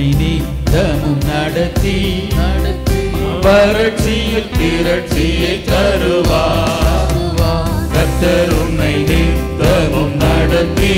உன்னை நித்தமும் நடத்தி நடத்தி வறட்சியில் திரட்சியை தருவார் கர்த்தர் உன்னை நித்தமும் நடத்தி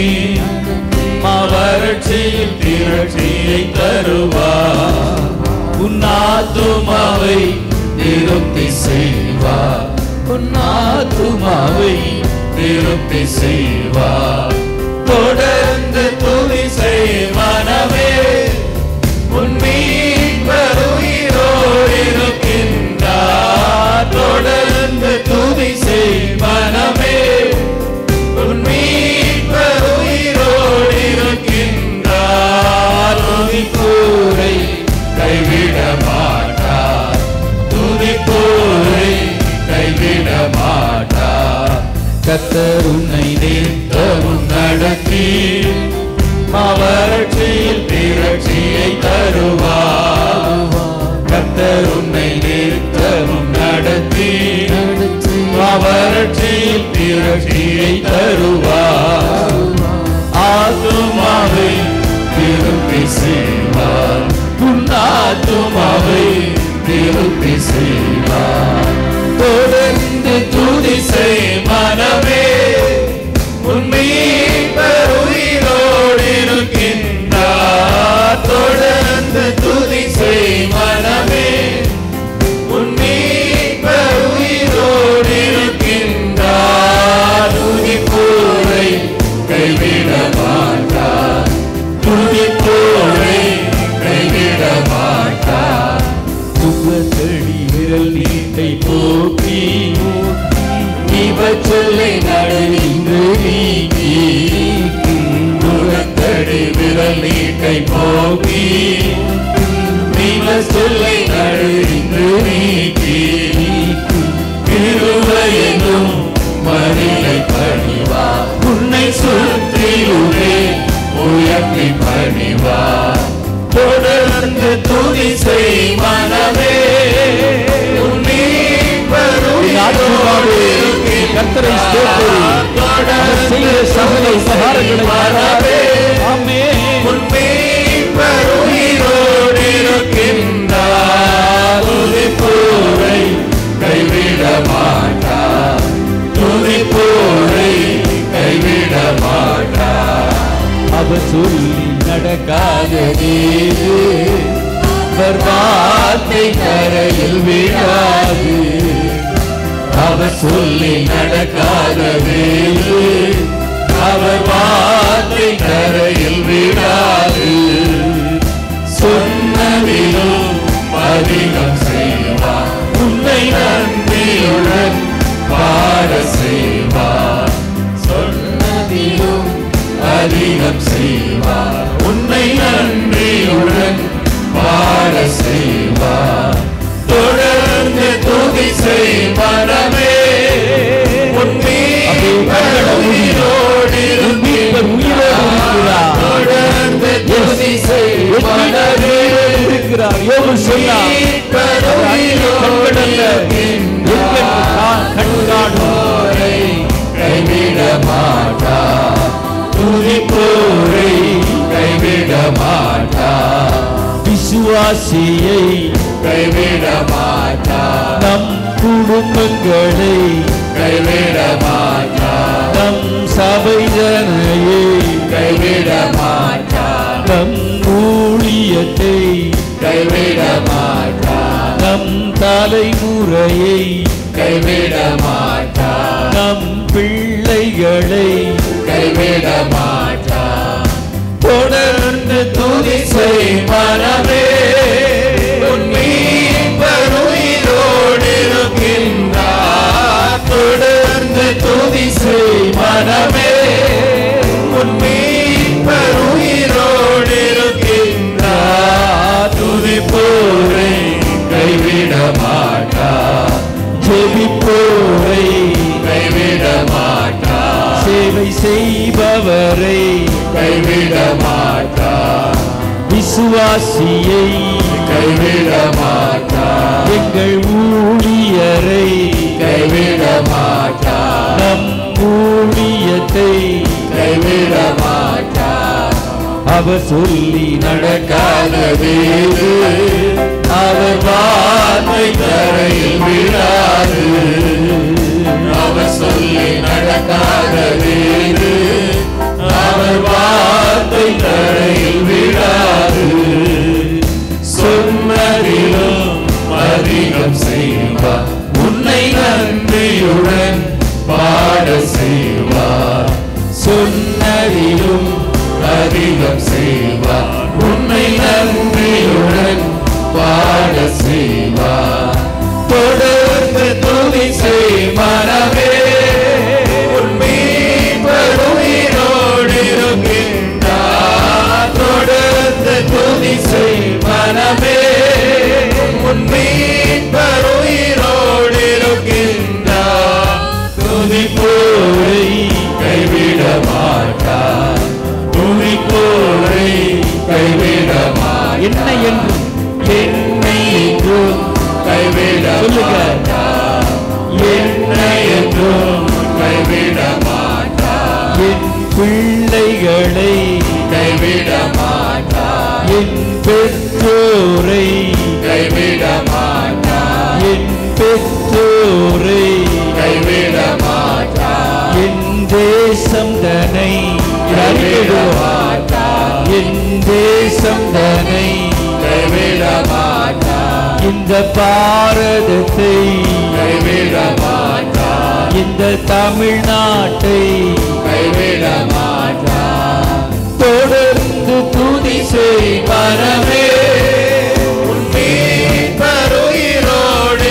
வறட்சியில் திரட்சியை தருவார் உன் ஆத்துமாவை திருப்தி செய்வார் உன் ஆத்துமாவை திருப்தி செய்வார் தொடர்ந்து துதி செய் மனமே உன் மீட்பர் உயிரோடு இருக்கின்றார் தொடர்ந்து துதி செய் மனமே உன் மீட்பர் உயிரோடு இருக்கின்றார் துதிப்போரை கைவிட மாட்டார் துதிப்போரை கைவிட மாட்டார் கத்தர் உன்னை நித்தமும் நடத்தி மாவறட்சியில் திரட்சியை தருவார் கத்தர் உன்னை நித்தமும் நடத்தி நடத்தி மாவறட்சியில் திரட்சியை தருவார் ஆத்துமாவை திருப்பி செய்வார் உன் ஆத்துமாவை திருப்பி செய்வார் தொடர்ந்து துதி செய் மனமே உண்மையர் உயிரோடு இருக்கின்றார் தொடர்ந்து துதி செய் மனமே உண்மையர் உயிரோடு இருக்கின்றார் துதிப்போரை கைவிட மாட்டார் துதிப்போரை கைவிட மாட்டார் துப்பத்தடி விரல் நீட்டை போக்கி இவச்சொல்லை நடுநின்று நீக்கி துரத்தடி விரல் நீட்டை போக்கி நீல சொல்லை நடுநின்று நீக்கி திருவையெனும் மறிலை பணிவா உன்னை சுற்றியுமே உயர்த்தி பணிவா தொடர்ந்து துதி செய் மனமே உன் மீட்பர் உயிரோடு கர்த்தரை ஸ்தோத்திரி. அவர் செய்த சகல உபகாரங்களை மனமே ஆமென். உன் மீட்பர் உயிரோடு இருக்கின்றார் துதிப்போரை கைவிட மாட்டார் துதிப்போரை கைவிட மாட்டார் அவர் சொல்லி நடக்காததே அவர் வார்த்தை கரையில் விடாது அவர் சொல்லி நடக்காததே அவர் வார்த்தை கரையில் விடாது சொன்னதிலும் அதிகம் செய்வார் உன்னை நன்றியுடன் பாட செய்வார் சொன்னதிலும் அதிகம் செய்வார் உன்னை நன்றியுடன் பாட செய்வார் தொடர்ந்து துதி செய் மனமே உன் மீட்பர் உயிரோடு உன் மீட்பர் உயிரோடு இருக்கிறார். தொடர்ந்து துதி செய் என் மீட்பர் மனமே உயிரோடு இருக்கிறார் யோபு சொன்னார் மீட்பர் அவர் அந்நிய கண்களல்ல, எங்கள் கா- கண் காணும் போரை கைவிட மாட்டா துதிப்போரை கைவிட மாட்டா விசுவாசியை கைவிட மாட்டா நம் குடும்பங்களை கைவிட மாட்டா நம் சபைதனையை கைவிட மாட்டா நம் ஊழியத்தை கைவிட மாட்டா நம் தலைமுறையை கைவிட மாட்டா நம் பிள்ளைகளை கைவிட மாட்டா தொடர்ந்து துதி செய் மனமே உன் மீட்பர் உயிரோடு இருக்கின்றார் தொடர்ந்து துதி செய் மனமே உன் மீட்பர் உயிரோடு இருக்கின்றார் துதிப்போரை கைவிட மாட்டார் ஜெபிப்போரை கைவிட மாட்டார் சேவை செய்பவரை கைவிட மாட்டார் விசுவாசியை கைவிட மாட்டார் எங்கள் ஊழியரை கைவிட மாட்டார் நம் ஊழியத்தை கைவிட மாட்டார் அவர் சொல்லி நடக்காததேது அவர் வார்த்தை தரையில் விழாது அவர் சொல்லி நடக்காததேது அவர் வார்த்தை தரையில் விழாது சொன்னதிலும் அதிகம் செய்வார் உன்னை நன்றியுடன் பாட செய்வார் சொன்னதிலும் அதிகம் செய்வார் உன்னை நன்றியுடன் பாட செய்வார் தொடர்ந்து துதி செய் மனமே உன் மீட்பர் உயிரோடு இருக்கின்றார் தொடர்ந்து துதி செய் மனமே உன் மீட்பர் உயிரோடு இருக்கின்றார் துதிப்போரை கைவிட மாட்டார் துதிப்போரை கைவிட மாட்டார் என்ன என்று என்னை என்றும் கைவிட சொல்லுங்க. மாட்டார் என்னை என்றும் கைவிட மாட்டார் என் பிள்ளைகளை கைவிட மாட்டார் என் பெற்றோரை கைவிட மாட்டார் என் பெற்றோரை கைவிட மாட்டார் என் தேசம் தனை கைவிட மாட்டார் என் தேசம் தனை கைவிட மாட்டார் இந்த பாரதத்தை கைவிட மாட்டார் இந்த தமிழ்நாட்டை கைவிட மாட்டார் தொடர்ந்து துதி செய் மனமே உன் மீட்பர் உயிரோடு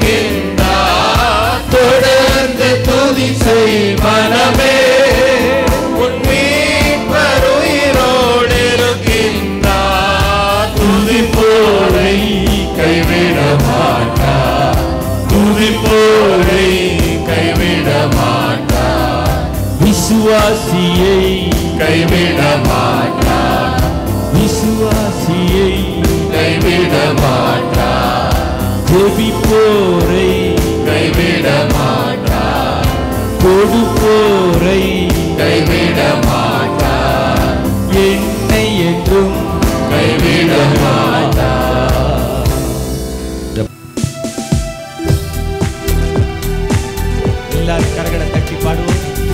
இருக்கின்றார் தொடர்ந்து துதி செய் மனமே உன் மீட்பர் உயிரோடு இருக்கின்றார் துதிப்போரை கைவிட மாட்டார் துதிப்போரை கைவிட மாட்டார் விசுவாசியை கைவிட மாட்டார் விசுவாசியை கைவிட மாட்டார் ஜெபிப்போரை கைவிட மாட்டார் கொடுப்போரை கைவிட மாட்டார் என்னை என்றும் கைவிட மாட்டார் எல்லாரும் கரகளை தட்டி பாடுவோம்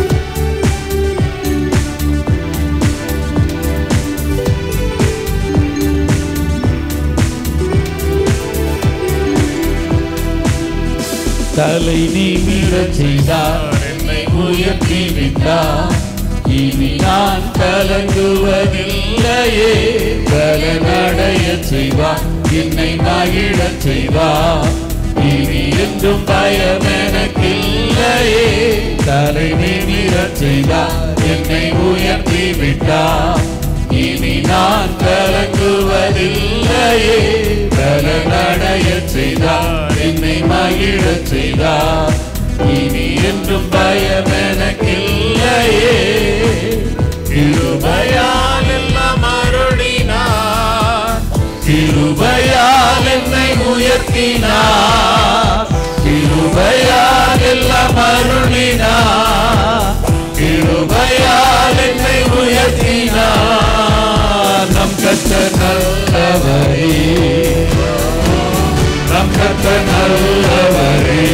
தலை நிமிரச் செய்தார் என்னை உயர்த்தி விட்டார் இனி நான் கலங்குவதில்லையே கலனடைய செய்வார் என்னை மகிழச் செய்வார் இனி என்றும் பயம் எனக்கில்லையே தலை நிமிரச் செய்தார் என்னை உயர்த்தி விட்டார் இனி நான் கலங்குவதில்லையே கலனடைய செய்தார் என்னை மகிழச் செய்தார் இனி என்றும் பயம் எனக்கில்லையே கிருபையால் எல்லாம் அருளினார் கிருபையால் என்னை உயர்த்தினார் கிருபையால் எல்லாம் அருளினார் கிருபையால் என்னை உயர்த்தினார் நம் கத்த நல்லவரே நம் கத்த நல்லவரே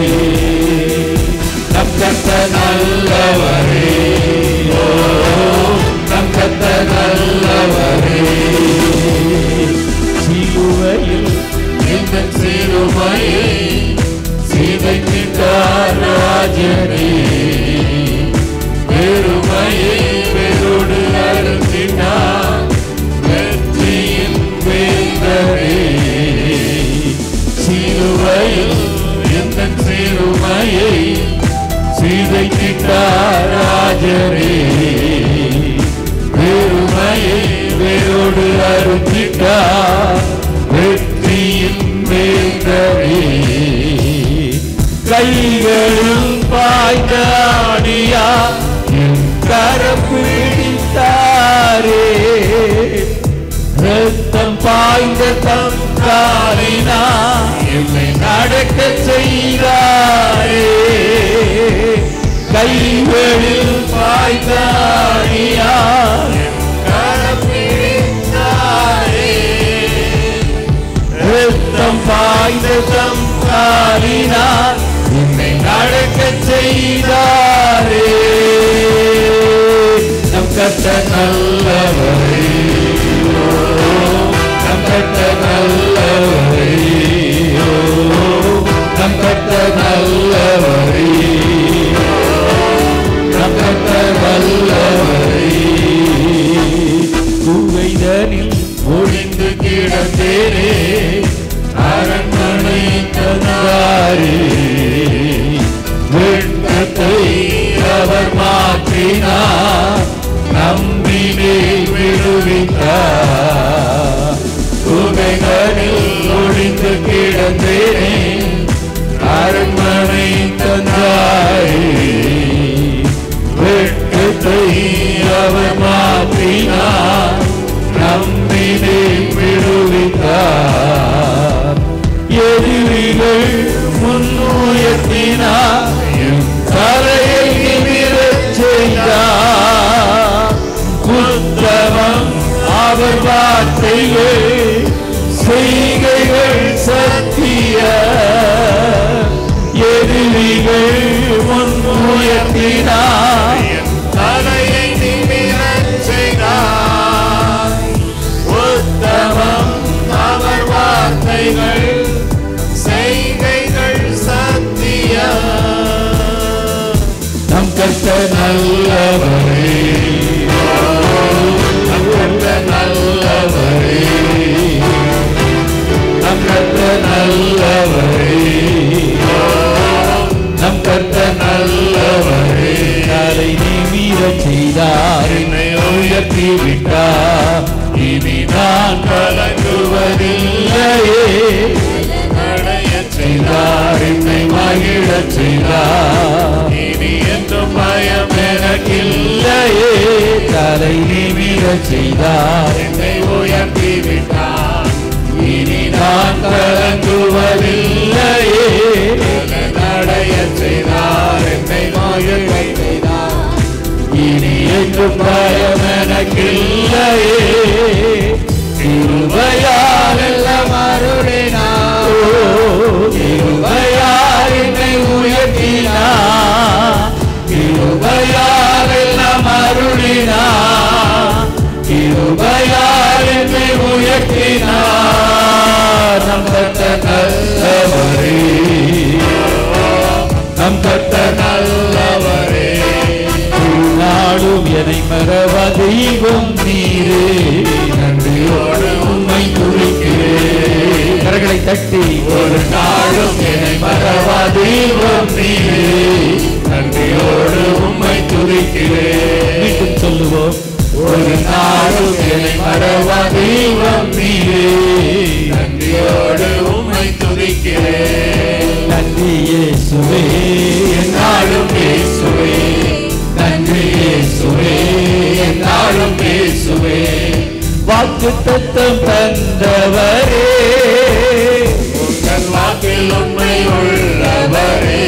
நம் கத்த நல்லவரே ஓ நம் கத்த நல்லவரே சிலுவையில் இந்த சிறுமையை சிதைக்கின்றார் ராஜனே பெருமையை பெருடு அறுத்தினார் வெற்றியின் வேந்தரே சிலுவையில் இந்த சிறுமையை சிதைக்கின்றார் ராஜரே பெருமையை வேரோடு அறுத்திட்டார் வெற்றியின் வேந்தரே கைகளில் பாய்ந்த ஆணியா என் கரம் பிடித்தாரே ரத்தம் பாய்ந்த தம் காலினா என்னை நடக்க செய்தாரே கைகளில் பாய்ந்த ஆணியா என் கரம் தம் காலினார் என்னை நடக்கச் செய்தாரே நம் கத்த நல்லவரே ஓ, நம் கத்த நல்லவரே ஓ, நம் கத்த நல்லவரே நம் கத்த நல்லவரே குவைதனில் ஒளிந்து கிடந்தேனே அரண்மனை தந்தாரே வெட்கத்தை அவர் மாற்றினார் நம்பினே விடுவித்தார் குகைகளில் ஒளிந்து கிடந்தேனே அரண்மனை தந்தாரே வெட்கத்தை அவர் மாற்றினார் நம்பினை விடுவித்தார் எதிரிகள் முன்னுயர்த்தினார் என் தலையை நிமிரச் செய்தார் புத்தகம் அவர் வார்த்தைகள் செய்கைகள் சத்திய எதிரிகள் முன்னுயர்த்தினார் தலையை நிமிரச் செய்தார் உத்தமம் அவர் வார்த்தைகள் செய்கைகள் சத்தியம் நம் கத்த நல்லவரே நம் கத்த நல்லவரே நம் கத்த நல்லவரே நம் கத்த நல்லவரே தலை நிமிரச் செய்தார் என்னை உயர்த்தி விட்டார் இனி நான் கலங்குவதில்லையே அடையச் செய்தார் என்னை மகிழச் செய்தார் இனி என்றும் பயம் எனக்கில்லையே தலை நிமிரச் செய்தார் என்னை உயர்த்தி விட்டார் இனி நான் கலங்குவதில்லையே அடையச் செய்தார் என்னை மகிழ்வை செய்தார் இனி என்றும் பயம் எனக்கில்லையே திருவையால் எல்லாம் அருளினார் திருவையால் என்னை உயர்த்தினார் திருவையால் எல்லாம் அருளினார் திருவையால் என்னை உயர்த்தினார் நம் கத்த நல்லவரே நம் கத்த நல்லவரே நாடும் என்னை மறவ தெய்வம் நீரே நன்றியோடு உண்மை துதிக்கிறேன் கரங்களை தட்டி ஒரு நாளும் என்னை மறவ தெய்வம் நீரே நன்றியோடு உண்மை துதிக்கிறேன் மீண்டும் சொல்லுவோம் ஒரு நாளும் என்னை மறவ தெய்வம் நீரே நன்றியோடு உம்மை துதிக்கிறேன் நன்றி இயேசுவே என்னாலும் இயேசுவே நன்றி இயேசுவே என்னாலும் இயேசுவே வாக்கு தத்தம் தந்தவரே உங்கள் வாக்கில் உண்மை உள்ளவரே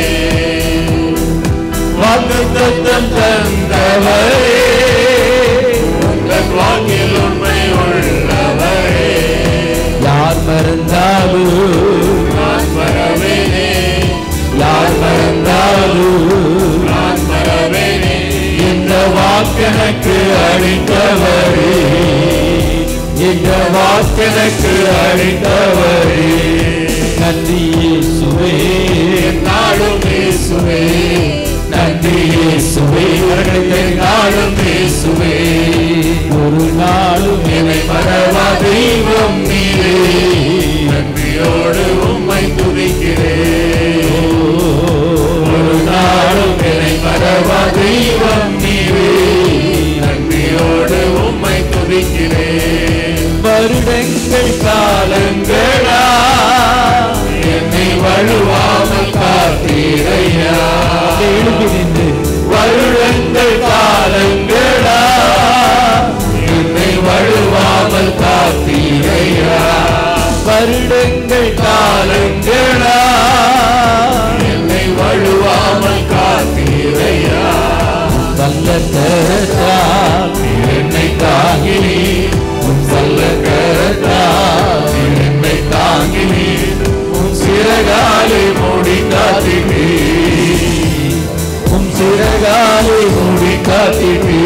வாக்கு தத்தம் தந்தவரே உங்கள் வாக்கில் உண்மை உள்ளவரே யார் மறந்தாலும் நான் வரவேனே யார் மறந்தாலும் நான் வரவேனே இந்த வாக்கெனக்கு அளித்தவரே இந்த வாக்கெனக்கு அளித்தவரே நன்றி இயேசுவே நாளும் இயேசுவே நன்றி இயேசுவே அவர்களை நாளும் இயேசுவே ஒரு நாளும் என்னை மறவா தெய்வம் நீரே நன்றியோடு உம்மை துதிக்கிறேன் ஒரு நாளும் என்னை மறவா தெய்வம் நீரே நன்றியோடு உம்மை துதிக்கிறேன் வருடங்கள் காலங்களா என்னை வழுவாமல் காத்தீரையா எழுதி நின்று வருடங்கள் காலங்களா என்னை வழுவாமல் காத்தீரையா வருடங்கள் காலங்களா என்னை வழுவாமல் காத்தீரையா வல்ல கரத்தா என்னை தாங்கினி உன் வல்ல கரத்தா என்னை தாங்கினி உன் சிற காத்திட்டே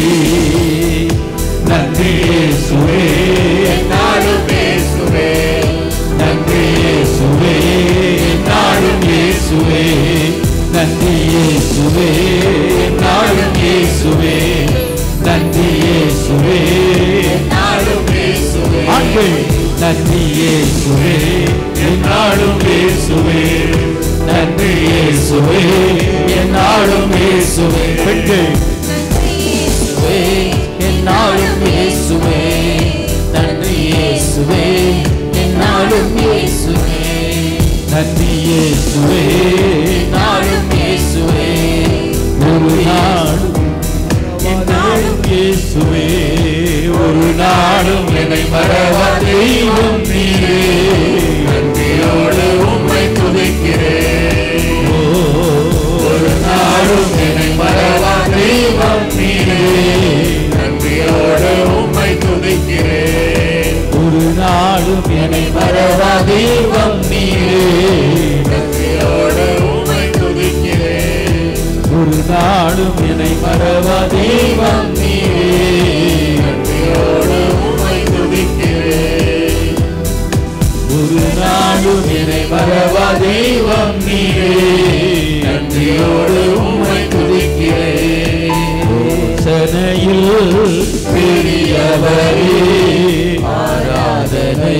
நன்றி இயேசுவே நாளும் இயேசுவே நன்றி இயேசுவே நாளும் இயேசுவே நன்றி இயேசுவே நாளும் இயேசுவே நன்றி இயேசுவே நாளும் இயேசுவே ஆண்கள் நன்றி இயேசுவே என்னாலும் இயேசுவே நன்றி இயேசுவே என்னாலும் இயேசுவே பெண்கள் இயேசுவே என்னாலும் இயேசுவே நன்றி இயேசுவே என்னாலும் இயேசுவே நன்றி இயேசுவே என்னாலும் இயேசுவே ஒரு நாளும் என்னாலும் இயேசுவே ஒரு நாளும் என்னை மறவா தெய்வம் நீரே நன்றியோடு உம்மை துதிக்கிறேன் ஓ, ஒரு நாளும் என்னை மறவா தெய்வம் நீரே நன்றியோடு உம்மை துதிக்கிறேன் ஒரு நாளும் என்னை மறவா தெய்வம் நீரே நன்றியோடு உம்மை துதிக்கிறேன் ஒரு நாளும் என்னை மறவா தெய்வம் நீரே நன்றியோடு உம்மை துதிக்கிறேன் ஒரு நாளும் என்னை மறவா தெய்வம் நீரே நன்றியோடு உம்மை துதிக்கிறேன் சனையில் பெரியவரே ஆராதனை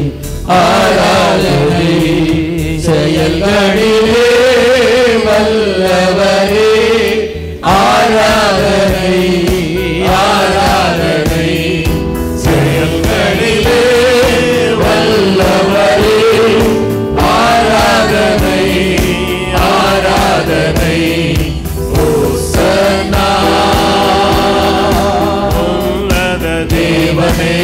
ஆராதனை செயல்களிலே வல்லவரே ஆராதனை ஆராதனை செயல்களிலே வல்லவரே ஆராதனை ஆராதனை ஓசனா உன்னத தேவனே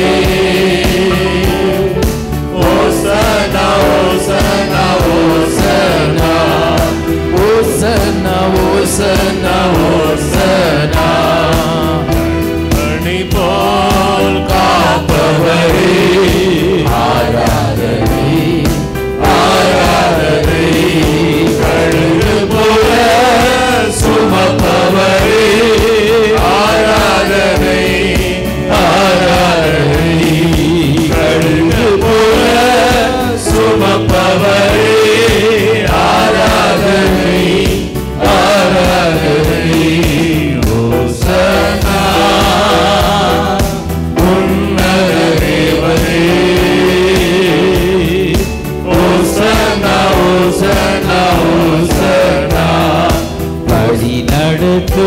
ஓசனா ஓசனா ஓசனா ஓசனா ஓசனா ஓசனா மணி போல் காப்பவரே ஆராதனை ஆராதனை கழுகு போல சுமப்பவரே ஆராதனை ஆராதனை கழுகு போல சுமப்பவரே ஆராதனை ஆராதனை ஓசனா உன்னத தேவனே ஓசனா ஓசனா ஓசனா வழி நடத்து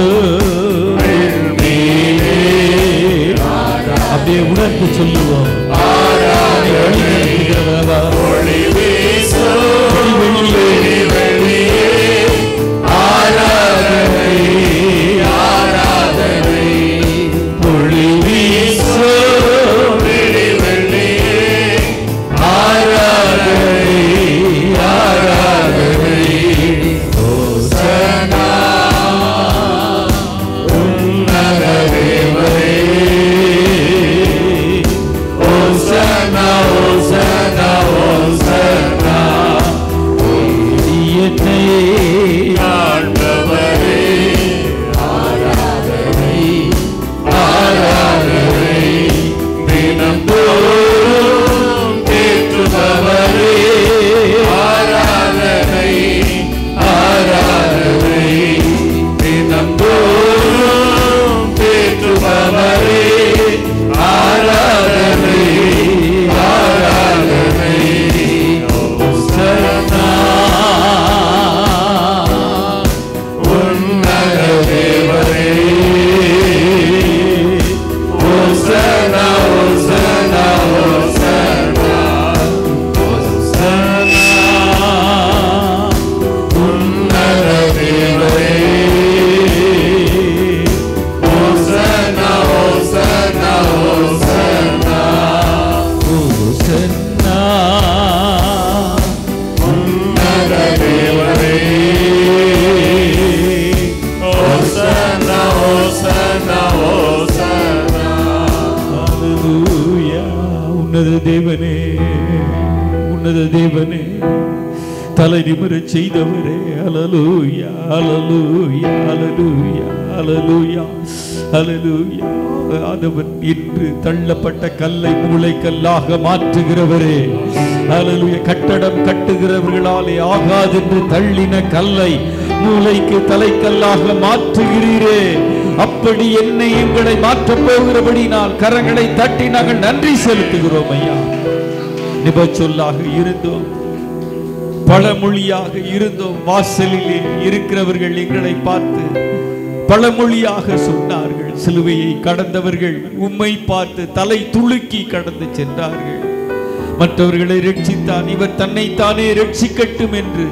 மேலே அப்படியே உணர்ந்து சொல்லுவோம் ஆராதனை ஒளி வீசும் வெளி வெளியே ஆராதனை ஆராதனை ஒளி வீசும் வெளி வெளியே ஆராதனை ஆராதனை ஓசனா உன்னத தேவனே ஓசனா ஓசனா ஓசனா என்னை ஆண்டவரே ஆராதனை ஆராதனை தினம் தோறும் தேற்றுபவரே ஆராதனை ஆராதனை தினம் தோறும் தேற்றுபவரே ஆராதனை ஆராதனை ஓசனா உன்னத தேவரே ஓசனா ஓசனா ஓசனா ஓசனா உன்னத தேவரே ஓசனா ஓசனா ஓசனா ஓசன்னா உன்னத தேவரே ஓசனா ஓசனா ஓசனா ஹalleluya உன்னத தேவனே உன்னத தேவனே தலை நிமிரச் செய்தவரே அலலூயா அலலூயா அலலூயா அலலூயா அலலூயா ஆதவன் இன்று தள்ளப்பட்ட கல்லை மூளைக்கல்லாக மாற்றுகிறவரே அலலூயா கட்டடம் கட்டுகிறவர்களாலே ஆகாதென்று தள்ளின கல்லை மூளைக்கு தலைக்கல்லாக மாற்றுகிறீரே அப்படி என்னை எங்களை மாற்றப் போகிறபடினால் கரங்களை தட்டி நாங்கள் நன்றி செலுத்துகிறோம் ஐயா நிபச்சொல்லாக இருந்தோம் பழமொழியாக இருந்தோம் வாசலிலே இருக்கிறவர்கள் எங்களை பார்த்து பழமொழியாக சொன்னார்கள் சிலுவையை கடந்தவர்கள் உம்மை பார்த்து தலை துளுக்கி கடந்து சென்றார்கள் மற்றவர்களை ரட்சித்தான் இவர் தன்னைத்தானே ரட்சிக்கட்டும் என்று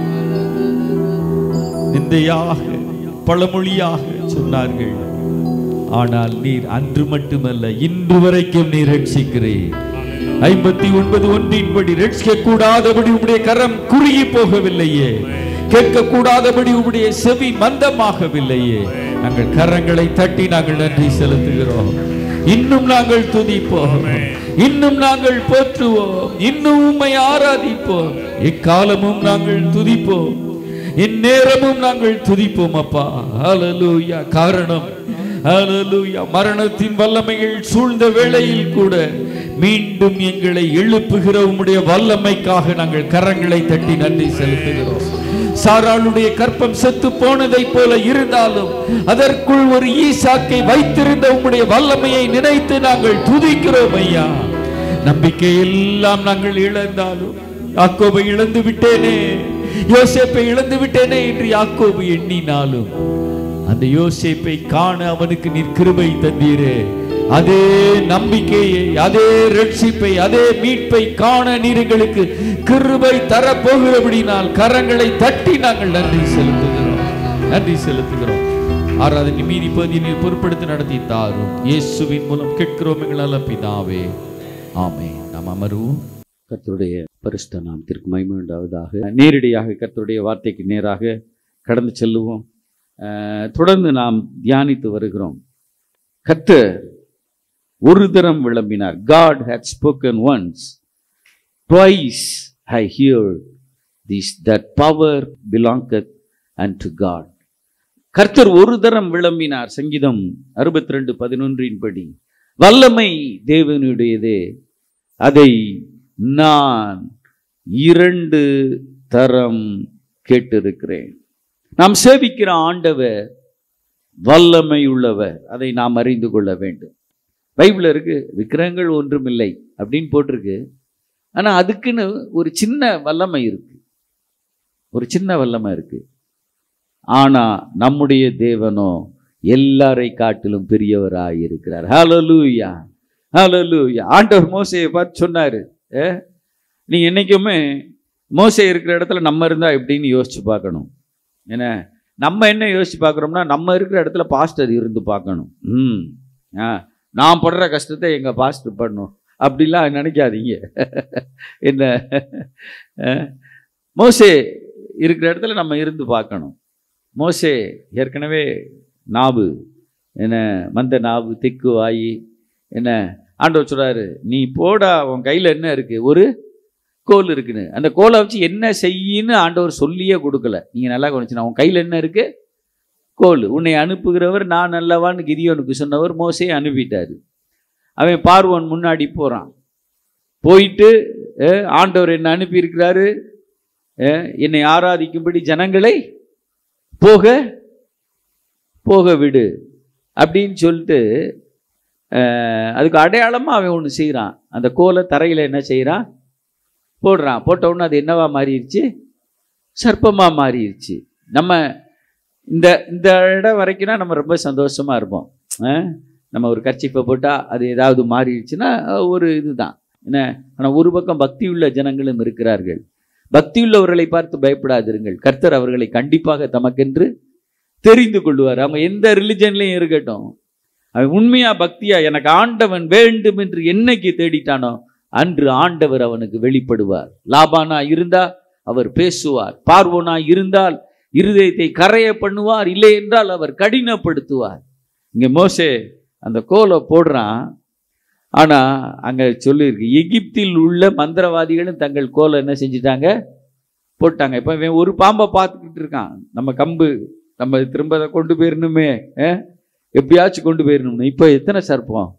நிந்தையாக பழமொழியாக சொன்னார்கள் ஆனால் நீர் அன்று மட்டுமல்ல இன்று வரைக்கும் நீர் ரட்சிக்கிறீர் ஐம்பத்தி ஒன்பது ஒன்றின்படி ரட்சிக்க கூடாதபடி உம்முடைய கரம் குறுகி போகவில்லையே கேட்க கூடாதபடி உம்முடைய செவி மந்தமாகவில்லையே நாங்கள் கரங்களை தட்டி நாங்கள் நன்றி செலுத்துகிறோம் இன்னும் நாங்கள் துதிப்போம் இன்னும் நாங்கள் போற்றுவோம் இன்னும் உம்மை ஆராதிப்போம் எக்காலமும் நாங்கள் துதிப்போம் இந்நேரமும் நாங்கள் துதிப்போம் அப்பா ஹalleluya காரணம் ஹalleluya மரணத்தின் வல்லமைகள் சூழ்ந்த வேளையில் கூட மீண்டும் எங்களை எழுப்புகிற உம்முடைய வல்லமைக்காக நாங்கள் கரங்களை தட்டி நன்றி செலுத்துகிறோம் சாராளுடைய கற்பம் செத்து போனதைப் போல இருந்தாலும் அதற்குள் ஒரு ஈசாக்கை வைத்திருந்த உம்முடைய வல்லமையை நினைத்து நாங்கள் துதிக்கிறோம் ஐயா நம்பிக்கை எல்லாம் நாங்கள் இழந்தாலும் யாக்கோபை இழந்து விட்டேனே யோசேப்பை இழந்து விட்டேனே என்று யாக்கோபு எண்ணினாலும் அந்த யோசேப்பை காண அவனுக்கு நீர் கிருபை தந்தீரே அதே நம்பிக்கையை அதே ரட்சிப்பை அதே மீட்பை காண நீர் எங்களுக்கு கிருபை தரப்போகிறபடினால் கரங்களை தட்டி நாங்கள் நன்றி செலுத்துகிறோம் நன்றி செலுத்துகிறோம் ஆராதனை மீதி பகுதியை நீர் பொறுப்படுத்தி நடத்தி தாரும் இயேசுவின் மூலம் கேட்கிறோம் எங்கள் நல்ல பிதாவே ஆமே நாம் அமருவோம் கர்த்தருடைய பரிசுத்த நாமத்திற்கு மகிமை உண்டாவதாக நேரடியாக கர்த்தருடைய வார்த்தைக்கு நேராக கடந்து செல்லுவோம் அஹ், தொடர்ந்து நாம் தியானித்து வருகிறோம் கர்த்தர் ஒரு தரம் விளம்பினார் God had spoken once twice I hear this that power belongeth unto God கர்த்தர் ஒரு தரம் விளம்பினார் சங்கீதம் அறுபத்தி ரெண்டு பதினொன்றின் படி வல்லமை தேவனுடையதே அதை நான் இரண்டு தரம் கேட்டிருக்கிறேன் நாம் சேவிக்கிற ஆண்டவர் வல்லமை உள்ளவர் அதை நாம் அறிந்து கொள்ள வேண்டும் பைபிள் இருக்கு விக்கிரகங்கள் ஒன்றுமில்லை அப்படின்னு போட்டிருக்கு ஆனா அதுக்குன்னு ஒரு சின்ன வல்லமை இருக்கு ஒரு சின்ன வல்லமை இருக்கு ஆனா நம்முடைய தேவனோ எல்லாரை காட்டிலும் பெரியவராய் இருக்கிறார் ஹalleluya ஹalleluya ஆண்டவர் மோசையை பார்த்து சொன்னாரு ஏ, நீங்க என்னைக்குமே மோசே இருக்கிற இடத்துல நம்ம இருந்தா எப்படின்னு யோசிச்சு பார்க்கணும் என்ன நம்ம என்ன யோசிச்சு பார்க்குறோம்னா நம்ம இருக்கிற இடத்துல பாஸ்டர் இருந்து பார்க்கணும் ம் ஆ நான் படுற கஷ்டத்தை எங்க பாஸ்டர் பண்ணும் அப்படிலாம் நினைக்காதீங்க என்ன அஹ், மோசே இருக்கிற இடத்துல நம்ம இருந்து பார்க்கணும் மோசே ஏற்கனவே நாவு என்ன மந்த நாவு திக்கு வாயி என்ன ஆண்டவர் சொல்றாரு நீ போடா உன் கையில் என்ன இருக்கு ஒரு கோல் இருக்குன்னு அந்த கோலை வச்சு என்ன செய்யின்னு ஆண்டவர் சொல்லியே கொடுக்கல நீங்கள் நல்லா கவனிச்சுனா உன் கையில் என்ன இருக்கு கோல் உன்னை அனுப்புகிறவர் நான் நல்லவான்னு கிதியோனுக்கு சொன்னவர் மோசே அனுப்பிட்டாரு அவன் பார்வோன் முன்னாடி போகிறான் போயிட்டு அஹ், ஆண்டவர் என்ன அனுப்பியிருக்கிறாரு அஹ், என்னை ஆராதிக்கும்படி ஜனங்களை போக போக விடு அப்படின்னு சொல்லிட்டு அஹ், அதுக்கு அடையாளமாக அவன் ஒன்று செய்கிறான் அந்த கோலை தரையில் என்ன செய்கிறான் போடுறான் போட்ட உடனே அது என்னவா மாறிடுச்சு சர்ப்பமாக மாறிடுச்சு நம்ம இந்த இந்த இடம் வரைக்கும்னா நம்ம ரொம்ப சந்தோஷமாக இருப்போம் அஹ், நம்ம ஒரு கர்ச்சிப்பை போட்டால் அது ஏதாவது மாறிடுச்சுன்னா அஹ், ஒரு இதுதான் என்ன ஆனால் ஒரு பக்கம் பக்தியுள்ள ஜனங்களும் இருக்கிறார்கள் பக்தியுள்ளவர்களை பார்த்து பயப்படாதிருங்கள் கர்த்தர் அவர்களை கண்டிப்பாக தமக்கென்று தெரிந்து கொள்வார் அவங்க எந்த ரிலிஜன்லையும் இருக்கட்டும் அவன் உண்மையா பக்தியா எனக்கு ஆண்டவன் வேண்டும் என்று என்னைக்கு தேடிட்டானோ அன்று ஆண்டவர் அவனுக்கு வெளிப்படுவார் லாபானா இருந்தா அவர் பேசுவார் பார்வோனா இருந்தால் இருதயத்தை கரைய பண்ணுவார் இல்லை என்றால் அவர் கடினப்படுத்துவார் இங்க மோசே அந்த கோலை போடுறான் ஆனா அங்க சொல்லியிருக்கு எகிப்தில் உள்ள மந்திரவாதிகளும் தங்கள் கோலை என்ன செஞ்சிட்டாங்க போட்டாங்க இப்போ இவன் ஒரு பாம்பை பார்த்துக்கிட்டு இருக்கான் நம்ம கம்பு நம்ம திரும்ப அதை கொண்டு போயிடணுமே அஹ்? எப்படியாச்சும் கொண்டு போயிடணும்னு இப்போ எத்தனை சர்ப்பம்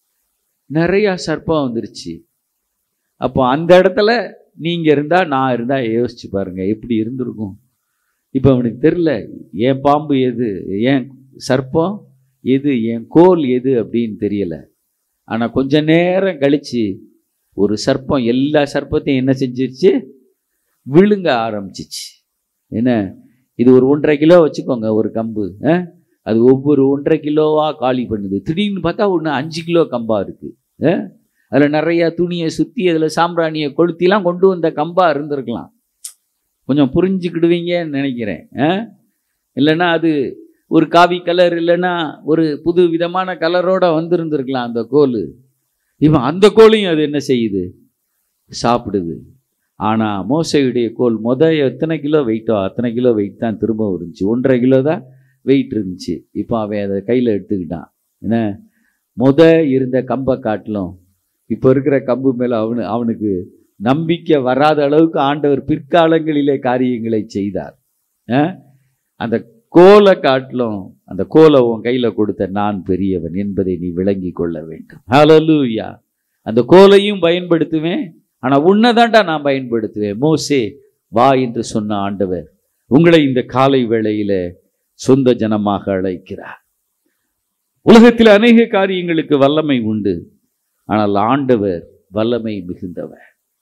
நிறையா சர்ப்பம் வந்துருச்சு அப்போ அந்த இடத்துல நீங்க இருந்தா நான் இருந்தா யோசிச்சு பாருங்க எப்படி இருந்திருக்கும் இப்போ அவனுக்கு தெரில என் பாம்பு எது ஏன் சர்ப்பம் எது என் கோல் எது அப்படின்னு தெரியல ஆனா கொஞ்ச நேரம் கழிச்சு ஒரு சர்ப்பம் எல்லா சர்ப்பத்தையும் என்ன செஞ்சிருச்சு விழுங்க ஆரம்பிச்சிச்சு என்ன இது ஒரு ஒன்றரை கிலோ வச்சுக்கோங்க ஒரு கம்பு அஹ்? அது ஒவ்வொரு ஒன்றரை கிலோவா காலி பண்ணுது திடீர்னு பார்த்தா ஒன்று அஞ்சு கிலோ கம்பா இருக்கு அஹ்? அதில் நிறைய துணியை சுற்றி அதில் சாம்பிராணியை கொளுத்திலாம் கொண்டு வந்த கம்பா இருந்திருக்கலாம் கொஞ்சம் புரிஞ்சுக்கிடுவீங்கன்னு நினைக்கிறேன் அஹ்? இல்லைன்னா அது ஒரு காவி கலர் இல்லைன்னா ஒரு புது விதமான கலரோட வந்திருந்திருக்கலாம் அந்த கோல் இவன் அந்த கோலையும் அது என்ன செய்யுது சாப்பிடுது ஆனால் மோசையுடைய கோல் முத எத்தனை கிலோ வெயிட்டோ அத்தனை கிலோ வெயிட் தான் திரும்ப இருந்துச்சு ஒன்றரை கிலோ தான் வெயிட் இருந்துச்சு இப்போ அவன் அதை கையில் எடுத்துக்கிட்டான் என்ன முத இருந்த கம்பை காட்டிலும் இப்போ இருக்கிற கம்பு மேலே அவனு அவனுக்கு நம்பிக்கை வராத அளவுக்கு ஆண்டவர் பிற்காலங்களிலே காரியங்களை செய்தார் அஹ்? அந்த கோலை காட்டிலும் அந்த கோலை உன் கையில் கொடுத்த நான் பெரியவன் என்பதை நீ விளங்கி கொள்ள வேண்டும் ஹalleluya அந்த கோலையும் பயன்படுத்துவேன் ஆனால் உன்னைதான்டா நான் பயன்படுத்துவேன் மோசே வா என்று சொன்ன ஆண்டவர் உங்களை இந்த காலை வேளையில சொந்த ஜனமாக அழைக்கிறார் உலகத்தில் அநேக காரியங்களுக்கு வல்லமை உண்டு ஆனால் ஆண்டவர் வல்லமை மிகுந்தவர்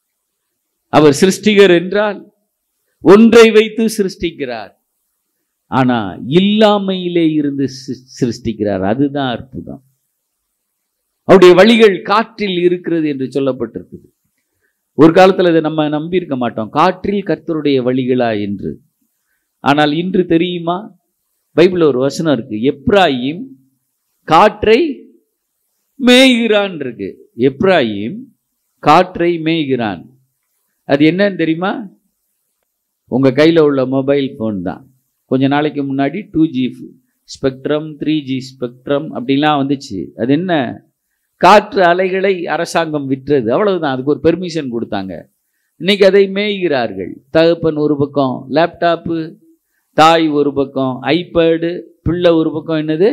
அவர் சிருஷ்டிகர் என்றால் ஒன்றை வைத்து சிருஷ்டிக்கிறார் ஆனா இல்லாமையிலே இருந்து சி- சிருஷ்டிக்கிறார் அதுதான் அற்புதம் அவருடைய வழிகள் காற்றில் இருக்கிறது என்று சொல்லப்பட்டிருக்குது ஒரு காலத்துல இதை நம்ம நம்பி இருக்க மாட்டோம் காற்றில் கர்த்தருடைய வழிகளா என்று ஆனால் இன்று தெரியுமா பைபிள்ல ஒரு வசனம் இருக்கு எப்ராயிம் காற்றை மேய்கிறான் இருக்கு எப்ராயிம் காற்றை மேய்கிறான் அது என்னன்னு தெரியுமா உங்க கையில உள்ள மொபைல் ஃபோன் தான் கொஞ்ச நாளைக்கு முன்னாடி two G spectrum three G spectrum அப்படிலாம் வந்துச்சு அது என்ன காற்று அலைகளை அரசாங்கம் விற்றது அவ்வளவுதான் அதுக்கு ஒரு பெர்மிஷன் கொடுத்தாங்க இன்னைக்கு அதை மேய்கிறார்கள் தகப்பன் ஒரு பக்கம் லேப்டாப்பு தாய் ஒரு பக்கம் ஐபேடு பிள்ளை ஒரு பக்கம் என்னது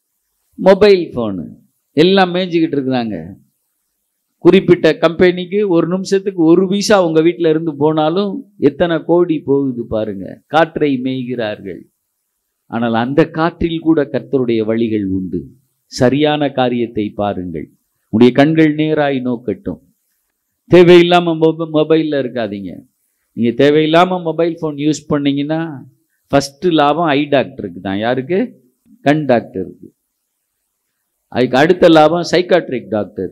மொபைல் ஃபோனு எல்லாம் மேய்ஞ்சிக்கிட்டு இருக்கிறாங்க குறிப்பிட்ட கம்பெனிக்கு ஒரு நிமிஷத்துக்கு ஒரு பைசா உங்க வீட்டில் இருந்து போனாலும் எத்தனை கோடி போகுது பாருங்க காற்றை மேய்கிறார்கள் ஆனால் அந்த காற்றில் கூட கர்த்தருடைய வழிகள் உண்டு சரியான காரியத்தை பாருங்கள் உடைய கண்கள் நேராய் நோக்கட்டும் தேவையில்லாம மொப மொபைலில் இருக்காதீங்க நீங்க தேவையில்லாம மொபைல் ஃபோன் யூஸ் பண்ணீங்கன்னா ஃபர்ஸ்ட் லாபம் ஐ டாக்டருக்கு தான் யாருக்கு கண் டாக்டருக்கு அதுக்கு அடுத்த லாபம் சைக்காட்ரிக் டாக்டர்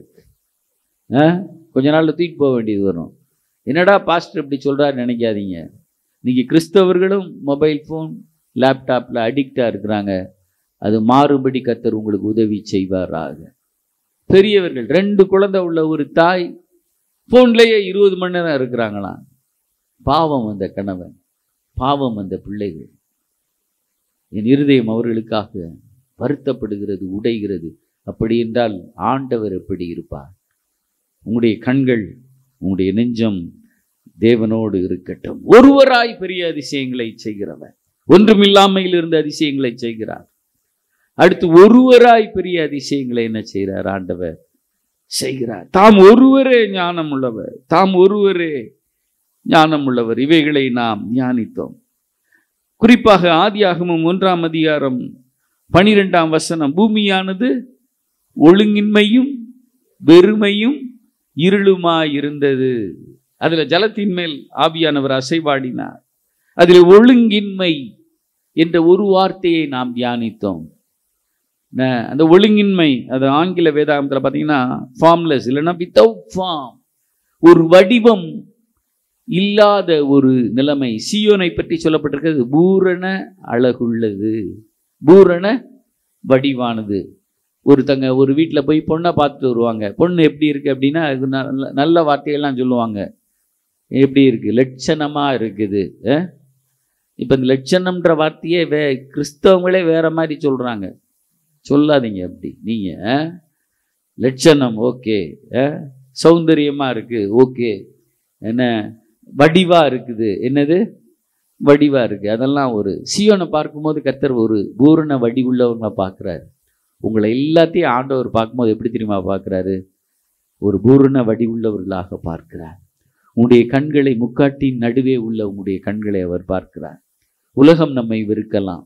கொஞ்ச நாள்ல தூக்கிட்டு போக வேண்டியது வரும் என்னடா பாஸ்டர் இப்படி சொல்றாரு நினைக்காதீங்க இன்னைக்கு கிறிஸ்தவர்களும் மொபைல் ஃபோன் லேப்டாப்ல அடிக்டா இருக்கிறாங்க அது மாறுபடி கத்தர் உங்களுக்கு உதவி செய்வாராக பெரியவர்கள் ரெண்டு குழந்தை உள்ள ஒரு தாய் ஃபோன்லேயே இருபது மணி நேரம் இருக்கிறாங்களாம் பாவம் அந்த கணவன் பாவம் அந்த பிள்ளைகள் என் இருதயம் அவர்களுக்காக வருத்தப்படுகிறது உடைகிறது அப்படி என்றால் ஆண்டவர் எப்படி இருப்பார் உங்களுடைய கண்கள் உங்களுடைய நெஞ்சம் தேவனோடு இருக்கட்டும் ஒருவராய் பெரிய அதிசயங்களை செய்கிறவர் ஒன்றுமில்லாமையில் இருந்த அதிசயங்களை செய்கிறார் அடுத்து ஒருவராய் பெரிய அதிசயங்களை என்ன செய்கிறார் ஆண்டவர் செய்கிறார் தாம் ஒருவரே ஞானம் உள்ளவர் தாம் ஒருவரே ஞானம் உள்ளவர் இவைகளை நாம் ஞானித்தோம் குறிப்பாக ஆதியாகமம் ஒன்றாம் அதிகாரம் பனிரெண்டாம் வசனம் பூமியானது ஒழுங்கின்மையும் வெறுமையும் இருளுமாய் இருந்தது அதுல ஜலத்தின் மேல் ஆவியானவர் அசைவாடினார் அதில் ஒழுங்கின்மை என்ற ஒரு வார்த்தையை நாம் தியானித்தோம் ந- அந்த ஒழுங்கின்மை அது ஆங்கில வேதாகமத்தில் பார்த்தீங்கன்னா ஃபார்ம்லெஸ் இல்லைன்னா வித்தவுட் ஃபார்ம் ஒரு வடிவம் இல்லாத ஒரு நிலைமை சியோனை பற்றி சொல்லப்பட்டிருக்கிறது பூரண அழகுள்ளது பூரண வடிவானது ஒருத்தங்க ஒரு வீட்டில் போய் பொண்ணை பார்த்துட்டு வருவாங்க பொண்ணு எப்படி இருக்கு அப்படின்னா அது நல்ல நல்ல வார்த்தையெல்லாம் சொல்லுவாங்க எப்படி இருக்கு லட்சணமா இருக்குது இப்போ இந்த லட்சணம்ன்ற வார்த்தையே வே கிறிஸ்தவங்களே வேற மாதிரி சொல்றாங்க சொல்லாதீங்க அப்படி நீங்க அஹ்? லட்சணம் ஓகே சௌந்தரியமா இருக்கு ஓகே என்ன வடிவா இருக்குது என்னது வடிவா இருக்கு அதெல்லாம் ஒரு சியோனை பார்க்கும்போது கர்த்தர் ஒரு பூரண வடிவுள்ளவங்களை பார்க்குறாரு உங்களை எல்லாத்தையும் ஆண்டவர் பார்க்கும்போது எப்படி தெரியுமா பார்க்குறாரு ஒரு பூரண வடிவுள்ளவர்களாக பார்க்கிறார் உங்களுடைய கண்களை முக்காட்டின் நடுவே உள்ள உங்களுடைய கண்களை அவர் பார்க்கிறார் உலகம் நம்மை வெறுக்கலாம்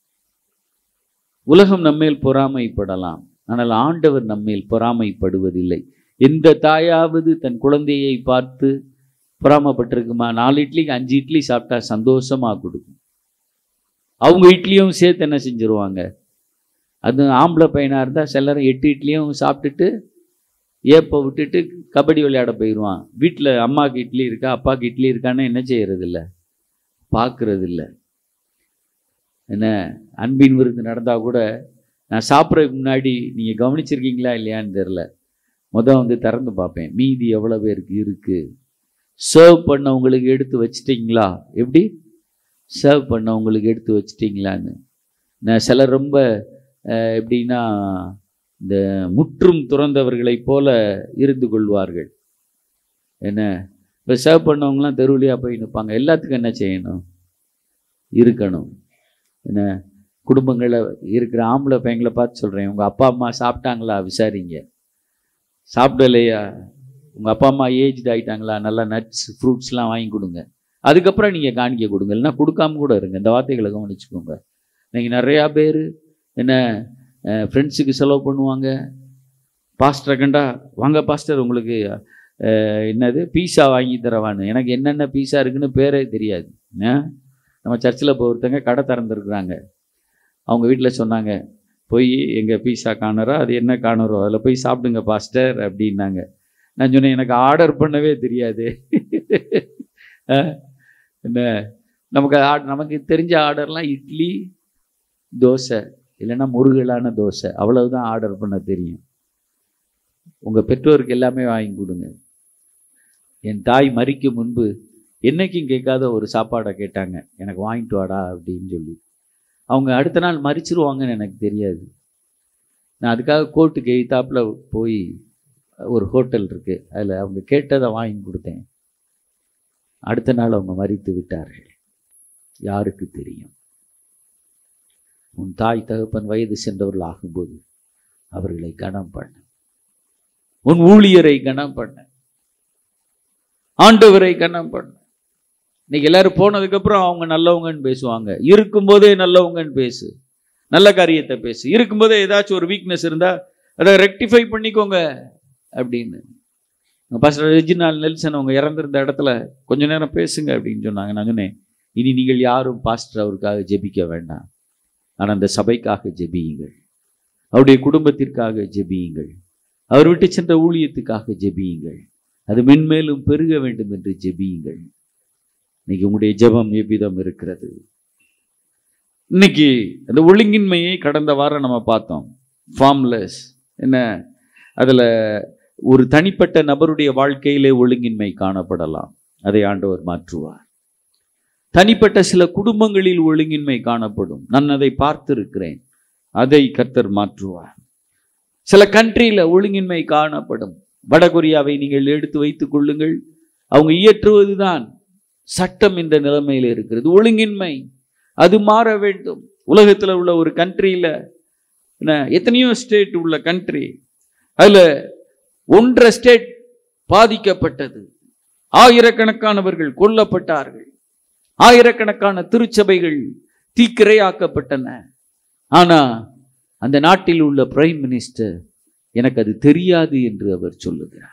உலகம் நம்மேல் பொறாமைப்படலாம் ஆனால் ஆண்டவர் நம்மேல் பொறாமைப்படுவதில்லை எந்த தாயாவது தன் குழந்தையை பார்த்து பொறாமப்பட்டிருக்குமா நாலு இட்லிக்கு அஞ்சு இட்லி சாப்பிட்டா சந்தோஷமா கொடுக்கும் அவங்க இட்லியும் சேர்த்து என்ன செஞ்சிருவாங்க அது ஆம்பளை பையனாக இருந்தால் சிலர் எட்டு இட்லியும் சாப்பிட்டுட்டு ஏப்பை விட்டுட்டு கபடி விளையாட போயிடுவான் வீட்டில் அம்மாவுக்கு இட்லி இருக்கா அப்பாவுக்கு இட்லி இருக்கான்னு என்ன செய்யறது இல்லை பார்க்கறது இல்லை என்ன அன்பின் விருந்து நடந்தால் கூட நான் சாப்பிட்றதுக்கு முன்னாடி நீங்கள் கவனிச்சிருக்கீங்களா இல்லையான்னு தெரில மொதல் வந்து திறந்து பார்ப்பேன் மீதி எவ்வளோ பேருக்கு இருக்குது சர்வ் பண்ணவங்களுக்கு எடுத்து வச்சிட்டிங்களா எப்படி சர்வ் பண்ணவங்களுக்கு எடுத்து வச்சிட்டிங்களான்னு நான் சிலர் ரொம்ப அஹ், எப்படின்னா இந்த முற்றும் துறந்தவர்களைப் போல இருந்து கொள்வார்கள் என்ன இப்போ சர்வ் பண்ணவங்களாம் தெருவுலையா போய் நிற்பாங்க எல்லாத்துக்கும் என்ன செய்யணும் இருக்கணும் என்ன குடும்பங்களில் இருக்கிற ஆம்பளை பையங்களை பார்த்து சொல்கிறேன் உங்கள் அப்பா அம்மா சாப்பிட்டாங்களா விசாரிங்க சாப்பிடலையா உங்கள் அப்பா அம்மா ஏஜ்டு ஆகிட்டாங்களா நல்லா நட்ஸ் ஃப்ரூட்ஸ்லாம் வாங்கி கொடுங்க அதுக்கப்புறம் நீங்கள் காணிக்க கொடுங்க இல்லைன்னா கொடுக்காம கூட இருங்க இந்த வார்த்தைகளை கவனிச்சுக்கோங்க நீங்கள் நிறையா பேர் என்ன ஃப்ரெண்ட்ஸுக்கு செலவு பண்ணுவாங்க பாஸ்டர் கண்டா வாங்க பாஸ்டர் உங்களுக்கு அஹ், என்னது பீஸா வாங்கி தரவான்னு எனக்கு என்னென்ன பீஸா இருக்குன்னு பேரே தெரியாது ஆ? நம்ம சர்ச்சில் இப்போ ஒருத்தங்க கடை திறந்துருக்குறாங்க அவங்க வீட்டில் சொன்னாங்க போய் எங்கள் பீஸா காணரோ அது என்ன காணரோ அதில் போய் சாப்பிடுங்க பாஸ்டர் அப்படின்னாங்க நான் சொன்னேன் எனக்கு ஆர்டர் பண்ணவே தெரியாது அஹ், என்ன நமக்கு ஆ- நமக்கு தெரிஞ்ச ஆர்டர்லாம் இட்லி தோசை இல்லைன்னா முருகலான தோசை அவ்வளவுதான் ஆர்டர் பண்ண தெரியும் உங்கள் பெற்றோருக்கு எல்லாமே வாங்கி கொடுங்க என் தாய் மறிக்கும் முன்பு என்னைக்கும் கேட்காத ஒரு சாப்பாடை கேட்டாங்க எனக்கு வாங்கிட்டு வாடா அப்படின்னு சொல்லி அவங்க அடுத்த நாள் மறிச்சிருவாங்கன்னு எனக்கு தெரியாது நான் அதுக்காக கோர்ட்டுக்கு எய்த்தாப்புல போய் ஒரு ஹோட்டல் இருக்கு அதில் அவங்க கேட்டதை வாங்கி கொடுத்தேன் அடுத்த நாள் அவங்க மறித்து விட்டார்கள் யாருக்கு தெரியும் உன் தாய் தகப்பன் வயது சென்றவர்கள் ஆகும்போது அவர்களை கனம் பண்ண உன் ஊழியரை கனம் பண்ண ஆண்டவரை கனம் பண்ண இன்னைக்கு எல்லாரும் போனதுக்கு அப்புறம் அவங்க நல்லவங்கன்னு பேசுவாங்க இருக்கும்போதே நல்லவங்கன்னு பேசு நல்ல காரியத்தை பேசு இருக்கும்போதே ஏதாச்சும் ஒரு வீக்னஸ் இருந்தா அதை ரெக்டிஃபை பண்ணிக்கோங்க அப்படின்னு பாஸ்டர் ரெஜினால் நெல்சன் அவங்க இறந்திருந்த இடத்துல கொஞ்ச நேரம் பேசுங்க அப்படின்னு சொன்னாங்க நான் சொன்னேன் இனி நீங்கள் யாரும் பாஸ்டர் அவருக்காக ஜெபிக்க வேண்டாம் ஆனால் அந்த சபைக்காக ஜெபியுங்கள் அவருடைய குடும்பத்திற்காக ஜெபியுங்கள் அவர் விட்டு சென்ற ஊழியத்துக்காக ஜெபியுங்கள் அது மென்மேலும் பெருக வேண்டும் என்று ஜெபியுங்கள் இன்னைக்கு உங்களுடைய ஜெபம் எவ்விதம் இருக்கிறது இன்னைக்கு அந்த ஒழுங்கின்மையை கடந்த வாரம் நம்ம பார்த்தோம் ஃபார்ம்லெஸ் என்ன அதில் ஒரு தனிப்பட்ட நபருடைய வாழ்க்கையிலே ஒழுங்கின்மை காணப்படலாம் அதை ஆண்டவர் மாற்றுவார் தனிப்பட்ட சில குடும்பங்களில் ஒழுங்கின்மை காணப்படும் நான் அதை பார்த்திருக்கிறேன் அதை கர்த்தர் மாற்றுவார் சில கண்ட்ரியில ஒழுங்கின்மை காணப்படும் வடகொரியாவை நீங்கள் எடுத்து வைத்துக் கொள்ளுங்கள் அவங்க இயற்றுவதுதான் சட்டம் இந்த நிலைமையில் இருக்கிறது ஒழுங்கின்மை அது மாற வேண்டும் உலகத்தில் உள்ள ஒரு கண்ட்ரியில என்ன எத்தனையோ ஸ்டேட் உள்ள கண்ட்ரி அதுல ஒன்றரை ஸ்டேட் பாதிக்கப்பட்டது ஆயிரக்கணக்கானவர்கள் கொல்லப்பட்டார்கள் ஆயிரக்கணக்கான திருச்சபைகள் தீக்கிரையாக்கப்பட்டன ஆனா அந்த நாட்டில் உள்ள பிரைம் மினிஸ்டர் எனக்கு அது தெரியாது என்று அவர் சொல்லுகிறார்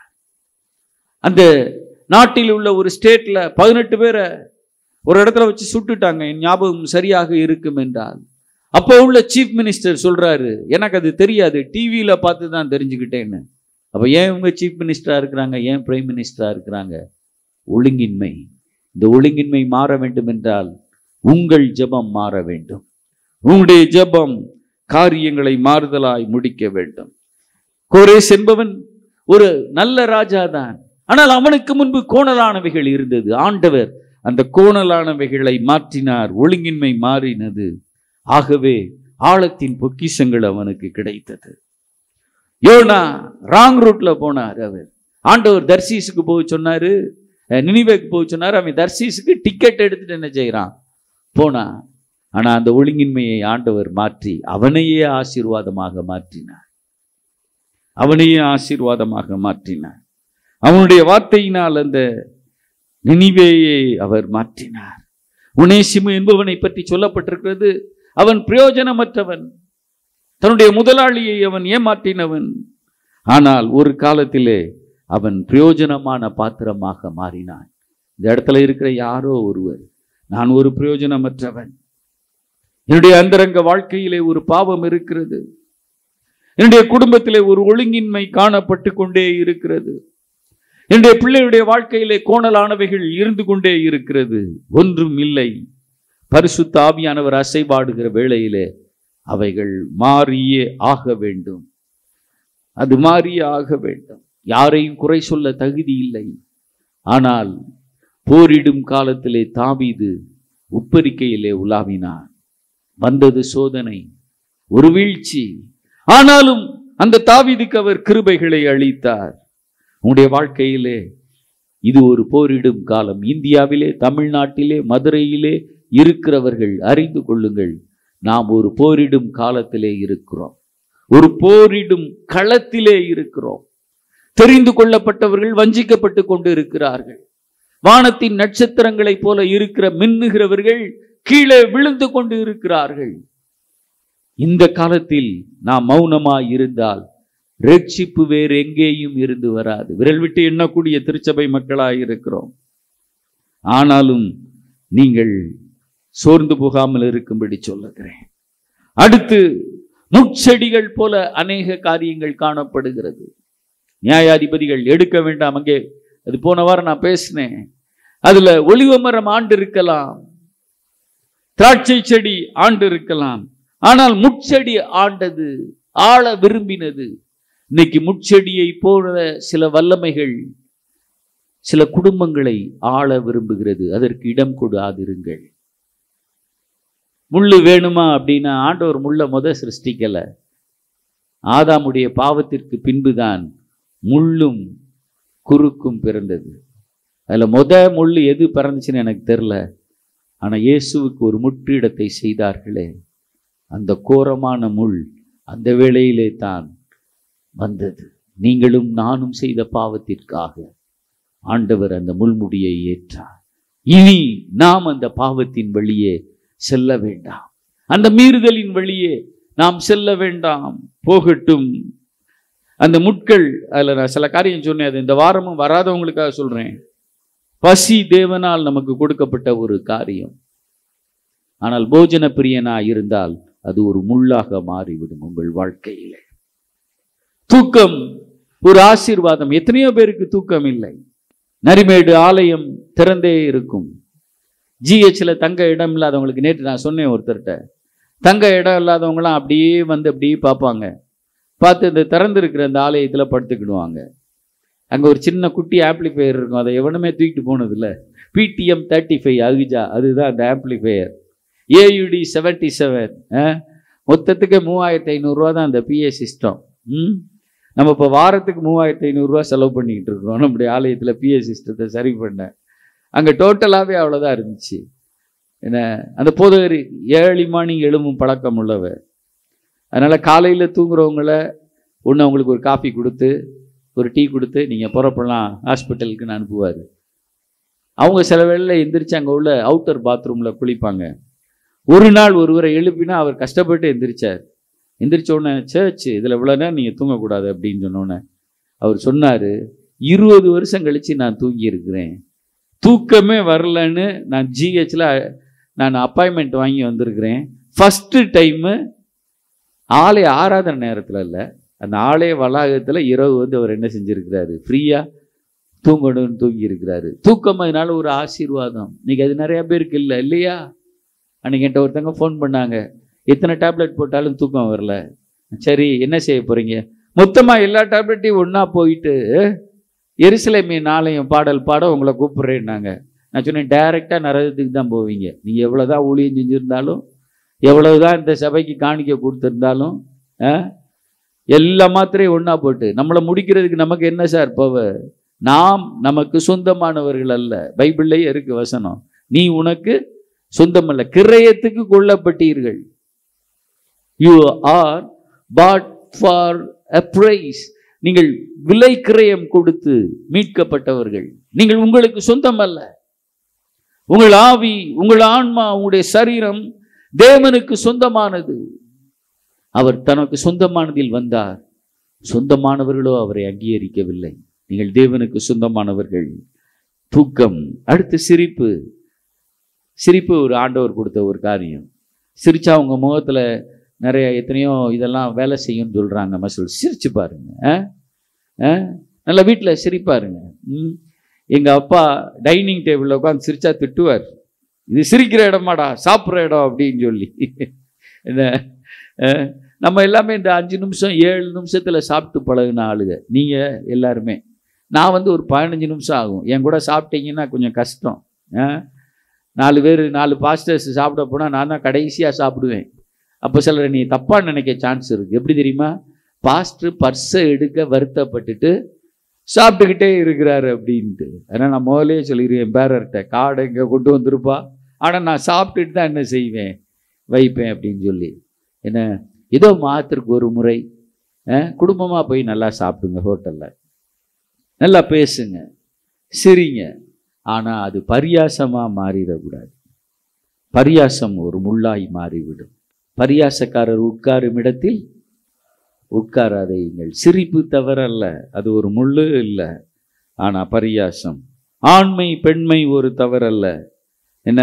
அந்த நாட்டில் உள்ள ஒரு ஸ்டேட்ல பதினெட்டு பேரை ஒரு இடத்துல வச்சு சுட்டுட்டாங்க என் ஞாபகம் சரியாக இருக்கும் என்றால் அப்போ உள்ள சீஃப் மினிஸ்டர் சொல்றாரு எனக்கு அது தெரியாது டிவியில பார்த்து தான் தெரிஞ்சுக்கிட்டேன்னு அப்ப ஏன் இவங்க சீஃப் மினிஸ்டரா இருக்கிறாங்க ஏன் பிரைம் மினிஸ்டரா இருக்கிறாங்க ஒழுங்கின்மை இந்த ஒழுங்கின்மை மாற வேண்டும் என்றால் உங்கள் ஜெபம் மாற வேண்டும் உங்களுடைய ஜெபம் காரியங்களை மாறுதலாய் முடிக்க வேண்டும் கோரேஸ் என்பவன் ஒரு நல்ல ராஜா தான் ஆனால் அவனுக்கு முன்பு கோணலானவைகள் இருந்தது ஆண்டவர் அந்த கோணலானவைகளை மாற்றினார் ஒழுங்கின்மை மாறினது ஆகவே ஆழத்தின் பொக்கிஷங்கள் அவனுக்கு கிடைத்தது யோனா ராங் ரூட்ல போனார் அவர் ஆண்டவர் தர்சீஸுக்கு போக சொன்னாரு அஹ், நினிவேக்கு போக சொன்னார் அவன் தர்சீஸுக்கு டிக்கெட் எடுத்துட்டு என்ன செய்கிறான் போனான் ஆனா அந்த ஒழுங்கின்மையை ஆண்டவர் மாற்றி அவனையே ஆசீர்வாதமாக மாற்றினார் அவனையே ஆசீர்வாதமாக மாற்றினார் அவனுடைய வார்த்தையினால் அந்த நினிவேயை அவர் மாற்றினார் உனேசிமு என்பவனை பற்றி சொல்லப்பட்டிருக்கிறது அவன் பிரயோஜனமற்றவன் தன்னுடைய முதலாளியை அவன் ஏமாற்றினவன் ஆனால் ஒரு காலத்திலே அவன் பிரயோஜனமான பாத்திரமாக மாறினான் இந்த இடத்துல இருக்கிற யாரோ ஒருவர் நான் ஒரு பிரயோஜனமற்றவன் என்னுடைய அந்தரங்க வாழ்க்கையிலே ஒரு பாவம் இருக்கிறது என்னுடைய குடும்பத்திலே ஒரு ஒழுங்கின்மை காணப்பட்டு கொண்டே இருக்கிறது என்னுடைய பிள்ளையுடைய வாழ்க்கையிலே கோணலானவைகள் இருந்து கொண்டே இருக்கிறது ஒன்றும் இல்லை பரிசுத்த ஆவியானவர் அசைபாடுகிற வேளையிலே அவைகள் மாறியே ஆக வேண்டும் அது மாறியே ஆக வேண்டும் யாரையும் குறை சொல்ல தகுதி இல்லை ஆனால் போரிடும் காலத்திலே தாவீது உப்பரிக்கையிலே உலாவினான் வந்தது சோதனை ஒரு வீழ்ச்சி ஆனாலும் அந்த தாவீதுக்கு அவர் கிருபைகளை அளித்தார் உங்களுடைய வாழ்க்கையிலே இது ஒரு போரிடும் காலம் இந்தியாவிலே தமிழ்நாட்டிலே மதுரையிலே இருக்கிறவர்கள் அறிந்து கொள்ளுங்கள் நாம் ஒரு போரிடும் காலத்திலே இருக்கிறோம் ஒரு போரிடும் களத்திலே இருக்கிறோம் தெரிந்து கொள்ளப்பட்டவர்கள் வஞ்சிக்கப்பட்டு கொண்டு இருக்கிறார்கள் வானத்தின் நட்சத்திரங்களைப் போல இருக்கிற மின்னுகிறவர்கள் கீழே விழுந்து கொண்டு இருக்கிறார்கள் இந்த காலத்தில் நாம் மௌனமாய் இருந்தால் ரட்சிப்பு வேறு எங்கேயும் இருந்து வராது விரல் விட்டு எண்ணக்கூடிய திருச்சபை மக்களாய் இருக்கிறோம் ஆனாலும் நீங்கள் சோர்ந்து போகாமல் இருக்கும்படி சொல்லுகிறேன் அடுத்து முட்செடிகள் போல அநேக காரியங்கள் காணப்படுகிறது நியாயாதிபதிகள் எடுக்க வேண்டாம் அங்கே அது போன வாரம் நான் பேசினேன் அதுல ஒளிவ மரம் ஆண்டு இருக்கலாம் திராட்சை செடி ஆண்டு இருக்கலாம் ஆனால் முட்செடி ஆண்டது ஆள விரும்பினது இன்னைக்கு முட்செடியை போல சில வல்லமைகள் சில குடும்பங்களை ஆள விரும்புகிறது அதற்கு இடம் கொடாதிருங்கள் முள்ளு வேணுமா அப்படின்னா ஆண்டவர் முள்ள முத சிருஷ்டிக்கல ஆதாமுடைய பாவத்திற்கு பின்புதான் முள்ளும் குறுக்கும் பிறந்தது அதுல முத முள்ளு எது பிறந்துச்சுன்னு எனக்கு தெரில ஆனா இயேசுவுக்கு ஒரு முற்றிடத்தை செய்தார்களே அந்த கோரமான முள் அந்த வேளையிலே தான் வந்தது நீங்களும் நானும் செய்த பாவத்திற்காக ஆண்டவர் அந்த முள்முடியை ஏற்றார் இனி நாம் அந்த பாவத்தின் வழியே செல்ல வேண்டாம் அந்த மீறுதலின் வழியே நாம் செல்ல வேண்டாம் போகட்டும் அந்த முட்கள் அதில் நான் சில காரியம் சொன்னேன் அது இந்த வாரமும் வராதவங்களுக்காக சொல்றேன் பசி தேவனால் நமக்கு கொடுக்கப்பட்ட ஒரு காரியம் ஆனால் போஜன பிரியனா இருந்தால் அது ஒரு முள்ளாக மாறிவிடும் உங்கள் வாழ்க்கையிலே தூக்கம் ஒரு ஆசீர்வாதம் எத்தனையோ பேருக்கு தூக்கம் இல்லை நரிமேடு ஆலயம் திறந்தே இருக்கும் ஜிஹெச்ல தங்க இடம் இல்லாதவங்களுக்கு நேற்று நான் சொன்னேன் ஒருத்தர்கிட்ட தங்க இடம் இல்லாதவங்களாம் அப்படியே வந்து அப்படியே பார்ப்பாங்க பார்த்து இந்த திறந்திருக்கிற அந்த ஆலயத்தில் படுத்துக்கிடுவாங்க அங்கே ஒரு சின்ன குட்டி ஆம்ப்ளிஃபையர் இருக்கும் அதை எவனுமே தூக்கிட்டு போனதில்ல பிடிஎம் தேர்ட்டி ஃபைவ் அகுஜா அதுதான் அந்த ஆம்ப்ளிஃபையர் ஏயுடி செவன்டி செவன் மொத்தத்துக்கு மூவாயிரத்தி ஐநூறுரூவா தான் அந்த பிஏ சிஸ்டம் ம் நம்ம இப்போ வாரத்துக்கு மூவாயிரத்தி ஐநூறுரூவா செலவு பண்ணிக்கிட்டு இருக்கிறோம் நம்முடைய ஆலயத்தில் பிஏ சிஸ்டத்தை சரி பண்ண அங்கே டோட்டலாகவே அவ்வளோதான் இருந்துச்சு என்ன அந்த போதகர் ஏழு மார்னிங் எழும்பும் பழக்கம் உள்ளவர் அதனால் காலையில் தூங்குறவங்கள ஒன்று அவங்களுக்கு ஒரு காஃபி கொடுத்து ஒரு டீ கொடுத்து நீங்கள் புறப்படலாம் ஹாஸ்பிட்டலுக்குன்னு அனுப்புவார் அவங்க சில வேளையில் எந்திரிச்சு அங்கே உள்ள அவுட்டர் பாத்ரூமில் குளிப்பாங்க ஒரு நாள் ஒருவரை எழுப்பினா அவர் கஷ்டப்பட்டு எந்திரிச்சார் எந்திரிச்ச உடனே சர்ச் இதில் இவ்வளோ நேரம் நீங்கள் தூங்கக்கூடாது அப்படின்னு சொன்னோன்னே அவர் சொன்னார் இருபது வருஷம் கழித்து நான் தூங்கி இருக்கிறேன் தூக்கமே வரலன்னு நான் ஜிஹெச்சில் நான் அப்பாயின்மெண்ட் வாங்கி வந்திருக்கிறேன் ஃபஸ்ட்டு டைமு ஆலய ஆராதனை நேரத்தில் இல்லை அந்த ஆலய வளாகத்தில் இரவு வந்து அவர் என்ன செஞ்சுருக்கிறாரு ஃப்ரீயாக தூங்கணும்னு தூங்கி இருக்கிறாரு தூக்கம் அதனால ஒரு ஆசீர்வாதம் இன்னைக்கு அது நிறைய பேருக்கு இல்லை இல்லையா அன்னைக்கு என்கிட்ட ஒருத்தவங்க ஃபோன் பண்ணாங்க எத்தனை டேப்லெட் போட்டாலும் தூக்கம் வரல சரி என்ன செய்ய போறீங்க மொத்தமாக எல்லா டேப்லெட்டையும் ஒன்றா போயிட்டு எருசலேமின் நாளையும் பாடல் பாட உங்களை கூப்பிட்றேன்னாங்க நான் சொன்னேன் டைரெக்டாக நரகத்துக்கு தான் போவீங்க நீங்கள் எவ்வளோதான் ஊழியம் செஞ்சுருந்தாலும் எவ்வளவுதான் இந்த சபைக்கு காணிக்க கொடுத்துருந்தாலும் ஆ, எல்லா மாத்திரையும் ஒன்றா போட்டு நம்மளை முடிக்கிறதுக்கு நமக்கு என்ன சார் பவர் நாம் நமக்கு சொந்தமானவர்கள் அல்ல பைபிள்லயே இருக்கு வசனம் நீ உனக்கு சொந்தமல்ல கிரயத்துக்கு கொல்லப்பட்டீர்கள் you are bought for a price நீங்கள் விலை கிரயம் கொடுத்து மீட்கப்பட்டவர்கள் நீங்கள் உங்களுக்கு சொந்தம் அல்ல உங்கள் ஆவி உங்கள் ஆன்மா உங்களுடைய சரீரம் தேவனுக்கு சொந்தமானது அவர் தனக்கு சொந்தமானதில் வந்தார் சொந்தமானவர்களோ அவரை அங்கீகரிக்கவில்லை நீங்கள் தேவனுக்கு சொந்தமானவர்கள் தூக்கம் அடுத்து சிரிப்பு சிரிப்பு ஒரு ஆண்டவர் கொடுத்த ஒரு காரியம் சிரிச்சா உங்க முகத்துல நிறைய எத்தனையோ இதெல்லாம் வேலை செய்யும்னு சொல்றாங்க மசூல் சிரிச்சு பாருங்க ஆ? ஆ? நல்லா வீட்டில் சிரிப்பாருங்க ம். எங்க அப்பா டைனிங் டேபிளில் உட்காந்து சிரிச்சா திட்டுவார் இது சிரிக்கிற இடமாடா சாப்பிட்ற இடம் அப்படின்னு சொல்லி என்ன ஆ? நம்ம எல்லாமே இந்த அஞ்சு நிமிஷம் ஏழு நிமிஷத்துல சாப்பிட்டு பழகுன ஆளுங்க நீங்க எல்லாருமே நான் வந்து ஒரு பதினஞ்சு நிமிஷம் ஆகும் என் கூட சாப்பிட்டீங்கன்னா கொஞ்சம் கஷ்டம் ஆ? நாலு பேர் நாலு பாஸ்டர்ஸ் சாப்பிட போனால் நான் தான் கடைசியாக சாப்பிடுவேன் அப்போ சிலர் நீ தப்பாக நினைக்க சான்ஸ் இருக்குது எப்படி தெரியுமா பாஸ்டர் பர்ஸை எடுக்க வருத்தப்பட்டுட்டு சாப்பிட்டுக்கிட்டே இருக்கிறாரு அப்படின்ட்டு அதனால் நான் முதலே சொல்லிடுவேன் என் பேரர்கிட்ட காடை இங்கே கொண்டு வந்திருப்பா ஆனால் நான் சாப்பிட்டுட்டு தான் என்ன செய்வேன் வைப்பேன் அப்படின்னு சொல்லி என்ன ஏதோ மாதத்திற்கு ஒரு முறை குடும்பமாக போய் நல்லா சாப்பிடுங்க ஹோட்டலில் நல்லா பேசுங்க சிரிங்க ஆனால் அது பரியாசமாக மாறிடக்கூடாது பரியாசம் ஒரு முள்ளாய் மாறிவிடும் பரியாசக்காரர் உட்காரும் இடத்தில் உட்காராதையுங்கள் சிரிப்பு தவறல்ல அது ஒரு முள்ளு இல்லை ஆனால் பரியாசம் ஆண்மை பெண்மை ஒரு தவறல்ல என்ன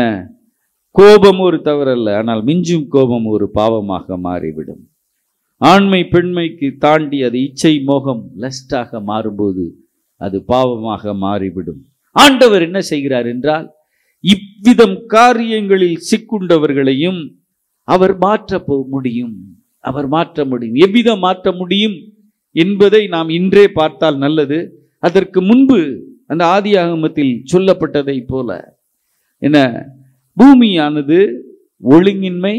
கோபம் ஒரு தவறல்ல ஆனால் மிஞ்சும் கோபம் ஒரு பாவமாக மாறிவிடும் ஆண்மை பெண்மைக்கு தாண்டி அது இச்சை மோகம் லஸ்டாக மாறும்போது அது பாவமாக மாறிவிடும் ஆண்டவர் என்ன செய்கிறார் என்றால் இவ்விதம் காரியங்களில் சிக்குண்டவர்களையும் அவர் மாற்ற போ- முடியும் அவர் மாற்ற முடியும் எவ்விதம் மாற்ற முடியும் என்பதை நாம் இன்றே பார்த்தால் நல்லது அதற்கு முன்பு அந்த ஆதியாகமத்தில் சொல்லப்பட்டதை போல என்ன பூமியானது ஒழுங்கின்மை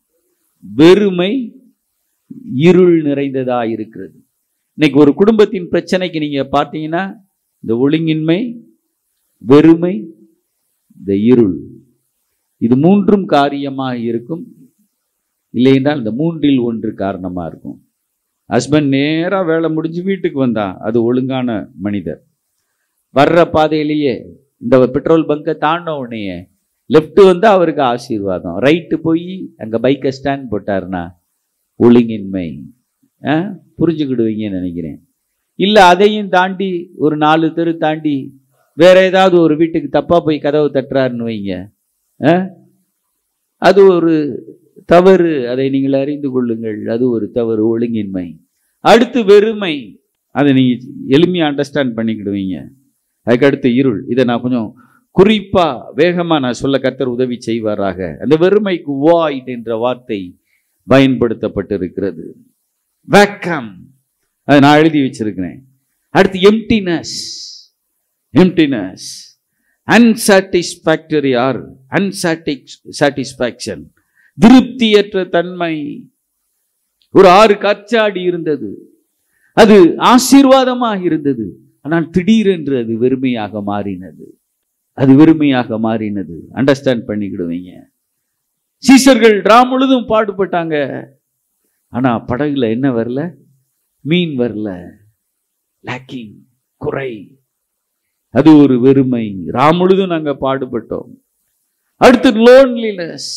வெறுமை இருள் நிறைந்ததா இருக்கிறது இன்னைக்கு ஒரு குடும்பத்தின் பிரச்சனைக்கு நீங்க பார்த்தீங்கன்னா இந்த ஒழுங்கின்மை வெறுமை இந்த இருள் இது மூன்றும் காரியமாக இருக்கும் இல்லையென்றால் இந்த மூன்றில் ஒன்று காரணமா இருக்கும் ஹஸ்பண்ட் நேரா வேலை முடிஞ்சு வீட்டுக்கு வந்தான் அது ஒழுங்கான மனிதர் வர்ற பாதையிலேயே இந்த பெட்ரோல் பங்கை தாண்ட உடனே லெஃப்ட் வந்தா அவருக்கு ஆசீர்வாதம் ரைட்டு போய் அங்க பைக்கை ஸ்டாண்ட் போட்டாருன்னா ஒழுங்கின்மை ஆ? புரிஞ்சுக்கிடுவீங்கன்னு நினைக்கிறேன் இல்ல அதையும் தாண்டி ஒரு நாலு தெரு தாண்டி வேற ஏதாவது ஒரு வீட்டுக்கு தப்பா போய் கதவு தட்டுறாருன்னு வைங்க ஆ? அது ஒரு தவறு அதை நீங்கள் அறிந்து கொள்ளுங்கள் அது ஒரு தவறு ஒழுங்கின்மை அடுத்து வெறுமை அதை நீங்க எளிமையா அண்டர்ஸ்டாண்ட் பண்ணிக்கிடுவீங்க அதுக்கடுத்து இருள் இதை நான் கொஞ்சம் குறிப்பா வேகமா நான் சொல்ல கர்த்தர் உதவி செய்வாராக அந்த வெறுமைக்கு வாய்ட் என்ற வார்த்தை பயன்படுத்தப்பட்டிருக்கிறது வேக்கம் அதை நான் எழுதி வச்சிருக்கிறேன் அடுத்து எம்டினஸ் எம்டினஸ் அன்சாட்டிஸ்பாக்டரி ஆர் அன்சாட்டிஸ் சாட்டிஸ்பாக்சன் திருப்தியற்ற தன்மை ஒரு ஆறு கச்சாடி இருந்தது அது ஆசீர்வாதமாக இருந்தது ஆனால் திடீரென்று அது வெறுமையாக மாறினது அது வெறுமையாக மாறினது அண்டர்ஸ்டாண்ட் பண்ணிக்கிடுவீங்க சீசர்கள் ரா முழுதும் பாடுபட்டாங்க ஆனா படகுல என்ன வரல மீன் வரல லேக்கிங் குறை அது ஒரு வெறுமை ரா முழுதும் நாங்க பாடுபட்டோம் அடுத்து லோன்லினஸ்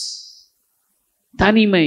தனிமை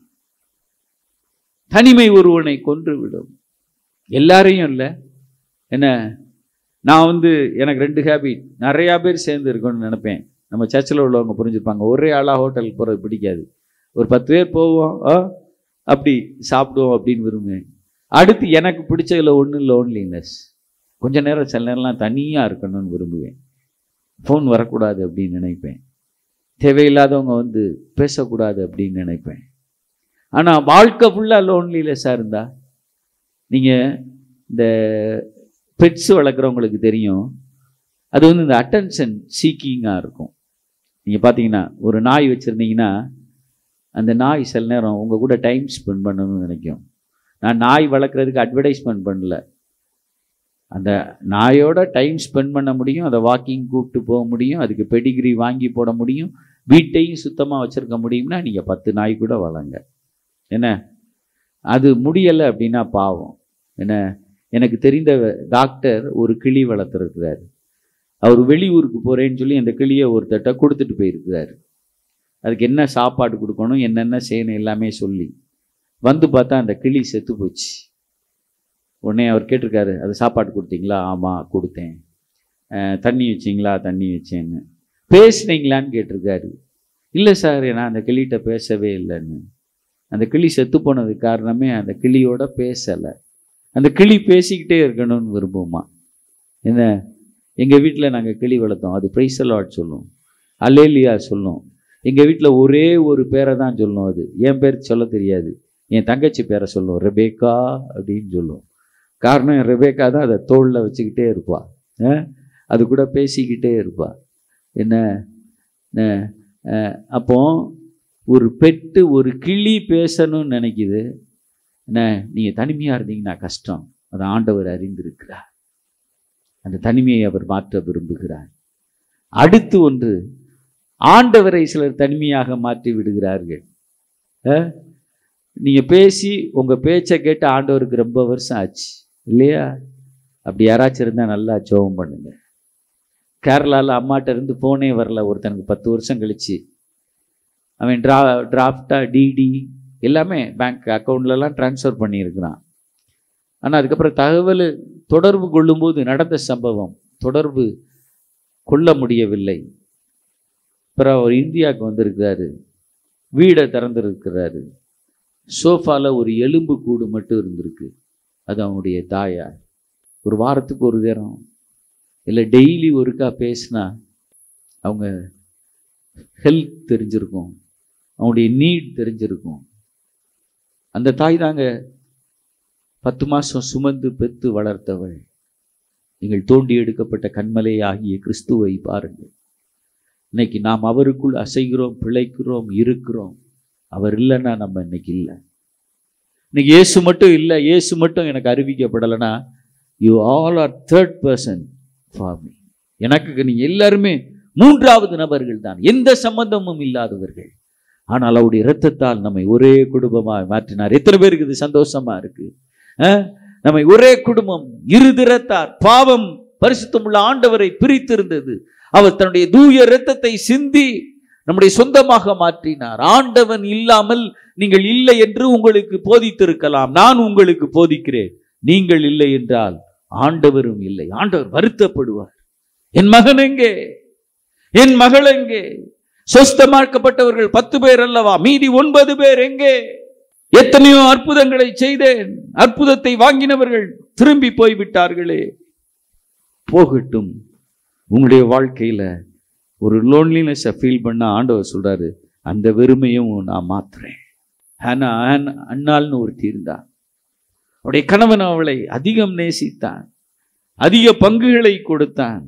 தனிமை ஒருவனை கொன்றுவிடும் எல்லாரையும் இல்லை என்ன நான் வந்து எனக்கு ரெண்டு ஹேபிட் நிறையா பேர் சேர்ந்து இருக்கணும்னு நினைப்பேன் நம்ம சர்ச்சில் உள்ளவங்க புரிஞ்சுப்பாங்க ஒரே ஆளாக ஹோட்டலுக்கு போகிறது பிடிக்காது ஒரு பத்து பேர் போவோம் ஆ, அப்படி சாப்பிடுவோம் அப்படின்னு விரும்புவேன் அடுத்து எனக்கு பிடிச்சதுல ஒன்று லோன்லினஸ் கொஞ்ச நேரம் சில நேரம்லாம் தனியாக இருக்கணும்னு விரும்புவேன் ஃபோன் வரக்கூடாது அப்படின்னு நினைப்பேன் தேவையில்லாதவங்க வந்து பேசக்கூடாது அப்படின்னு நினைப்பேன் ஆனால் வாழ்க்கை ஃபுல்லாக லோன்லினஸ்ஸாக இருந்தா நீங்கள் இந்த பெட்ஸ் வளர்க்குறவங்களுக்கு தெரியும் அது வந்து இந்த அட்டென்ஷன் சீக்கிங்காக இருக்கும் நீங்கள் பார்த்தீங்கன்னா ஒரு நாய் வச்சுருந்தீங்கன்னா அந்த நாய் சில நேரம் உங்கள் கூட டைம் ஸ்பெண்ட் பண்ணணும்னு நினைக்கும் நான் நாய் வளர்க்குறதுக்கு அட்வர்டைஸ்மெண்ட் பண்ணல அந்த நாயோட டைம் ஸ்பெண்ட் பண்ண முடியும் அதை வாக்கிங் கூப்பிட்டு போக முடியும் அதுக்கு பெடிகிரி வாங்கி போட முடியும் வீட்டையும் சுத்தமாக வச்சுருக்க முடியும்னா நீங்கள் பத்து நாய் கூட வளங்க என்ன அது முடியலை அப்படின்னா பாவம் என்ன எனக்கு தெரிந்த டாக்டர் ஒரு கிளி வளர்த்துருக்கிறார் அவர் வெளியூருக்கு போகிறேன்னு சொல்லி அந்த கிளியை ஒருத்தட்ட கொடுத்துட்டு போயிருக்கிறாரு அதுக்கு என்ன சாப்பாடு கொடுக்கணும் என்னென்ன செய்யணும் எல்லாமே சொல்லி வந்து பார்த்தா அந்த கிளி செத்து போச்சு உடனே அவர் கேட்டிருக்காரு அது சாப்பாடு கொடுத்தீங்களா ஆமாம் கொடுத்தேன் அஹ், தண்ணி வச்சிங்களா தண்ணி வச்சேன்னு பேசுனீங்களான்னு கேட்டிருக்காரு இல்லை சார் நான் அந்த கிளிகிட்ட பேசவே இல்லைன்னு அந்த கிளி செத்து போனதுக்கு காரணமே அந்த கிளியோட பேசலை அந்த கிளி பேசிக்கிட்டே இருக்கணும்னு விரும்புமா என்ன எங்கள் வீட்டில் நாங்கள் கிளி வளர்த்தோம் அது பிரைசலாட் சொல்லும் அலேலியா சொல்லும் எங்கள் வீட்டில் ஒரே ஒரு பேரை தான் சொல்லும் அது என் பேர் சொல்ல தெரியாது என் தங்கச்சி பேரை சொல்லும் ரெபேக்கா அப்படின்னு சொல்லும் காரணம் ரெபேக்கா தான் அதை தோளில் வச்சுக்கிட்டே இருப்பா அஹ், அது கூட பேசிக்கிட்டே இருப்பா என்ன அஹ், அஹ், அப்போ ஒரு பெட்டு ஒரு கிளி பேசணும்னு நினைக்குது என்ன நீங்கள் தனிமையாக இருந்தீங்கன்னா கஷ்டம் அதை ஆண்டவர் அறிந்திருக்கிறார் அந்த தனிமையை அவர் மாற்ற விரும்புகிறார் அடுத்து ஒன்று ஆண்டவரை சிலர் தனிமையாக மாற்றி விடுகிறார்கள் அஹ்? நீங்க பேசி உங்க பேச்சை கேட்டு ஆண்டவருக்கு ரொம்ப வருஷம் ஆச்சு இல்லையா அப்படி யாராச்சும் இருந்தா நல்லா ஜோபம் பண்ணுங்க கேரளாவில் அம்மாட்ட இருந்து போனே வரல ஒருத்தனுக்கு பத்து வருஷம் கழிச்சு அவன் ட்ரா டிராஃப்டா டிடி எல்லாமே பேங்க் அக்கௌண்ட்லலாம் ட்ரான்ஸ்ஃபர் பண்ணியிருக்கிறான் ஆனால் அதுக்கப்புறம் தகவல் தொடர்பு கொள்ளும்போது நடந்த சம்பவம் தொடர்பு கொள்ள முடியவில்லை அப்புறம் அவர் இந்தியாவுக்கு வந்திருக்கிறாரு வீடை திறந்திருக்கிறாரு சோஃபால ஒரு எலும்பு கூடு மட்டும் இருந்திருக்கு அது அவனுடைய தாயார் ஒரு வாரத்துக்கு ஒரு நேரம் இல்லை டெய்லி ஒருக்கா பேசினா அவங்க ஹெல்த் தெரிஞ்சிருக்கும் அவனுடைய நீட் தெரிஞ்சிருக்கும் அந்த தாய் தாங்க பத்து மாதம் சுமந்து பெத்து வளர்த்தவள் நீங்கள் தோண்டி எடுக்கப்பட்ட கண்மலை ஆகிய கிறிஸ்துவை பாருங்கள் இன்னைக்கு நாம் அவருக்குள் அசைகிறோம் பிழைக்கிறோம் இருக்கிறோம் அவர் இல்லைன்னா நம்ம இன்னைக்கு இல்லை இன்னைக்கு இயேசு மட்டும் இல்லை இயேசு மட்டும் எனக்கு அறிவிக்கப்படலைன்னா you all are third person for me எனக்கு நீங்க எல்லாருமே மூன்றாவது நபர்கள் தான் எந்த சம்பந்தமும் இல்லாதவர்கள் ஆனால் அவருடைய இரத்தத்தால் நம்மை ஒரே குடும்பமாக மாற்றினார் எத்தனை பேருக்கு இது சந்தோஷமா இருக்கு அஹ்? நம்மை ஒரே குடும்பம் இருதிறத்தார் பாவம் பரிசுத்தமுள்ள ஆண்டவரை பிரித்திருந்தது அவர் தன்னுடைய தூய இரத்தத்தை சிந்தி நம்முடைய சொந்தமாக மாற்றினார் ஆண்டவன் இல்லாமல் நீங்கள் இல்லை என்று உங்களுக்கு போதித்திருக்கலாம் நான் உங்களுக்கு போதிக்கிறேன் நீங்கள் இல்லை என்றால் ஆண்டவரும் இல்லை ஆண்டவர் வருத்தப்படுவார் என் மகன் எங்கே என் மகள் எங்கே சொஸ்தமாக்கப்பட்டவர்கள் பத்து பேர் அல்லவா மீதி ஒன்பது பேர் எங்கே எத்தனையோ அற்புதங்களை செய்தேன் அற்புதத்தை வாங்கினவர்கள் திரும்பி போய்விட்டார்களே போகட்டும் உங்களுடைய வாழ்க்கையில ஒரு லோன்லினஸை ஃபீல் பண்ண ஆண்டவர் சொல்றாரு அந்த வெறுமையும் நான் மாத்துறேன் ஆனா ஆன்- அன்னாள்னு ஒருத்தி இருந்தான் அவருடைய கணவன் அவளை அதிகம் நேசித்தான் அதிக பங்குகளை கொடுத்தான்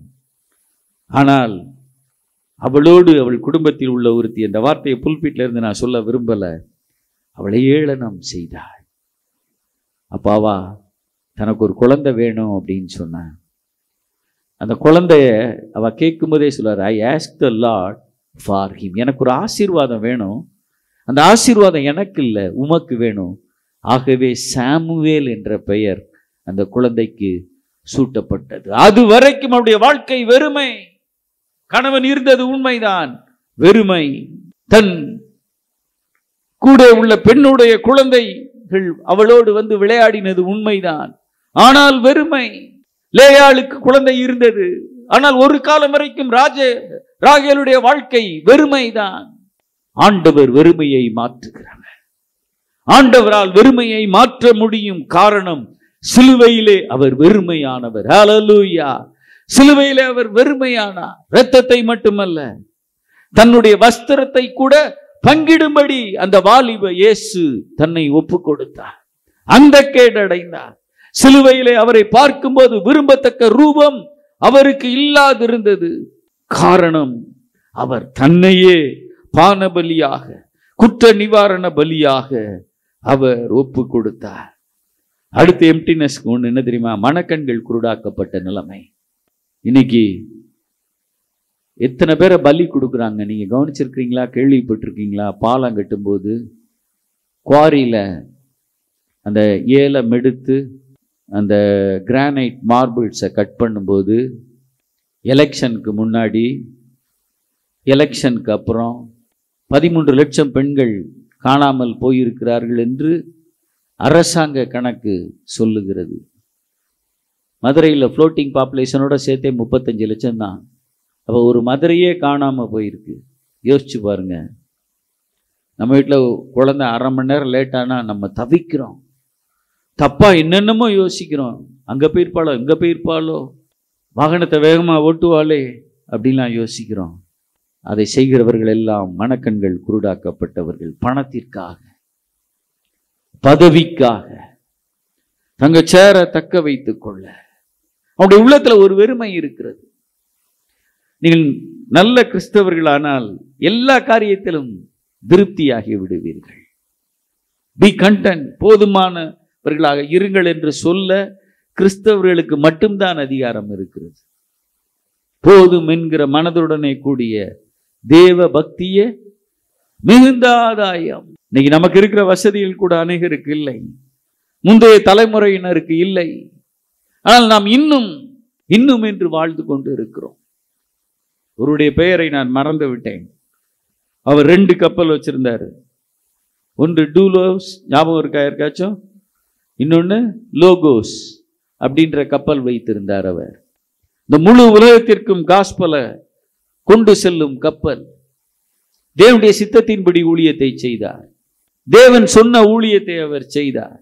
ஆனால் அவளோடு அவள் குடும்பத்தில் உள்ள ஒருத்தி அந்த வார்த்தையை புல்பீட்ல இருந்து நான் சொல்ல விரும்பல அவளை ஏளனம் செய்தாள் அப்பாவா தனக்கு ஒரு குழந்தை வேணும் அப்படின்னு சொன்னான் அந்த குழந்தைய அவ கேட்கும்போதே சொல்றாரு I ask the Lord for him எனக்கு ஒரு ஆசீர்வாதம் வேணும் அந்த ஆசீர்வாதம் எனக்கு இல்லை உமக்கு வேணும் ஆகவே சாமுவேல் என்ற பெயர் அந்த குழந்தைக்கு சூட்டப்பட்டது அது வரைக்கும் அவருடைய வாழ்க்கை வெறுமை கணவன் இருந்தது உண்மைதான் வெறுமை தன் கூட உள்ள பெண்ணுடைய குழந்தைகள் அவளோடு வந்து விளையாடினது உண்மைதான் ஆனால் வெறுமை லேயாளுக்கு குழந்தை இருந்தது ஆனால் ஒரு காலம் வரைக்கும் ராஜ ராகேலுடைய வாழ்க்கை வெறுமைதான் ஆண்டவர் வெறுமையை மாற்றுகிறவர் ஆண்டவரால் வெறுமையை மாற்ற முடியும் காரணம் சிலுவையிலே அவர் வெறுமையானவர் ஹalleluya சிலுவையிலே அவர் வெறுமையானார் இரத்தத்தை மட்டுமல்ல தன்னுடைய வஸ்திரத்தை கூட பங்கிடும்படி அந்த வாலிப இயேசு தன்னை ஒப்பு கொடுத்தார் அந்த கேடடைந்தார் சிலுவையிலே அவரை பார்க்கும்போது விரும்பத்தக்க ரூபம் அவருக்கு இல்லாதிருந்தது காரணம் அவர் தன்னையே பான பலியாக குற்ற நிவாரண பலியாக அவர் ஒப்பு கொடுத்தார் அடுத்து எம்டினஸ்க்கு ஒன்று என்ன தெரியுமா மனக்கண்கள் குருடாக்கப்பட்ட நிலைமை இன்னைக்கு எத்தனை பேரை பலி கொடுக்குறாங்க நீங்க கவனிச்சிருக்கிறீங்களா கேள்விப்பட்டிருக்கீங்களா பாலம் கட்டும்போது குவாரியில அந்த ஏலம் எடுத்து அந்த கிரானைட் மார்பிள்ஸை கட் பண்ணும்போது எலெக்ஷனுக்கு முன்னாடி எலெக்ஷனுக்கு அப்புறம் பதிமூன்று லட்சம் பெண்கள் காணாமல் போயிருக்கிறார்கள் என்று அரசாங்க கணக்கு சொல்லுகிறது மதுரையில் ஃப்ளோட்டிங் பாப்புலேஷனோட சேர்த்தே முப்பத்தஞ்சு லட்சம் தான் அப்போ ஒரு மதுரையே காணாமல் போயிருக்கு யோசிச்சு பாருங்க நம்ம வீட்டில் குழந்தை அரை மணி நேரம் லேட் ஆனால் நம்ம தவிக்கிறோம் தப்பா என்னென்னமோ யோசிக்கிறோம் அங்கே போயிருப்பாளோ இங்கே போயிருப்பாளோ வாகனத்தை வேகமாக ஓட்டுவாளே அப்படின்லாம் யோசிக்கிறோம் அதை செய்கிறவர்கள் எல்லாம் மனக்கண்கள் குருடாக்கப்பட்டவர்கள் பணத்திற்காக பதவிக்காக தங்க சேர தக்க வைத்துக் கொள்ள அவனுடைய உள்ளத்துல ஒரு வெறுமை இருக்கிறது நீங்கள் நல்ல கிறிஸ்தவர்களானால் எல்லா காரியத்திலும் திருப்தியாகி விடுவீர்கள் பி கண்டென்ட் போதுமானவர்களாக இருங்கள் என்று சொல்ல கிறிஸ்தவர்களுக்கு மட்டும்தான் அதிகாரம் இருக்கிறது போதும் என்கிற மனதுடனே கூடிய தேவ பக்தியே மிகுந்த ஆதாயம் இன்னைக்கு நமக்கு இருக்கிற வசதிகள் கூட அநேகருக்கு இல்லை முந்தைய தலைமுறையினருக்கு இல்லை ஆனால் நாம் இன்னும் இன்னும் என்று வாழ்ந்து கொண்டு இருக்கிறோம் அவருடைய பெயரை நான் மறந்து விட்டேன் அவர் ரெண்டு கப்பல் வச்சிருந்தாரு ஒன்று டூலோஸ் ஞாபகம் இருக்கா யாருக்காச்சும் இன்னொன்று லோகோஸ் அப்படின்ற கப்பல் வைத்திருந்தார் அவர் இந்த முழு உலகத்திற்கும் காஸ்பலை கொண்டு செல்லும் கப்பல் தேவனுடைய சித்தத்தின்படி ஊழியத்தை செய்தார் தேவன் சொன்ன ஊழியத்தை அவர் செய்தார்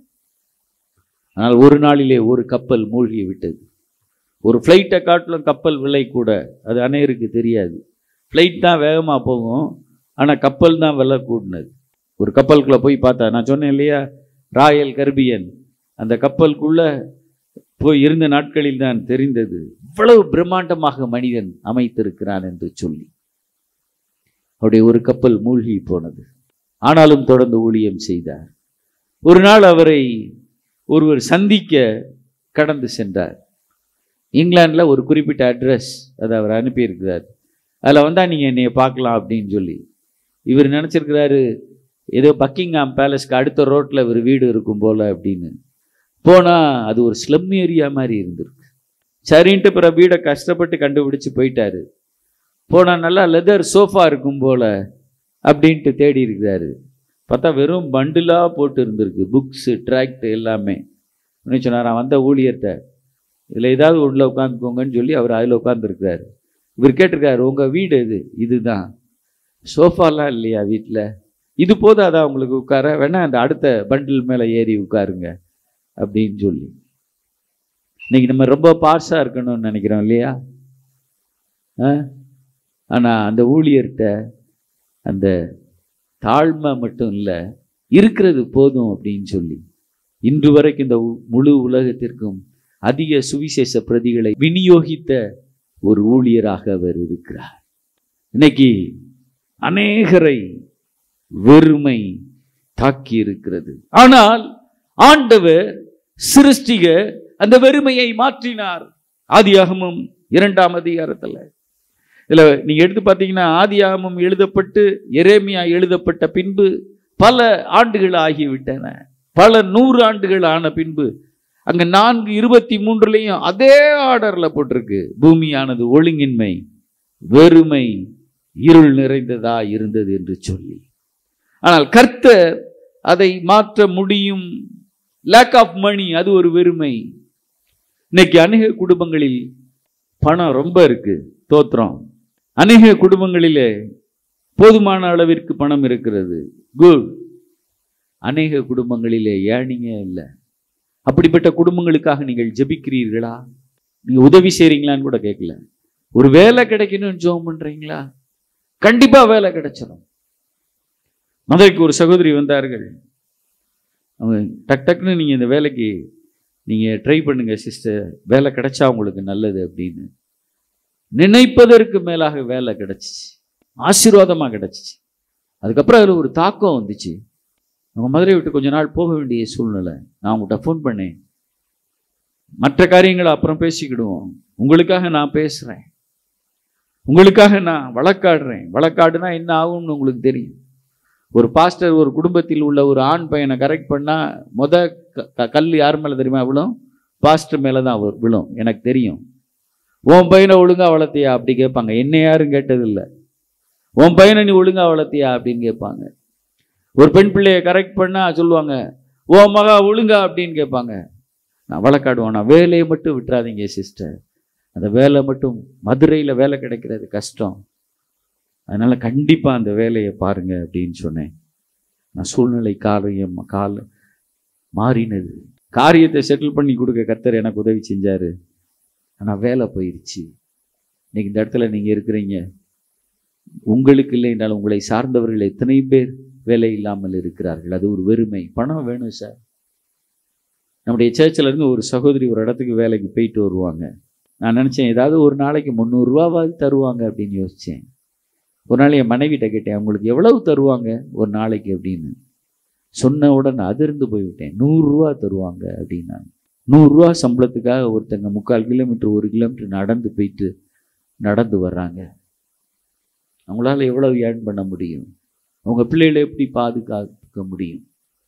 ஆனால் ஒரு நாளிலே ஒரு கப்பல் மூழ்கி விட்டது ஒரு ஃப்ளைட்டை காட்டிலும் கப்பல் விலை கூட அது அநேகருக்கு தெரியாது ஃப்ளைட் தான் வேகமாக போகும் ஆனால் கப்பல் தான் விலை கூடினது ஒரு கப்பலுக்குள்ளே போய் பார்த்தா நான் சொன்னேன் இல்லையா ராயல் கர்பியன் அந்த கப்பலுக்குள்ள போய் இருந்த நாட்களில் தான் தெரிந்தது இவ்வளவு பிரம்மாண்டமாக மனிதன் அமைத்திருக்கிறான் என்று சொல்லி அவருடைய ஒரு கப்பல் மூழ்கி போனது ஆனாலும் தொடர்ந்து ஊழியம் செய்தார் ஒரு நாள் அவரை ஒருவர் சந்திக்க கடந்து சென்றார் இங்கிலாந்தில் ஒரு குறிப்பிட்ட அட்ரஸ் அதை அவர் அனுப்பியிருக்கிறார் அதில் வந்தால் நீங்கள் என்னைய பார்க்கலாம் அப்படின்னு சொல்லி இவர் நினச்சிருக்கிறாரு ஏதோ பக்கிங்ஹாம் பேலஸ்க்கு அடுத்த ரோட்டில் ஒரு வீடு இருக்கும் போல அப்படின்னு போனால் அது ஒரு ஸ்லம் ஏரியா மாதிரி இருந்திருக்கு சரின்ட்டு பிறகு வீடை கஷ்டப்பட்டு கண்டுபிடிச்சு போயிட்டாரு போனால் நல்லா லெதர் சோஃபா இருக்கும் போல அப்படின்ட்டு தேடி இருக்கிறாரு பார்த்தா வெறும் பண்டிலாக போட்டு இருந்திருக்கு புக்ஸு ட்ராக்ட் எல்லாமே என்ன சொன்னார் நான் வந்த ஊழியர்கிட்ட இதில் ஏதாவது உள்ள உட்காந்துக்கோங்கன்னு சொல்லி அவர் அதில் உட்காந்துருக்கிறாரு இவர் கேட்டிருக்காரு உங்கள் வீடு எது இதுதான் சோஃபாலாம் இல்லையா வீட்டில் இது போதாதா உங்களுக்கு உட்கார வேணா அந்த அடுத்த பண்டில் மேலே ஏறி உட்காருங்க அப்படின்னு சொல்லி இன்னைக்கு நம்ம ரொம்ப பார்ஸாக இருக்கணும்னு நினைக்கிறோம் இல்லையா ஆ ஆனால் அந்த ஊழியர்கிட்ட அந்த தாழ்மை மட்டும் இல்லை இருக்கிறது போதும் அப்படின்னு சொல்லி இன்று வரைக்கும் இந்த உ- முழு உலகத்திற்கும் அதிக சுவிசேஷ பிரதிகளை விநியோகித்த ஒரு ஊழியராக அவர் இருக்கிறார் இன்னைக்கு அநேகரை வெறுமை தாக்கி இருக்கிறது ஆனால் ஆண்டவர் சிருஷ்டிக அந்த வெறுமையை மாற்றினார் ஆதியாகமம் இரண்டாம் அதிகாரத்துல இதுல நீங்க எடுத்து பார்த்தீங்கன்னா ஆதியாகமம் எழுதப்பட்டு எரேமியா எழுதப்பட்ட பின்பு பல ஆண்டுகள் ஆகிவிட்டன பல நூறு ஆண்டுகள் ஆன பின்பு அங்க நான்கு இருபத்தி மூன்றுலையும் அதே ஆர்டர்ல போட்டிருக்கு பூமியானது ஒழுங்கின்மை வெறுமை இருள் நிறைந்ததா இருந்தது என்று சொல்லி ஆனால் கர்த்தர் அதை மாற்ற முடியும் லேக் ஆஃப் மணி அது ஒரு வெறுமை இன்னைக்கு அநேக குடும்பங்களில் பணம் ரொம்ப இருக்கு தோத்திரம் அநேக குடும்பங்களிலே போதுமான அளவிற்கு பணம் இருக்கிறது குட் அநேக குடும்பங்களிலே ஏனிங்க இல்லை அப்படிப்பட்ட குடும்பங்களுக்காக நீங்கள் ஜெபிக்கிறீர்களா நீங்க உதவி செய்றீங்களான்னு கூட கேட்கல ஒரு வேலை கிடைக்கணும்னு ஜெபம் பண்றீங்களா கண்டிப்பா வேலை கிடைச்சிடும் மதுரைக்கு ஒரு சகோதரி வந்தார்கள் அவங்க டக் டக்குன்னு நீங்க இந்த வேலைக்கு நீங்க ட்ரை பண்ணுங்க சிஸ்டர் வேலை கிடைச்சா உங்களுக்கு நல்லது அப்படின்னு நினைப்பதற்கு மேலாக வேலை கிடைச்சிச்சு ஆசீர்வாதமா கிடைச்சிச்சு அதுக்கப்புறம் அதில் ஒரு தாக்கம் வந்துச்சு அவங்க மதுரை விட்டு கொஞ்ச நாள் போக வேண்டிய சூழ்நிலை நான் உங்கள்கிட்ட ஃபோன் பண்ணேன் மற்ற காரியங்களை அப்புறம் பேசிக்கிடுவோம் உங்களுக்காக நான் பேசுகிறேன் உங்களுக்காக நான் வழக்காடுறேன் வழக்காடுனா என்ன ஆகும்னு உங்களுக்கு தெரியும் ஒரு பாஸ்டர் ஒரு குடும்பத்தில் உள்ள ஒரு ஆண் பையனை கரெக்ட் பண்ணால் முத க- க- கல் யார் மேலே தெரியுமா விழும் பாஸ்டர் மேலே தான் வி- விழும் எனக்கு தெரியும் உன் பையனை ஒழுங்கா வளர்த்தியா அப்படி கேட்பாங்க என்ன யாரும் கேட்டதில்லை உன் பையனை நீ ஒழுங்கா வளர்த்தியா அப்படின்னு கேட்பாங்க ஒரு பெண் பிள்ளையை கரெக்ட் பண்ணா சொல்லுவாங்க ஓ மகா ஒழுங்கா அப்படின்னு கேட்பாங்க நான் வழக்காடுவேன் நான் வேலையை மட்டும் விட்டுறாதீங்க சிஸ்டர் அந்த வேலை மட்டும் மதுரையில் வேலை கிடைக்கிறது கஷ்டம் அதனால கண்டிப்பாக அந்த வேலையை பாருங்க அப்படின்னு சொன்னேன் நான் சூழ்நிலை காரியம் கால மாறினது காரியத்தை செட்டில் பண்ணி கொடுக்க கர்த்தர் எனக்கு உதவி செஞ்சாரு ஆனால் வேலை போயிருச்சு இன்னைக்கு இந்த இடத்துல நீங்கள் இருக்கிறீங்க உங்களுக்கு இல்லை என்றால் உங்களை சார்ந்தவர்கள் எத்தனை பேர் வேலை இல்லாமல் இருக்கிறார்கள் அது ஒரு வெறுமை பணம் வேணும் சார் நம்முடைய சர்ச்சில் இருந்து ஒரு சகோதரி ஒரு இடத்துக்கு வேலைக்கு போயிட்டு வருவாங்க நான் நினச்சேன் ஏதாவது ஒரு நாளைக்கு முந்நூறுரூவாவது தருவாங்க அப்படின்னு யோசித்தேன் ஒரு நாள் என் மனைவிட்ட கேட்டேன் அவங்களுக்கு எவ்வளவு தருவாங்க ஒரு நாளைக்கு அப்படின்னு சொன்ன உடனே அதிர்ந்து போய்விட்டேன் நூறுரூவா தருவாங்க அப்படின்னாங்க நூறுரூவா சம்பளத்துக்காக ஒருத்தங்க முக்கால் கிலோமீட்டர் ஒரு கிலோமீட்டர் நடந்து போயிட்டு நடந்து வர்றாங்க அவங்களால எவ்வளவு ஏர்ன் பண்ண முடியும் அவங்க பிள்ளைகளை எப்படி பாதுகாக்க முடியும்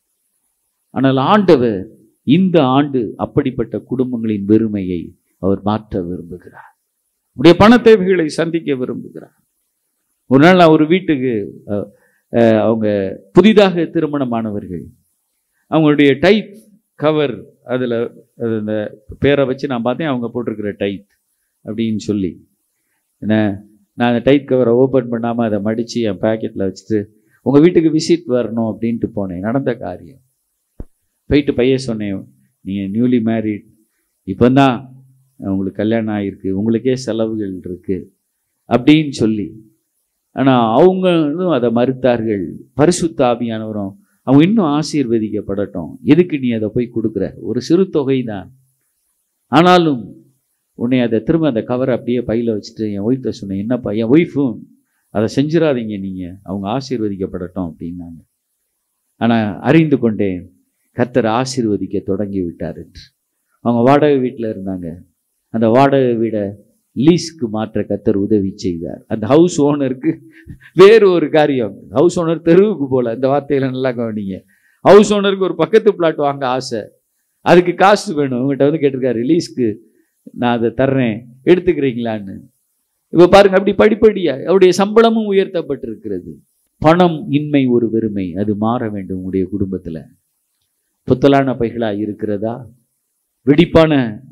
ஆனால் ஆண்டவர் இந்த ஆண்டு அப்படிப்பட்ட குடும்பங்களின் வெறுமையை அவர் மாற்ற விரும்புகிறார் உடைய பண தேவைகளை சந்திக்க விரும்புகிறார் ஒரு நாள் நான் ஒரு வீட்டுக்கு அஹ், அஹ், அவங்க புதிதாக திருமணமானவர்கள் அவங்களுடைய டைத் கவர் அதில் அந்த பேரை வச்சு நான் பார்த்தேன் அவங்க போட்டிருக்கிற டைத் அப்படின்னு சொல்லி என்ன நான் அந்த டைத் கவரை ஓப்பன் பண்ணாமல் அதை மடித்து என் பேக்கெட்டில் வச்சுட்டு உங்கள் வீட்டுக்கு விசிட் வரணும் அப்படின்ட்டு போனேன் நடந்த காரியம் போயிட்டு பையன் சொன்னேன் நீங்கள் நியூலி மேரிட் இப்போ தான் உங்களுக்கு கல்யாணம் ஆகிருக்கு உங்களுக்கே செலவுகள் இருக்குது அப்படின்னு சொல்லி ஆனால் அவங்களும் அதை மறுத்தார்கள் பரிசுத்த ஆவியானவரும் அவங்க இன்னும் ஆசீர்வதிக்கப்படட்டும் எதுக்கு நீ அதை போய் கொடுக்குற ஒரு சிறு தொகை தான் ஆனாலும் உன்னை அதை திரும்ப அந்த கவரை அப்படியே பையில் வச்சுட்டு என் ஒய்ஃப்ட்ட சொன்னேன் என்னப்பா என் ஒய்ஃபும் அதை செஞ்சிடாதீங்க நீங்கள் அவங்க ஆசீர்வதிக்கப்படட்டும் அப்படின்னாங்க ஆனால் அறிந்து கொண்டேன் கர்த்தர் ஆசீர்வதிக்க தொடங்கி விட்டார் என்று அவங்க வாடகை வீட்டில் இருந்தாங்க அந்த வாடகை வீடை லீஸ்க்கு மாற்ற கர்த்தர் உதவி செய்தார் அந்த ஹவுஸ் ஓனருக்கு வேறு ஒரு காரியம் ஹவுஸ் ஓனர் தெருவுக்கு போல இந்த வார்த்தையில நல்லா கவனிங்க ஹவுஸ் ஓனருக்கு ஒரு பக்கத்து பிளாட் வாங்க ஆசை அதுக்கு காசு வேணும் உங்கள்கிட்ட வந்து கேட்டிருக்காரு ரிலீஸ்க்கு நான் அதை தர்றேன் எடுத்துக்கிறீங்களான்னு இப்போ பாருங்க அப்படி படிப்படியா அவருடைய சம்பளமும் உயர்த்தப்பட்டிருக்கிறது பணம் இன்மை ஒரு வெறுமை அது மாற வேண்டும் உங்களுடைய குடும்பத்தில் புத்தலான பைகளா இருக்கிறதா வெடிப்பான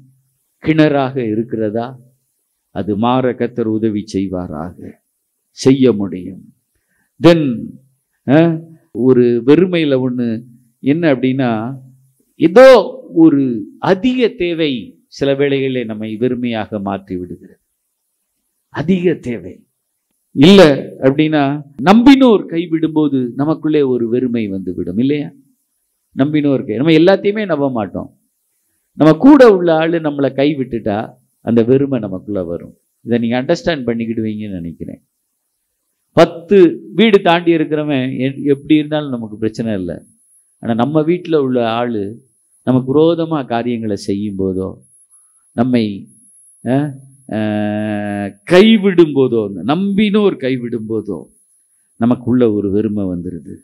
கிணறாக இருக்கிறதா அது மாற கத்தர் உதவி செய்வாராக செய்ய முடியும் தென் ஒரு வெறுமையில் ஒன்று என்ன அப்படின்னா ஏதோ ஒரு அதிக தேவை சில வேளைகளில் நம்மை வெறுமையாக மாற்றி விடுகிறது அதிக தேவை இல்லை அப்படின்னா நம்பினோர் கைவிடும்போது நமக்குள்ளே ஒரு வெறுமை வந்து விடும் இல்லையா நம்பினோர் கை நம்ம எல்லாத்தையுமே நம்ப மாட்டோம் நம்ம கூட உள்ள ஆள் நம்மளை கை விட்டுட்டா அந்த வெறுமை நமக்குள்ள வரும் இதை நீங்கள் அண்டர்ஸ்டாண்ட் பண்ணிக்கிடுவீங்கன்னு நினைக்கிறேன் பத்து வீடு தாண்டி இருக்கிறவன் எ- எப்படி இருந்தாலும் நமக்கு பிரச்சனை இல்லை ஆனால் நம்ம வீட்டில் உள்ள ஆள் நமக்கு விரோதமாக காரியங்களை செய்யும் போதோ நம்மை அஹ், அஹ், கைவிடும் போதோ நம்பினோர் கைவிடும் போதோ நமக்குள்ள ஒரு வெறுமை வந்துடுது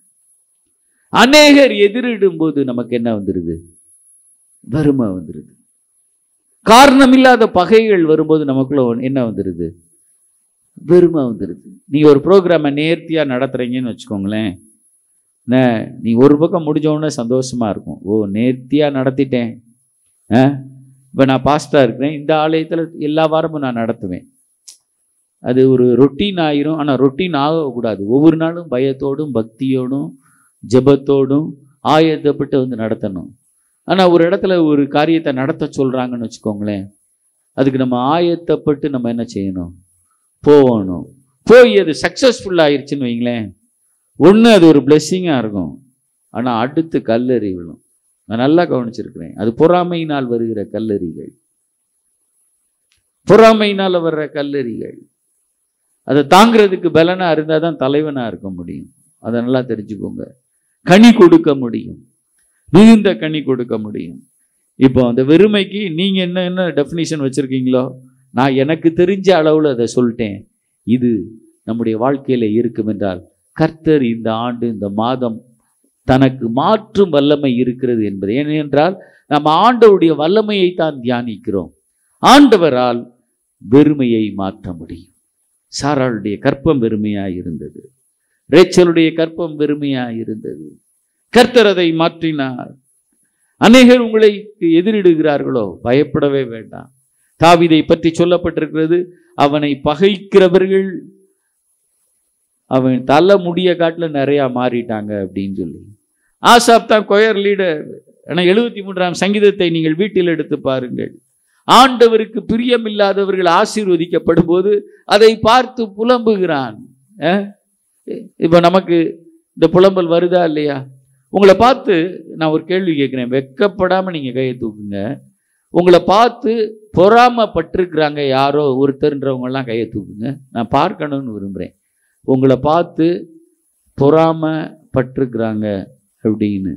அநேகர் எதிரிடும் போது நமக்கு என்ன வந்துடுது வறுமை வந்துடுது காரணமில்லாத பகைகள் வரும்போது நமக்குள்ள ஒண்ணு- என்ன வந்துடுது வெறுமை வந்துடுது நீங்க ஒரு ப்ரோக்ராமை நேர்த்தியா நடத்துறீங்கன்னு வச்சுக்கோங்களேன் என்ன, நீ ஒரு பக்கம் முடிஞ்ச உடனே சந்தோஷமா இருக்கும் ஓ நேர்த்தியா நடத்திட்டேன் ஆ இப்போ நான் பாஸ்டா இருக்கிறேன் இந்த ஆலயத்தில் எல்லா வாரமும் நான் நடத்துவேன் அது ஒரு ரொட்டீன் ஆயிரும் ஆனால் ரொட்டீன் ஆகக்கூடாது ஒவ்வொரு நாளும் பயத்தோடும் பக்தியோடும் ஜெபத்தோடும் ஆயத்தப்பட்டு வந்து நடத்தணும் ஆனால் ஒரு இடத்துல ஒரு காரியத்தை நடத்த சொல்கிறாங்கன்னு வச்சுக்கோங்களேன் அதுக்கு நம்ம ஆயத்தப்பட்டு நம்ம என்ன செய்யணும் போகணும் போய் அது சக்ஸஸ்ஃபுல் ஆயிருச்சுன்னு வைங்களேன் ஒன்று அது ஒரு பிளெஸ்ஸிங்காக இருக்கும் ஆனால் அடுத்து கல்லறி விழும் நான் நல்லா கவனிச்சிருக்கிறேன் அது பொறாமையினால் வருகிற கல்லறிகள் பொறாமையினால் வர்ற கல்லறிகள் அதை தாங்கிறதுக்கு பலனா இருந்தால் தான் தலைவனாக இருக்க முடியும் அதை நல்லா தெரிஞ்சுக்கோங்க கனி கொடுக்க முடியும் மிகுந்த கனி கொடுக்க முடியும் இப்போ அந்த வெறுமைக்கு நீங்க என்ன என்ன டெஃபினிஷன் வச்சிருக்கீங்களோ நான் எனக்கு தெரிஞ்ச அளவுல அதை சொல்லிட்டேன் இது நம்முடைய வாழ்க்கையில இருக்கும் என்றால் கர்த்தர் இந்த ஆண்டு இந்த மாதம் தனக்கு மாற்றும் வல்லமை இருக்கிறது என்பது ஏனென்றால் நம்ம ஆண்டவருடைய வல்லமையை தான் தியானிக்கிறோம் ஆண்டவரால் வெறுமையை மாற்ற முடியும் சாராளுடைய கற்பம் வெறுமையாய் இருந்தது ரேச்சலுடைய கற்பம் வெறுமையாய் இருந்தது கர்த்தர் அதை மாற்றினார் அநேகர் உங்களை எதிரிடுகிறார்களோ பயப்படவே வேண்டாம் தாவீதை பற்றி சொல்லப்பட்டிருக்கிறது அவனை பகைக்கிறவர்கள் அவன் தலை முடிய காட்டுல நிறையா மாறிட்டாங்க அப்படின்னு சொல்லி ஆசாப் தான் கொயர் லீடர் ஆனால் எழுபத்தி மூன்றாம் சங்கீதத்தை நீங்கள் வீட்டில் எடுத்து பாருங்கள் ஆண்டவருக்கு பிரியமில்லாதவர்கள் ஆசீர்வதிக்கப்படும் போது அதை பார்த்து புலம்புகிறான் அஹ்? இப்போ நமக்கு இந்த புலம்பல் வருதா இல்லையா உங்களை பார்த்து நான் ஒரு கேள்வி கேட்குறேன் வெக்கப்படாமல் நீங்கள் கையை தூக்குங்க உங்களை பார்த்து பொறாமப்பட்டிருக்கிறாங்க யாரோ ஒருத்தர்ன்றவங்கெல்லாம் கையை தூக்குங்க நான் பார்க்கணும்னு விரும்புகிறேன் உங்களை பார்த்து பொறாமப்பட்டிருக்கிறாங்க அப்படின்னு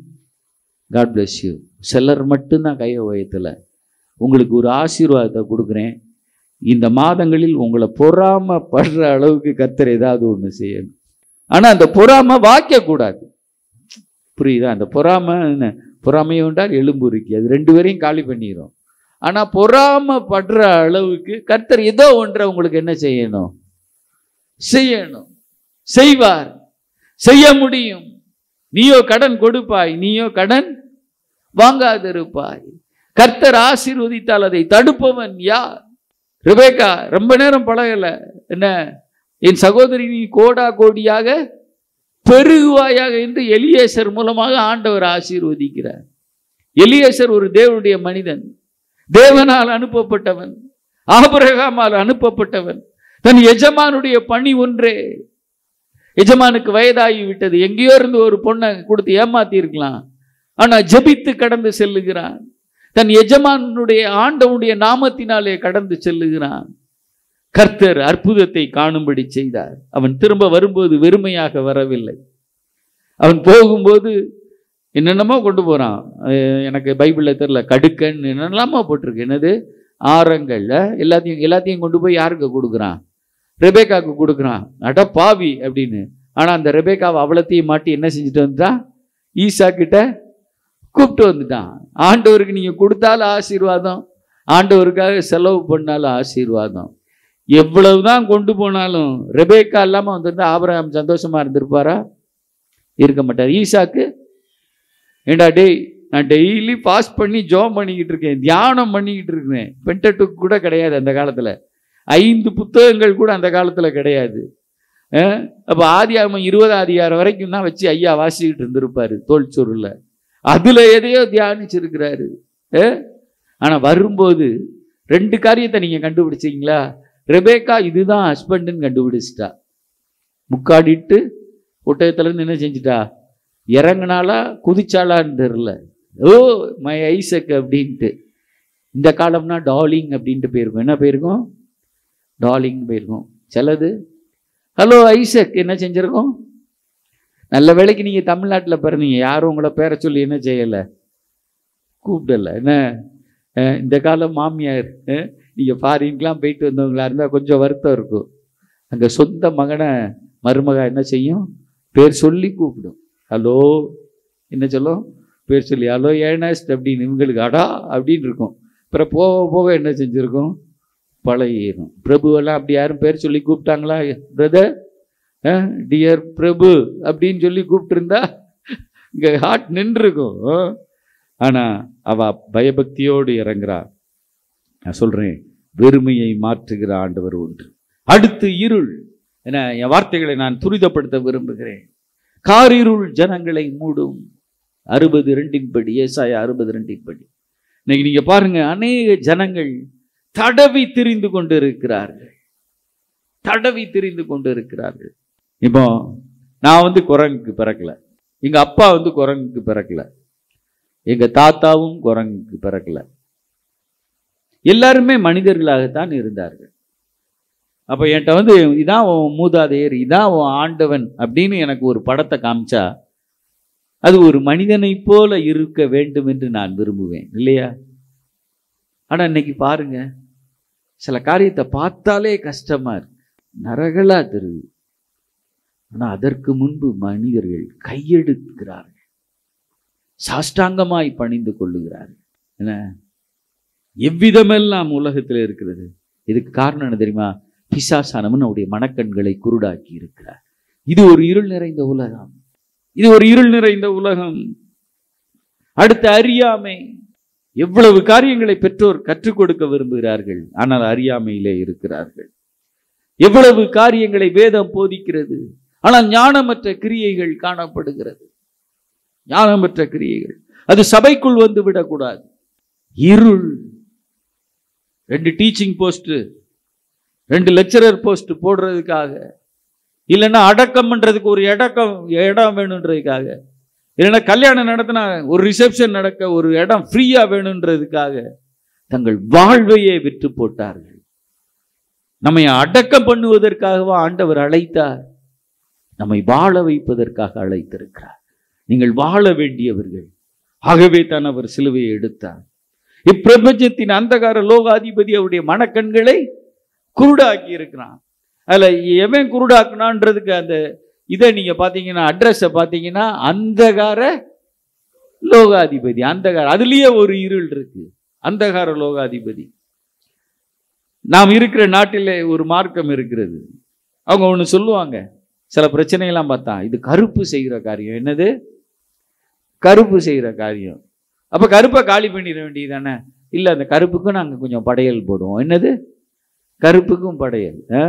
காட் bless யூ சிலர் மட்டும்தான் கையை உயர்த்தலை உங்களுக்கு ஒரு ஆசீர்வாதத்தை கொடுக்குறேன் இந்த மாதங்களில் உங்களை பொறாமப்படுற அளவுக்கு கத்தர் ஏதாவது ஒன்று செய்யணும் ஆனால் அந்த பொறாமை வாய்க்கக்கூடாது புரியுதா அந்த பொறாமை என்ன பொறாமையை உண்டால் எலும்பு இருக்கு அது ரெண்டு பேரையும் காலி பண்ணிடும் ஆனால் பொறாமப்படுற அளவுக்கு கர்த்தர் ஏதோ ஒன்றை உங்களுக்கு என்ன செய்யணும் செய்யணும் செய்வார் செய்ய முடியும் நீயோ கடன் கொடுப்பாய் நீயோ கடன் வாங்காதிருப்பாய் கர்த்தர் ஆசீர்வதித்தால் அதை தடுப்பவன் யார் ரிபேக்கா ரொம்ப நேரம் பழகல என்ன என் சகோதரி நீ கோடா கோடியாக பெருகுவாயாக என்று எலியேசர் மூலமாக ஆண்டவர் ஆசீர்வதிக்கிறார் எலியேசர் ஒரு தேவனுடைய மனிதன் தேவனால் அனுப்பப்பட்டவன் ஆபிரகாமால் அனுப்பப்பட்டவன் தன் எஜமானுடைய பணி ஒன்றே எஜமானுக்கு வயதாகி விட்டது எங்கேயோ இருந்து ஒரு பொண்ணை கொடுத்து ஏமாத்தி இருக்கலாம் ஆனா ஜெபித்து கடந்து செல்லுகிறான் தன் எஜமானுடைய ஆண்டவனுடைய நாமத்தினாலே கடந்து செல்லுகிறான் கர்த்தர் அற்புதத்தை காணும்படி செய்தார் அவன் திரும்ப வரும்போது வெறுமையாக வரவில்லை அவன் போகும்போது என்னென்னமோ கொண்டு போறான் அஹ் எனக்கு பைபிளில் தெரியல கடுக்கன் என்னென்னலாமோ போட்டிருக்கு என்னது ஆரங்கள்ல எல்லாத்தையும் எல்லாத்தையும் கொண்டு போய் யாருக்கு கொடுக்குறான் ரெபேக்காவுக்கு கொடுக்குறான் அட பாவி அப்படின்னு ஆனா அந்த ரெபேக்காவை அவ்வளத்தையும் மாட்டி என்ன செஞ்சுட்டு வந்துட்டான் ஈசா கிட்ட கூப்பிட்டு வந்துட்டான் ஆண்டவருக்கு நீங்க கொடுத்தாலும் ஆசீர்வாதம் ஆண்டவருக்காக செலவு பண்ணாலும் ஆசீர்வாதம் எவ்வளவுதான் கொண்டு போனாலும் ரெபேக்கா இல்லாம வந்திருந்தா ஆபிரகாம் சந்தோஷமா இருந்திருப்பாரா இருக்க மாட்டார் ஈசாக்கு ஏண்டா டேய் நான் டெய்லி பாஸ் பண்ணி ஜோம் பண்ணிக்கிட்டு இருக்கேன் தியானம் பண்ணிக்கிட்டு இருக்கேன் பென்டட்டுக்கு கூட கிடையாது அந்த காலத்துல ஐந்து புத்தகங்கள் கூட அந்த காலத்துல கிடையாது அஹ் அப்ப ஆதியாகமம் இருபது அதிகாரம் வரைக்கும் தான் வச்சு ஐயா வாசிக்கிட்டு இருந்திருப்பாரு தோல் சொருள்ல அதுல எதையோ தியானிச்சிருக்கிறாரு அஹ் ஆனா வரும்போது ரெண்டு காரியத்தை நீங்க கண்டுபிடிச்சீங்களா ரெபேக்கா இதுதான் ஹஸ்பண்டுன்னு கண்டுபிடிச்சிட்டா முக்காடிட்டு ஒட்டகத்துல இருந்து என்ன செஞ்சிட்டா இறங்குனாலா குதிச்சாலான்னு தெரில ஓ மை ஐசக் அப்படின்ட்டு இந்த காலம்னா டாலிங் அப்படின்ட்டு போயிருக்கும் என்ன போயிருக்கும் டாலிங் போயிருக்கும் சிலது ஹலோ ஐசக் என்ன செஞ்சிருக்கோம் நல்ல வேளைக்கு நீங்கள் தமிழ்நாட்டில் பிறந்தீங்க யாரும் உங்களை பேரை சொல்லி என்ன செய்யலை கூப்பிடல என்ன அஹ் இந்த காலம் மாமியார் அஹ் நீங்க ஃபாரின்க்கெலாம் போயிட்டு வந்தவங்களா இருந்தால் கொஞ்சம் வருத்தம் இருக்கும் அங்கே சொந்த மகனை மருமக என்ன செய்யும் பேர் சொல்லி கூப்பிடும் ஹலோ என்ன சொல்லும் பேர் சொல்லி ஹலோ ஏனஸ்ட் அப்படின்னு இவங்களுக்கு அடா அப்படின்னு இருக்கும் அப்புறம் போக போக என்ன செஞ்சுருக்கும் பழகிடும் பிரபுவெல்லாம் அப்படி யாரும் பேர் சொல்லி கூப்பிட்டாங்களா பிரதர் டியர் பிரபு அப்படின்னு சொல்லி கூப்பிட்டுருந்தா இங்கே ஹார்ட் நின்றுருக்கும் ஆனால் அவ பயபக்தியோடு இறங்குறா நான் சொல்கிறேன் வெறுமையை மாற்றுகிற ஆண்டவர் உண்டு அடுத்து இருள் என என் வார்த்தைகளை நான் துரிதப்படுத்த விரும்புகிறேன் காரிருள் ஜனங்களை மூடும் அறுபது ரெண்டின் படி ஏசாய அறுபது ரெண்டின் படி இன்னைக்கு நீங்க பாருங்க அநேக ஜனங்கள் தடவி திரிந்து கொண்டு இருக்கிறார்கள் தடவி திரிந்து கொண்டு இருக்கிறார்கள் இப்போ நான் வந்து குரங்குக்கு பிறக்கல எங்க அப்பா வந்து குரங்குக்கு பிறக்கல எங்க தாத்தாவும் குரங்குக்கு பிறக்கல எல்லாருமே மனிதர்களாகத்தான் இருந்தார்கள் அப்ப என்கிட்ட வந்து இதான் உன் மூதாதையர் இதான் உன் ஆண்டவன் அப்படின்னு எனக்கு ஒரு படத்தை காமிச்சா அது ஒரு மனிதனைப் போல இருக்க வேண்டும் என்று நான் விரும்புவேன் இல்லையா ஆனா இன்னைக்கு பாருங்க சில காரியத்தை பார்த்தாலே கஷ்டமா இருக்கு நரகளா தெரியுது ஆனா அதற்கு முன்பு மனிதர்கள் கையெடுக்கிறார்கள் சாஷ்டாங்கமாய் பணிந்து கொள்ளுகிறார்கள் என்ன எவ்விதமெல்லாம் உலகத்தில் இருக்கிறது இதுக்கு காரணம் என்ன தெரியுமா பிசாசானவன் அவருடைய மனக்கண்களை குருடாக்கி இருக்கிறார் இது ஒரு இருள் நிறைந்த உலகம் இது ஒரு இருள் நிறைந்த உலகம் அடுத்த அறியாமை எவ்வளவு காரியங்களை பெற்றோர் கற்றுக் கொடுக்க விரும்புகிறார்கள் ஆனால் அறியாமையிலே இருக்கிறார்கள் எவ்வளவு காரியங்களை வேதம் போதிக்கிறது ஆனால் ஞானமற்ற கிரியைகள் காணப்படுகிறது ஞானமற்ற கிரியைகள் அது சபைக்குள் வந்து விடக்கூடாது இருள் ரெண்டு டீச்சிங் போஸ்ட் ரெண்டு லெக்சரர் போஸ்ட் போடுறதுக்காக இல்லைன்னா அடக்கம் பண்றதுக்கு ஒரு இடக்கம் இடம் வேணுன்றதுக்காக இல்லைன்னா கல்யாணம் நடத்தினா ஒரு ரிசப்ஷன் நடக்க ஒரு இடம் ஃப்ரீயா வேணுன்றதுக்காக தங்கள் வாழ்வையே விற்று போட்டார்கள் நம்மை அடக்கம் பண்ணுவதற்காகவா ஆண்டவர் அழைத்தார் நம்மை வாழ வைப்பதற்காக அழைத்திருக்கிறார் நீங்கள் வாழ வேண்டியவர்கள் ஆகவே தான் அவர் சிலுவையை எடுத்தார் இப்பிரபஞ்சத்தின் அந்தகார லோகாதிபதி அவருடைய மனக்கண்களை குருடாக்கி இருக்கிறான் அதுல எவன் குருடாக்குனான்றதுக்கு அந்த இதை நீங்க பாத்தீங்கன்னா அட்ரஸை பாத்தீங்கன்னா அந்தகார லோகாதிபதி அந்தகார அதுலயே ஒரு இருள் இருக்கு அந்தகார லோகாதிபதி நாம் இருக்கிற நாட்டிலே ஒரு மார்க்கம் இருக்கிறது அவங்க ஒன்று சொல்லுவாங்க சில பிரச்சனையெல்லாம் பார்த்தா இது கருப்பு செய்கிற காரியம் என்னது கருப்பு செய்கிற காரியம் அப்ப கருப்பை காலி பண்ணிட வேண்டியது தானே இல்லை அந்த கருப்புக்கும் நாங்கள் கொஞ்சம் படையல் போடுவோம் என்னது கருப்புக்கும் படையல் ஆ?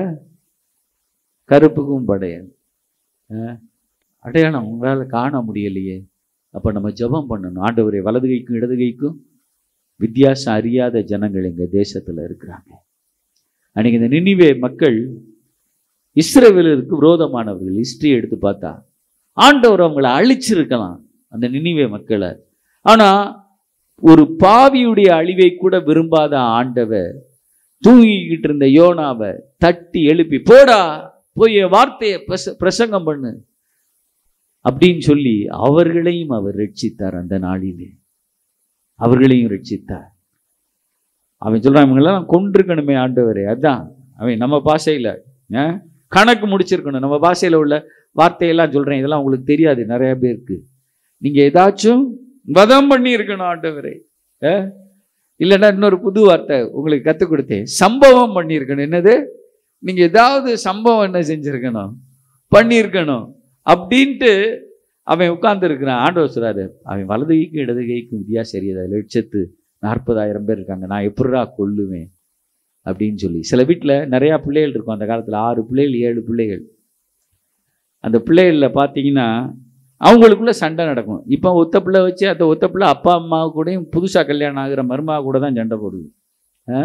கருப்புக்கும் படையல் ஆ? அடையாளம் உங்களால் காண முடியலையே அப்போ நம்ம ஜெபம் பண்ணணும் ஆண்டவரே வலது கைக்கும் இடது கைக்கும் வித்தியாசம் அறியாத ஜனங்கள் எங்க தேசத்துல இருக்கிறாங்க அன்னைக்கு இந்த நினிவே மக்கள் இஸ்ரவேலருக்கு விரோதமானவர்கள் ஹிஸ்டரி எடுத்து பார்த்தா ஆண்டவர் அவங்கள அழிச்சிருக்கலாம் அந்த நினிவே மக்களை ஆனா ஒரு பாவியுடைய அழிவை கூட விரும்பாத ஆண்டவர் தூங்கிக்கிட்டு இருந்த யோனாவை தட்டி எழுப்பி போடா போய் என் வார்த்தையை பிரச- பிரசங்கம் பண்ணு அப்படின்னு சொல்லி அவர்களையும் அவர் ரட்சித்தார் அந்த நாளிலே அவர்களையும் ரட்சித்தார் அவன் சொல்றான் இவங்களெல்லாம் கொண்டிருக்கணுமே ஆண்டவரே அதான் அவன் நம்ம பாஷையில ஆ? கணக்கு முடிச்சிருக்கணும் நம்ம பாஷையில உள்ள வார்த்தையெல்லாம் சொல்றேன் இதெல்லாம் உங்களுக்கு தெரியாது நிறைய பேருக்கு நீங்க ஏதாச்சும் வதம் பண்ணி இருக்கணும் ஆண்டவரே ஆ? இல்லைன்னா இன்னொரு புது வார்த்தை உங்களுக்கு கற்றுக் கொடுத்தேன் சம்பவம் பண்ணியிருக்கணும் என்னது நீங்க ஏதாவது சம்பவம் என்ன செஞ்சிருக்கணும் பண்ணியிருக்கணும் அப்படின்ட்டு அவன் உட்கார்ந்து இருக்கிறான் ஆண்டவர் சொல்றாரு அவன் வலது கைக்கும் இடது கைக்கும் வித்தியாசம் தெரியாத லட்சத்து நாற்பதாயிரம் பேர் இருக்காங்க நான் எப்படிடா கொல்லுவேன் அப்படின்னு சொல்லி சில வீட்டில் நிறையா பிள்ளைகள் இருக்கும் அந்த காலத்தில் ஆறு பிள்ளைகள் ஏழு பிள்ளைகள் அந்த பிள்ளைகளில் பார்த்தீங்கன்னா அவங்களுக்குள்ள சண்டை நடக்கும் இப்போ ஒத்த பிள்ளை வச்சு அந்த ஒத்த பிள்ளை அப்பா அம்மா கூடயும் புதுசாக கல்யாணம் ஆகுற மருமக கூட தான் சண்டை போடுது ஆ?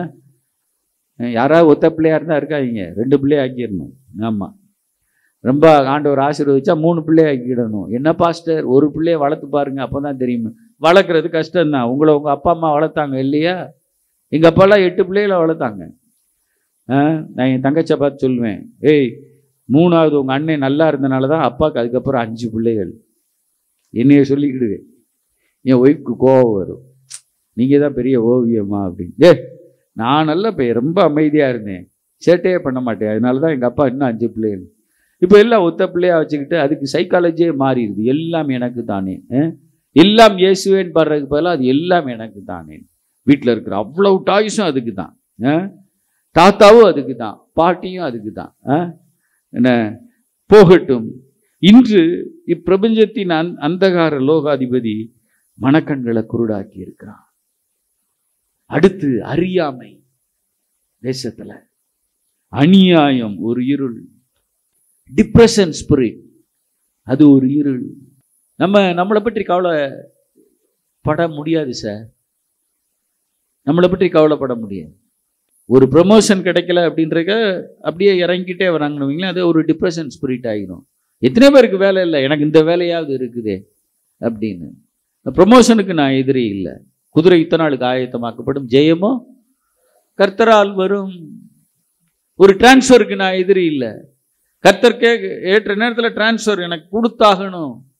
யாராவது ஒத்த பிள்ளையா இருந்தால் இருக்காதீங்க ரெண்டு பிள்ளைய ஆக்கிடணும் ஆமாம் ரொம்ப ஆண்டவர் ஆசீர்வதிச்சா மூணு பிள்ளைய ஆக்கிடணும் என்ன பாஸ்டர் ஒரு பிள்ளைய வளர்த்து பாருங்க அப்போ தான் தெரியும் வளர்க்குறது கஷ்டம்தான் உங்களை உங்கள் அப்பா அம்மா வளர்த்தாங்க இல்லையா எங்கள் அப்பாலாம் எட்டு பிள்ளைகளை வளர்த்தாங்க ஆ நான் என் தங்கச்சியை பார்த்து சொல்லுவேன் ஏய் மூணாவது உங்கள் அண்ணன் நல்லா இருந்தனால தான் அப்பாவுக்கு அதுக்கப்புறம் அஞ்சு பிள்ளைகள் என்னைய சொல்லிக்கிடுவேன் என் ஒய்ஃப்க்கு கோவம் வரும் நீங்கள் தான் பெரிய ஓவியமா அப்படின்னு ஏ நான் நல்ல பைய ரொம்ப அமைதியாக இருந்தேன் சேட்டையே பண்ண மாட்டேன் அதனால தான் எங்கள் அப்பா இன்னும் அஞ்சு பிள்ளைகள் இப்போ எல்லாம் ஒத்த பிள்ளையா வச்சுக்கிட்டு அதுக்கு சைக்காலஜியே மாறிடுது எல்லாம் எனக்கு தானே அஹ்? எல்லாம் இயேசுவேன்னு பாடுறதுக்கு பதிலாக அது எல்லாம் எனக்கு தானே வீட்டில் இருக்கிற அவ்வளவு டாய்ஸும் அதுக்கு தான் அஹ்? தாத்தாவும் அதுக்கு தான் பாட்டியும் அதுக்கு தான் அஹ்? என்ன போகட்டும் இன்று இப்பிரபஞ்சத்தின் அந் அந்தகார லோகாதிபதி மனக்கண்களை குருடாக்கி இருக்கிறான் அடுத்து அறியாமை தேசத்துல அநியாயம் ஒரு இருள் டிப்ரெஷன் ஸ்பிரிட் அது ஒரு இருள் நம்ம நம்மளை பற்றி கவலைப்பட முடியாது சார் நம்மளை பற்றி கவலைப்பட முடியாது ஒரு ப்ரமோஷன் கிடைக்கல அப்படின்றக்க அப்படியே இறங்கிட்டே வராங்கன்னு வைங்களேன், அது ஒரு டிப்ரெஷன் ஸ்பிரிட் ஆகிடும் எத்தனை பேருக்கு வேலை இல்லை எனக்கு இந்த வேலையாவது இருக்குதே அப்படின்னு ப்ரமோஷனுக்கு நான் எதிரி இல்லை குதிரை இத்தனை நாளுக்கு ஆயத்தமாக்கப்படும் ஜெயமோ கர்த்தரால் வரும் ஒரு டிரான்ஸ்ஃபருக்கு நான் எதிரி இல்லை கர்த்தர் கே ஏற்ற நேரத்தில் டிரான்ஸ்ஃபர் எனக்கு கொடுத்தாகணும்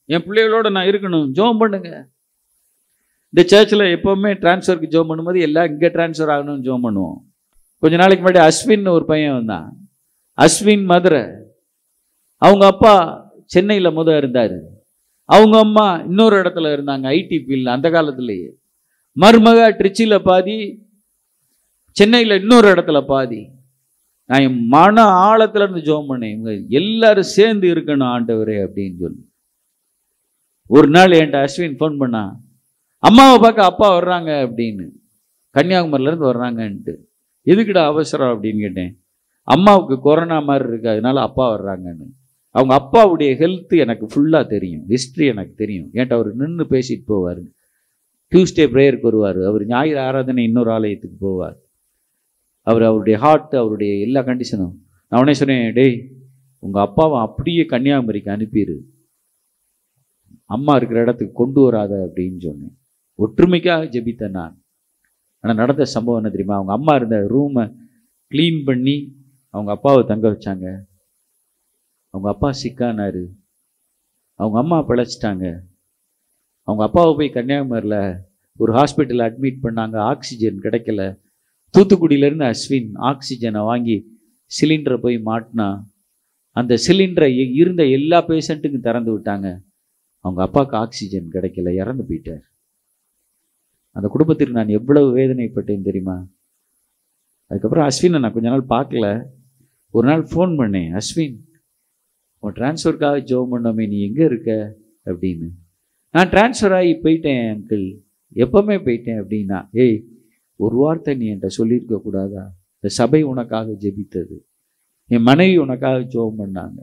என் பிள்ளைகளோட நான் இருக்கணும் ஜோம் பண்ணுங்க இந்த சர்ச்சில் எப்போவுமே டிரான்ஸ்ஃபருக்கு ஜோம் பண்ணும்போது எல்லாம் இங்கே டிரான்ஸ்ஃபர் ஆகணும்னு ஜோம் பண்ணுவோம் கொஞ்ச நாளைக்கு முன்னாடி அஸ்வின் ஒரு பையன் வந்தான் அஸ்வின் மதுரை அவங்க அப்பா சென்னையில் முத இருந்தார் அவங்க அம்மா இன்னொரு இடத்துல இருந்தாங்க ஐடி ஃபீல்டில் அந்த காலத்துலேயே மருமக ட்ரிச்சியில் பாதி சென்னையில் இன்னொரு இடத்துல பாதி நான் என் மன ஆழத்துல இருந்து ஜோம் பண்ணேன் இவங்க எல்லாரும் சேர்ந்து இருக்கணும் ஆண்டவரே அப்படின்னு சொல்லி ஒரு நாள் என்கிட்ட அஸ்வின் ஃபோன் பண்ணா அம்மாவை பார்க்க அப்பா வர்றாங்க அப்படின்னு கன்னியாகுமரியிலேருந்து வர்றாங்கன்ட்டு எதுக்குடா அவசரம் அப்படின்னு கேட்டேன் அம்மாவுக்கு கொரோனா மாதிரி இருக்கு அதனால அப்பா வர்றாங்கன்னு அவங்க அப்பாவுடைய ஹெல்த் எனக்கு ஃபுல்லாக தெரியும் ஹிஸ்ட்ரி எனக்கு தெரியும் ஏன்ட்ட அவர் நின்று பேசிட்டு போவார் டியூஸ்டே ப்ரேயருக்கு வருவார் அவர் ஞாயிறு ஆராதனை இன்னொரு ஆலயத்துக்கு போவார் அவர் அவருடைய ஹார்ட் அவருடைய எல்லா கண்டிஷனும் நான் உடனே சொன்னேன் டேய் உங்கள் அப்பாவை அப்படியே கன்னியாகுமரிக்கு அனுப்பிடு அம்மா இருக்கிற இடத்துக்கு கொண்டு வராத அப்படின்னு சொன்னேன் ஒற்றுமைக்காக ஜெபித்தேன் நான் ஆனால் நடந்த சம்பவம் என்ன தெரியுமா அவங்க அம்மா இருந்த ரூமை க்ளீன் பண்ணி அவங்க அப்பாவை தங்க வச்சாங்க அவங்க அப்பா சிக்கானாரு அவங்க அம்மா பிழைச்சிட்டாங்க அவங்க அப்பாவை போய் கன்னியாகுமரியில் ஒரு ஹாஸ்பிட்டலில் அட்மிட் பண்ணாங்க ஆக்சிஜன் கிடைக்கல தூத்துக்குடியிலேருந்து அஸ்வின் ஆக்சிஜனை வாங்கி சிலிண்டரை போய் மாட்டினா அந்த சிலிண்டரை இ- இருந்த எல்லா பேஷண்ட்டுக்கும் திறந்து விட்டாங்க அவங்க அப்பாவுக்கு ஆக்சிஜன் கிடைக்கல இறந்து போயிட்டார் அந்த குடும்பத்திற்கு நான் எவ்வளவு வேதனைப்பட்டேன் தெரியுமா அதுக்கப்புறம் அஸ்வினை நான் கொஞ்ச நாள் பார்க்கல ஒரு நாள் ஃபோன் பண்ணேன் அஸ்வின் உன் ட்ரான்ஸ்ஃபருக்காக ஜோம் பண்ணோமே நீ எங்கே இருக்க அப்படின்னு நான் ட்ரான்ஸ்ஃபர் ஆகி போயிட்டேன் அங்கிள் எப்பவுமே போயிட்டேன் அப்படின்னா ஏய் ஒரு வார்த்தை நீ என்கிட்ட சொல்லியிருக்க கூடாதா இந்த சபை உனக்காக ஜெபித்தது என் மனைவி உனக்காக ஜோம் பண்ணாங்க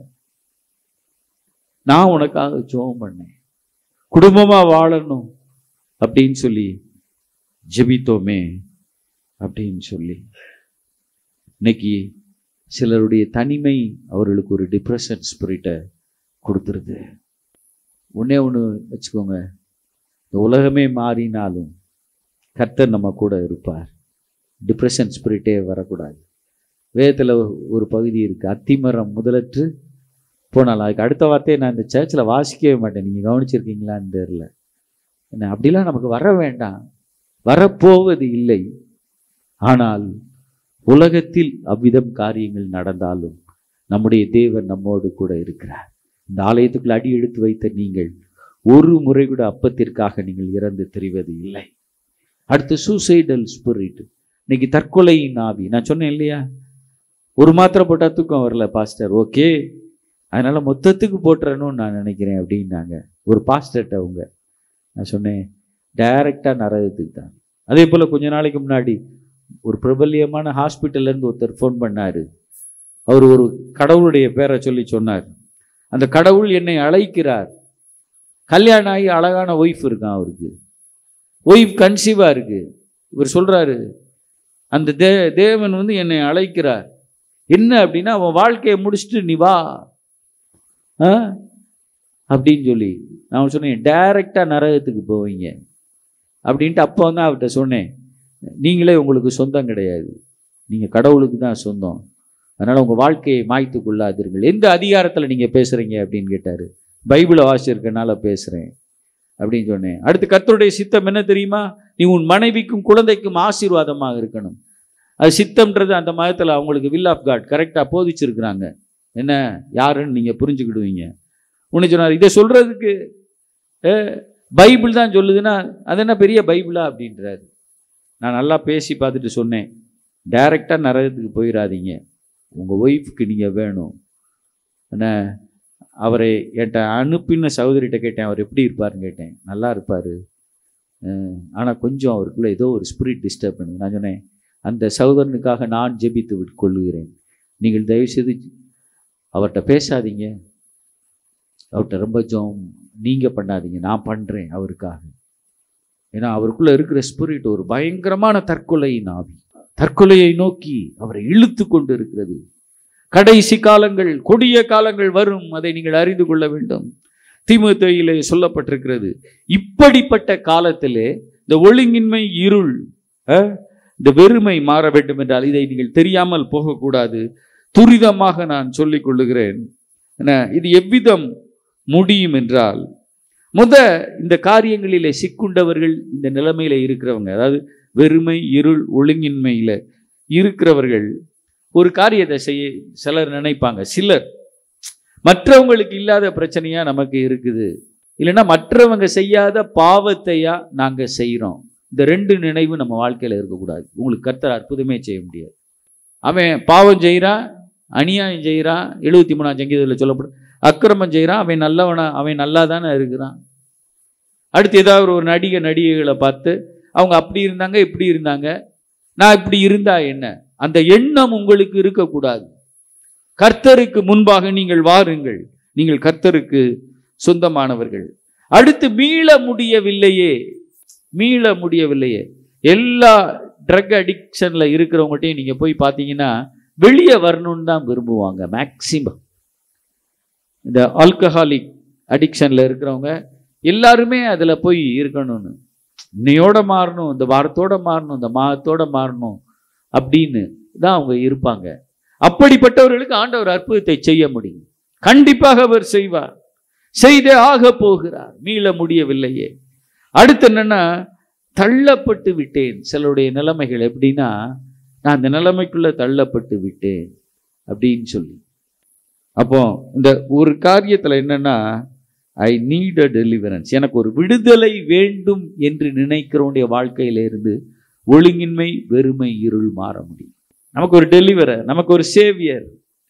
நான் உனக்காக ஜோம் பண்ணேன் குடும்பமா வாழணும் அப்படின்னு சொல்லி ஜெபித்தோமே அப்படின்னு சொல்லி இன்னைக்கு சிலருடைய தனிமை அவர்களுக்கு ஒரு டிப்ரெஷன் ஸ்பிரிட்டை கொடுத்துருது ஒண்ணே ஒன்று வச்சுக்கோங்க இந்த உலகமே மாறினாலும் கர்த்தர் நம்ம கூட இருப்பார் டிப்ரெஷன் ஸ்பிரிட்டே வரக்கூடாது வேதத்தில் ஒரு பகுதி இருக்குது அத்திமரம் முதலற்று போனால் அதுக்கு அடுத்த வார்த்தையை நான் இந்த சர்ச்சில் வாசிக்கவே மாட்டேன் நீங்கள் கவனிச்சிருக்கீங்களான்னு தெரியல என்ன அப்படிலாம் நமக்கு வர வேண்டாம் வரப்போவது இல்லை ஆனால் உலகத்தில் அவ்விதம் காரியங்கள் நடந்தாலும் நம்முடைய தேவன் நம்மோடு கூட இருக்கிறார் இந்த ஆலயத்துக்குள்ள அடி எடுத்து வைத்த நீங்கள் ஒரு முறை கூட அப்பத்திற்காக நீங்கள் இறந்து தெரிவது இல்லை அடுத்து சூசைடல் ஸ்பிரிட் இன்னைக்கு தற்கொலையின் ஆவி நான் சொன்னேன் இல்லையா ஒரு மாத்திரை போட்டால் தூக்கம் வரல பாஸ்டர் ஓகே அதனால மொத்தத்துக்கு போட்டுறணும்னு நான் நினைக்கிறேன் அப்படின்னாங்க ஒரு பாஸ்டர்ட்ட அவங்க நான் சொன்னேன் டைரக்டாக நரகத்துக்கு தான் அதே போல் கொஞ்ச நாளைக்கு முன்னாடி ஒரு பிரபல்யமான ஹாஸ்பிட்டல்ல இருந்து ஒருத்தர் ஃபோன் பண்ணாரு அவர் ஒரு கடவுளுடைய பேரை சொல்லி சொன்னார் அந்த கடவுள் என்னை அழைக்கிறார் கல்யாணம் ஆகி அழகான ஒய்ஃப் இருக்கான் அவருக்கு ஒய்ஃப் கன்சீவா இருக்கு இவர் சொல்றாரு அந்த தே தேவன் வந்து என்னை அழைக்கிறார் என்ன அப்படின்னா அவன் வாழ்க்கையை முடிச்சுட்டு நீ வா ஆ? அப்படின்னு சொல்லி நான் சொன்னேன் டைரக்டாக நரகத்துக்கு போவீங்க அப்படின்ட்டு அப்போ வந்து அவர்கிட்ட சொன்னேன் நீங்களே உங்களுக்கு சொந்தம் கிடையாது நீங்கள் கடவுளுக்கு தான் சொந்தம் அதனால் உங்கள் வாழ்க்கையை மாய்த்து கொள்ளாதீர்கள் எந்த அதிகாரத்தில் நீங்கள் பேசுகிறீங்க அப்படின்னு கேட்டார் பைபிளை வாசிச்சிருக்கனால பேசுகிறேன் அப்படின்னு சொன்னேன் அடுத்து கர்த்தருடைய சித்தம் என்ன தெரியுமா நீ உன் மனைவிக்கும் குழந்தைக்கும் ஆசீர்வாதமாக இருக்கணும் அது சித்தம்ன்றது அந்த மதத்தில் அவங்களுக்கு வில் ஆஃப் காட் கரெக்டாக போதிச்சிருக்கிறாங்க என்ன யாருன்னு நீங்கள் புரிஞ்சுக்கிடுவீங்க உன்னை சொன்னார் இதை சொல்கிறதுக்கு பைபிள் தான் சொல்லுதுன்னா அது என்ன பெரிய பைபிளா அப்படின்றாரு நான் நல்லா பேசி பார்த்துட்டு சொன்னேன் டைரெக்டாக நரகத்துக்கு போயிடாதீங்க உங்கள் ஒய்ஃப்க்கு நீங்கள் வேணும் என்ன அவரை என்கிட்ட அனுப்பின சகோதரிகிட்ட கேட்டேன் அவர் எப்படி இருப்பாருன்னு கேட்டேன் நல்லா இருப்பார் ஆனால் கொஞ்சம் அவருக்குள்ள ஏதோ ஒரு ஸ்பிரிட் டிஸ்டர்ப் பண்ணுது நான் சொன்னேன் அந்த சகோதரனுக்காக நான் ஜெபித்து விட்டு கொள்ளுகிறேன் நீங்கள் தயவுசெய்து அவர்கிட்ட பேசாதீங்க அவர்கிட்ட ரொம்ப ஜோம் நீங்கள் பண்ணாதீங்க நான் பண்ணுறேன் அவருக்காக ஏன்னா அவருக்குள்ள இருக்கிற ஸ்பிரிட் ஒரு பயங்கரமான தற்கொலையின் ஆவி தற்கொலையை நோக்கி அவரை இழுத்து கொண்டு இருக்கிறது கடைசி காலங்கள் கொடிய காலங்கள் வரும் அதை நீங்கள் அறிந்து கொள்ள வேண்டும் தீமுத்தையிலே சொல்லப்பட்டிருக்கிறது இப்படிப்பட்ட காலத்திலே இந்த ஒழுங்கின்மை இருள் அஹ், இந்த வெறுமை மாற வேண்டும் என்றால் இதை நீங்கள் தெரியாமல் போகக்கூடாது துரிதமாக நான் சொல்லிக் கொள்ளுகிறேன் என்ன இது எவ்விதம் முடியும் என்றால் முத இந்த காரியங்களிலே சிக்குண்டவர்கள் இந்த நிலைமையில இருக்கிறவங்க அதாவது வெறுமை இருள் ஒழுங்கின்மையில இருக்கிறவர்கள் ஒரு காரியத்தை செய்ய சிலர் நினைப்பாங்க சிலர் மற்றவங்களுக்கு இல்லாத பிரச்சனையா நமக்கு இருக்குது இல்லைன்னா மற்றவங்க செய்யாத பாவத்தையா நாங்க செய்றோம் இந்த ரெண்டு நினைவு நம்ம வாழ்க்கையில இருக்கக்கூடாது உங்களுக்கு கர்த்தர் அற்புதமே செய்ய முடியாது அவன் பாவம் செய்கிறான் அநியாயம் செய்கிறான் எழுபத்தி மூணாம் சங்கீதத்தில் சொல்லப்படும் அக்கிரமம் செய்கிறான் அவன் நல்லவனா அவன் நல்லா தானே இருக்கிறான் அடுத்து ஏதாவது ஒரு நடிகை நடிகைகளை பார்த்து அவங்க அப்படி இருந்தாங்க இப்படி இருந்தாங்க நான் இப்படி இருந்தா என்ன அந்த எண்ணம் உங்களுக்கு இருக்கக்கூடாது கர்த்தருக்கு முன்பாக நீங்கள் வாருங்கள் நீங்கள் கர்த்தருக்கு சொந்தமானவர்கள் அடுத்து மீள முடியவில்லையே மீள முடியவில்லையே எல்லா ட்ரக் அடிக்ஷன்ல இருக்கிறவங்ககிட்டயும் நீங்க போய் பார்த்தீங்கன்னா வெளியே வரணும்னு தான் விரும்புவாங்க மேக்சிமம் இந்த ஆல்கஹாலிக் அடிக்ஷன்ல இருக்கிறவங்க எல்லாருமே அதுல போய் இருக்கணும்னு இன்னையோட மாறணும் இந்த வாரத்தோட மாறணும் இந்த மாதத்தோட மாறணும் அப்படின்னு தான் அவங்க இருப்பாங்க அப்படிப்பட்டவர்களுக்கு ஆண்டவர் அற்புதத்தை செய்ய முடியும் கண்டிப்பாக அவர் செய்வார் செய்தே ஆக போகிறார் மீள முடியவில்லையே அடுத்து என்னன்னா தள்ளப்பட்டு விட்டேன் சிலருடைய நிலைமைகள் எப்படின்னா நான் அந்த நிலைமைக்குள்ள தள்ளப்பட்டு விட்டேன் அப்படின்னு சொல்லி அப்போ இந்த ஒரு காரியத்துல என்னன்னா ஐ நீட் அ டெலிவரன்ஸ் எனக்கு ஒரு விடுதலை வேண்டும் என்று நினைக்கிறவனுடைய வாழ்க்கையில இருந்து ஒழுங்கின்மை வெறுமை இருள் மாற முடியும் நமக்கு ஒரு டெலிவரர் நமக்கு ஒரு சேவியர்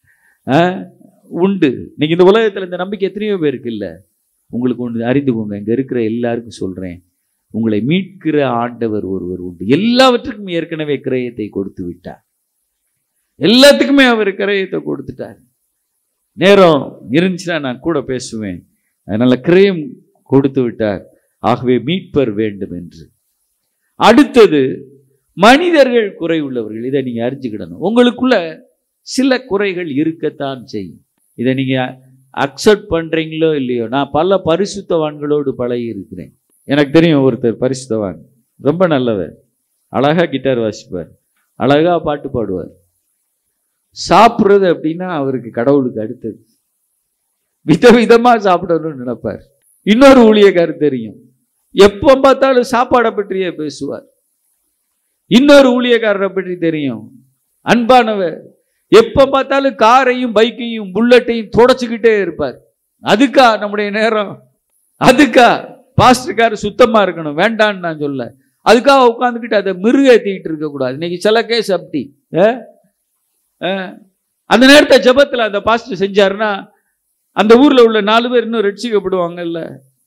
உண்டு இன்னைக்கு இந்த உலகத்துல இந்த நம்பிக்கை எத்தனையோ பேருக்கு இல்லை உங்களுக்கு ஒன்று அறிந்துக்கோங்க இங்க இருக்கிற எல்லாருக்கும் சொல்றேன் உங்களை மீட்கிற ஆண்டவர் ஒருவர் உண்டு எல்லாவற்றுக்கும் ஏற்கனவே கிரயத்தை கொடுத்து விட்டார் எல்லாத்துக்குமே அவர் கிரயத்தை கொடுத்துட்டார் நேரம் இருந்துச்சுன்னா நான் கூட பேசுவேன் அதனால கிரயம் கொடுத்து விட்டார் ஆகவே மீட்பர் வேண்டும் என்று அடுத்தது மனிதர்கள் குறை உள்ளவர்கள் இதை நீங்க அறிஞ்சுக்கிடணும் உங்களுக்குள்ள சில குறைகள் இருக்கத்தான் செய்யும் இதை நீங்க அக்செப்ட் பண்றீங்களோ இல்லையோ நான் பல பரிசுத்தவான்களோடு பழகி இருக்கிறேன் எனக்கு தெரியும் ஒருத்தர் பரிசுத்தவான் ரொம்ப நல்லவர் அழகா கிட்டார் வாசிப்பார் அழகா பாட்டு பாடுவார் சாப்பிட்றது அப்படின்னா அவருக்கு கடவுளுக்கு அடுத்தது விதவிதமா சாப்பிடணும்னு நினைப்பார் இன்னொரு ஊழியக்காரர் தெரியும் எப்போ பார்த்தாலும் சாப்பாடை பற்றியே பேசுவார் இன்னொரு ஊழியக்காரரை பற்றி தெரியும் அன்பானவர் எப்ப பார்த்தாலும் காரையும் பைக்கையும் புல்லட்டையும் தொடச்சுக்கிட்டே இருப்பார் அதுக்கா நம்முடைய நேரம் அதுக்கா பாஸ்டர்கார் சுத்தமா இருக்கணும் வேண்டான்னு நான் சொல்ல அதுக்காக உட்காந்துக்கிட்டு அதை மிருகேத்திக்கிட்டு இருக்க கூடாது இன்னைக்கு சில கேஸ் அப்படி ஆ? ஆ. அந்த நேரத்தை ஜெபத்துல அந்த பாஸ்டர் செஞ்சாருன்னா அந்த ஊர்ல உள்ள நாலு பேர் இன்னும் ரட்சிக்கப்படுவாங்கல்ல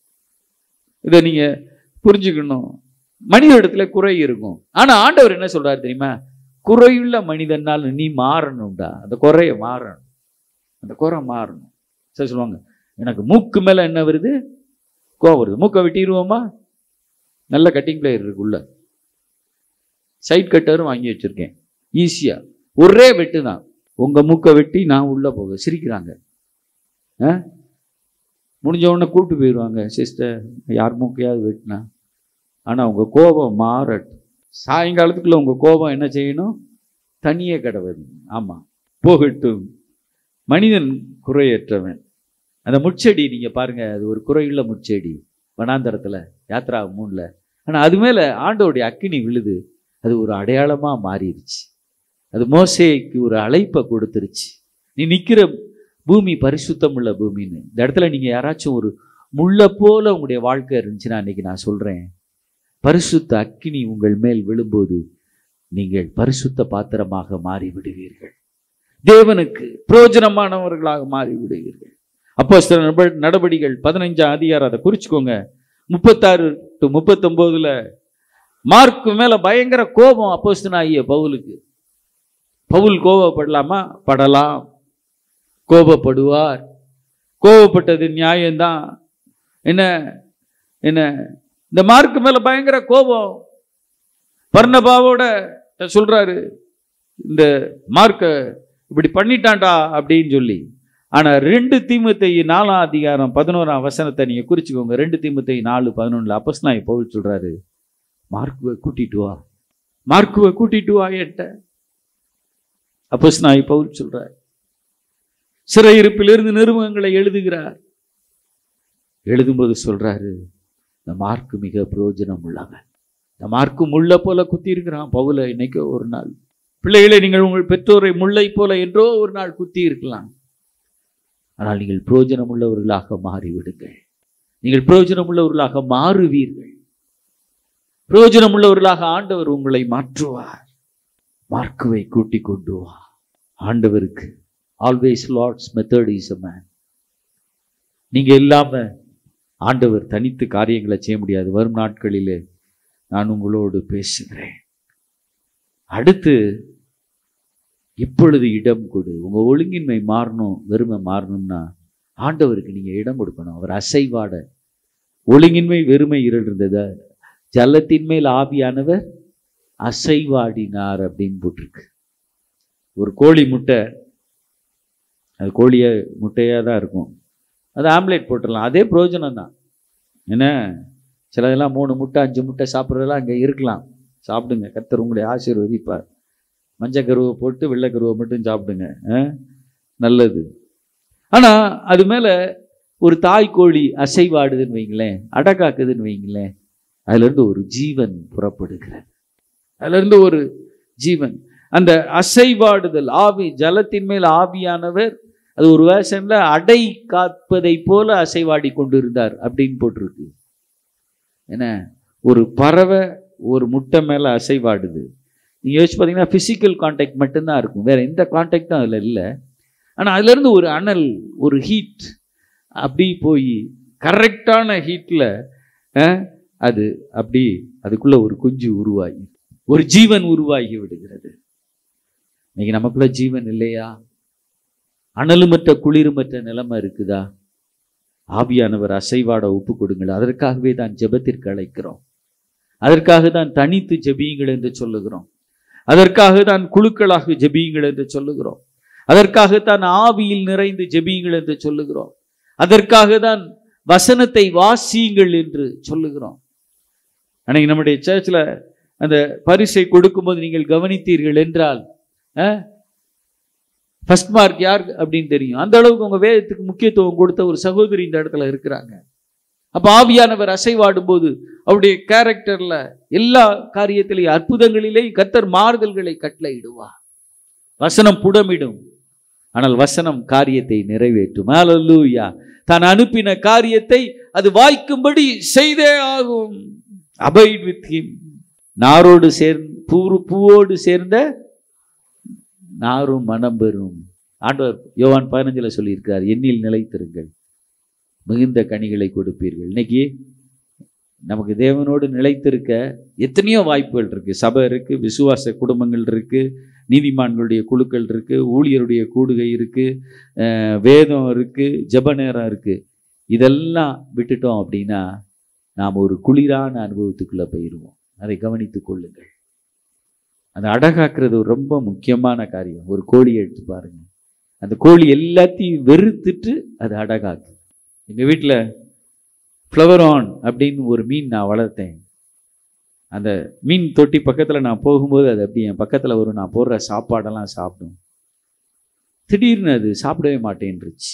இதை நீங்க புரிஞ்சுக்கணும் மனித இடத்துல குறை இருக்கும் ஆனா ஆண்டவர் என்ன சொல்றாரு தெரியுமா குறையுள்ள மனிதனால் நீ மாறணும்டா அந்த குறைய மாறணும் அந்த குறை மாறணும் சரி சொல்லுவாங்க எனக்கு மூக்கு மேல என்ன வருது கோவம் வருது மூக்கை வெட்டிடுவோமா நல்ல கட்டிங் பிளேயர் இருக்குள்ள சைட் கட்டரும் வாங்கி வச்சிருக்கேன் ஈஸியா ஒரே வெட்டு தான் உங்க மூக்கை வெட்டி நான் உள்ள போக சிரிக்கிறாங்க ஆ? முடிஞ்ச உடனே கூப்பிட்டு போயிடுவாங்க சிஸ்டர் யார் மூக்கையாவது வெட்டினா ஆனா உங்க கோபம் மாறட்டும் சாயங்காலத்துக்குள்ள உங்க கோபம் என்ன செய்யணும் தனியே கடவுள் ஆமா போகட்டும் மனிதன் குறையற்றவன் அந்த முட்செடி நீங்க பாருங்க அது ஒரு குறையுள்ள முட்செடி வனாந்தரத்துல யாத்ரா மூணுல ஆனா அது மேல ஆண்டோடைய அக்கினி விழுது அது ஒரு அடையாளமா மாறிடுச்சு அது மோசேக்கு ஒரு அழைப்பை கொடுத்துருச்சு நீ நிக்கிற பூமி பரிசுத்தம் உள்ள பூமின்னு இந்த இடத்துல நீங்க யாராச்சும் ஒரு முள்ள போல உங்களுடைய வாழ்க்கை இருந்துச்சுன்னா இன்னைக்கு நான் சொல்றேன் பரிசுத்த அக்கினி உங்கள் மேல் விழும்போது நீங்கள் பரிசுத்த பாத்திரமாக மாறி விடுவீர்கள் தேவனுக்கு பிரயோஜனமானவர்களாக மாறி விடுவீர்கள் அப்போ சில நடவடிக்கைகள் பதினஞ்சாம் அதிகாரம் அதை குறிச்சுக்கோங்க முப்பத்தாறு டு முப்பத்தொன்பதுல மார்க்கு மேல பயங்கர கோபம் அப்போஸ்தனாகிய பவுலுக்கு பவுல் கோபப்படலாமா படலாம் கோபப்படுவார் கோபப்பட்டது நியாயம்தான் என்ன என்ன இந்த மார்க்கு மேல பயங்கர கோபம் பர்ணபாவோட சொல்றாரு இந்த மார்க்க இப்படி பண்ணிட்டான்டா அப்படின்னு சொல்லி ஆனா ரெண்டு தீமத்தை நாலாம் அதிகாரம் பதினோராம் வசனத்தை நீங்க குறிச்சுக்கோங்க ரெண்டு தீமத்தை நாலு பதினொன்னுல அப்பஸ்நாய் பவுல் சொல்றாரு மார்க்குவை கூட்டிட்டு வா மார்க்குவை கூட்டிட்டு வா என்கிட்ட அப்பஸ்நாய் பவுல் சொல்றார் சிறையிருப்பிலிருந்து நிருபங்களை எழுதுகிறார் எழுதும்போது சொல்றாரு இந்த மார்க்கு மிக பிரயோஜனம் உள்ளவன் இந்த மார்க்கு முள்ள போல குத்தி இருக்கிறான் பவுல இன்னைக்கோ ஒரு நாள் பிள்ளைகளை நீங்கள் உங்கள் பெற்றோரை முல்லை போல என்றோ ஒரு நாள் குத்தி இருக்கலாம் ஆனால் நீங்கள் பிரயோஜனம் உள்ளவர்களாக மாறிவிடுங்கள் நீங்கள் பிரயோஜனம் உள்ளவர்களாக மாறுவீர்கள் பிரயோஜனம் உள்ளவர்களாக ஆண்டவர் உங்களை மாற்றுவார் மார்க்குவை கூட்டிக் கொண்டு வா ஆண்டவருக்கு always Lord's method is a man நீங்க இல்லாம ஆண்டவர் தனித்து காரியங்களை செய்ய முடியாது வரும் நாட்களிலே நான் உங்களோடு பேசுகிறேன் அடுத்து இப்பொழுது இடம் கொடு உங்க ஒழுங்கின்மை மாறணும் வெறுமை மாறணும்னா ஆண்டவருக்கு நீங்க இடம் கொடுக்கணும் அவர் அசைவாட ஒழுங்கின்மை வெறுமை இருந்தது ஜலத்தின் மேல் ஆவியானவர் அசைவாடினார் அப்படின்னு போட்டிருக்கு ஒரு கோழி முட்டை அது கோழிய முட்டையாக தான் இருக்கும் அது ஆம்லேட் போட்டுடலாம் அதே பிரயோஜனம் தான் என்ன சிலதெல்லாம் மூணு முட்டை அஞ்சு முட்டை சாப்பிட்றதெல்லாம் அங்கே இருக்கலாம் சாப்பிடுங்க கர்த்தர் உங்களை ஆசீர்வதிப்பார் மஞ்சள் கருவை போட்டு வெள்ளை கருவை மட்டும் சாப்பிடுங்க ஆ? நல்லது ஆனால் அது மேலே ஒரு தாய் கோழி அசைவாடுதுன்னு வைங்களேன் அடக்காக்குதுன்னு வைங்களேன் அதுலேருந்து ஒரு ஜீவன் புறப்படுகிறது அதுலேருந்து ஒரு ஜீவன் அந்த அசைவாடுதல் ஆவி ஜலத்தின் மேல் ஆவியானவர் அது ஒரு வேஷன்ல அடை காப்பதை போல அசைவாடி கொண்டிருந்தார் அப்படின்னு போட்டிருக்கு என்ன ஒரு பறவை ஒரு முட்டை மேல அசைவாடுது நீங்க யோசிச்சு பார்த்தீங்கன்னா பிசிக்கல் கான்டாக்ட் மட்டும்தான் இருக்கும் வேற எந்த கான்டாக்டும் அதில் இல்லை ஆனால் அதுலேருந்து ஒரு அனல் ஒரு ஹீட் அப்படி போய் கரெக்டான ஹீட்டில் அது அப்படி அதுக்குள்ள ஒரு குஞ்சு உருவாகி ஒரு ஜீவன் உருவாகி விடுகிறது இன்னைக்கு நமக்குள்ள ஜீவன் இல்லையா அனலுமற்ற குளிருமற்ற நிலைமை இருக்குதா ஆவியானவர் அசைவாட ஒப்பு கொடுங்கள் அதற்காகவே தான் ஜெபத்திற்கு அழைக்கிறோம் அதற்காக தான் தனித்து ஜெபியுங்கள் என்று சொல்லுகிறோம் அதற்காக தான் குழுக்களாக ஜெபியுங்கள் என்று சொல்லுகிறோம் அதற்காக தான் ஆவியில் நிறைந்து ஜெபியுங்கள் என்று சொல்லுகிறோம் அதற்காக தான் வசனத்தை வாசியுங்கள் என்று சொல்லுகிறோம் அன்னைக்கு நம்முடைய சர்ச்சில் அந்த பரிசை கொடுக்கும்போது நீங்கள் கவனித்தீர்கள் என்றால் ஃபர்ஸ்ட் மார்க் யார் அப்படின்னு தெரியும் அந்த அளவுக்கு உங்க வேதத்துக்கு முக்கியத்துவம் கொடுத்த ஒரு சகோதரி இந்த இடத்துல இருக்கிறாங்க அப்ப ஆவியானவர் அசைவாடும் போது அவருடைய கேரக்டர்ல எல்லா காரியத்திலையும் அற்புதங்களிலேயும் கத்தர் மாறுதல்களை கட்டளையிடுவார் வசனம் புடமிடும் ஆனால் வசனம் காரியத்தை நிறைவேற்றும் ஹalleluya தான் அனுப்பின காரியத்தை அது வாய்க்கும்படி செய்தே ஆகும் அபைட் வித் ஹிம் நாரோடு சேர்ந்து பூ பூவோடு சேர்ந்த நாரும் மனம் பெறும் ஆண்டவர் யோவான் பதினஞ்சுல சொல்லியிருக்கார் எண்ணில் நிலைத்திருங்கள் மிகுந்த கனிகளை கொடுப்பீர்கள் இன்னைக்கு நமக்கு தேவனோடு நிலைத்திருக்க எத்தனையோ வாய்ப்புகள் இருக்கு சபை இருக்கு விசுவாச குடும்பங்கள் இருக்கு நீதிமான்களுடைய குழுக்கள் இருக்கு ஊழியருடைய கூடுகை இருக்கு அஹ் வேதம் இருக்கு ஜெப நேரம் இருக்கு இதெல்லாம் விட்டுட்டோம் அப்படின்னா நாம் ஒரு குளிரான அனுபவத்துக்குள்ள போயிடுவோம் அதை கவனித்துக் கொள்ளுங்கள் அந்த அடகாக்குறது ஒரு ரொம்ப முக்கியமான காரியம் ஒரு கோழியை எடுத்து பாருங்க அந்த கோழி எல்லாத்தையும் வெறுத்துட்டு அது அடகாக்கு எங்க வீட்டில் ஃப்ளவர் ஆன் அப்படின்னு ஒரு மீன் நான் வளர்த்தேன் அந்த மீன் தொட்டி பக்கத்தில் நான் போகும்போது அது அப்படி என் பக்கத்தில் வரும் நான் போடுற சாப்பாடெல்லாம் சாப்பிடும் திடீர்னு அது சாப்பிடவே மாட்டேன்ருச்சு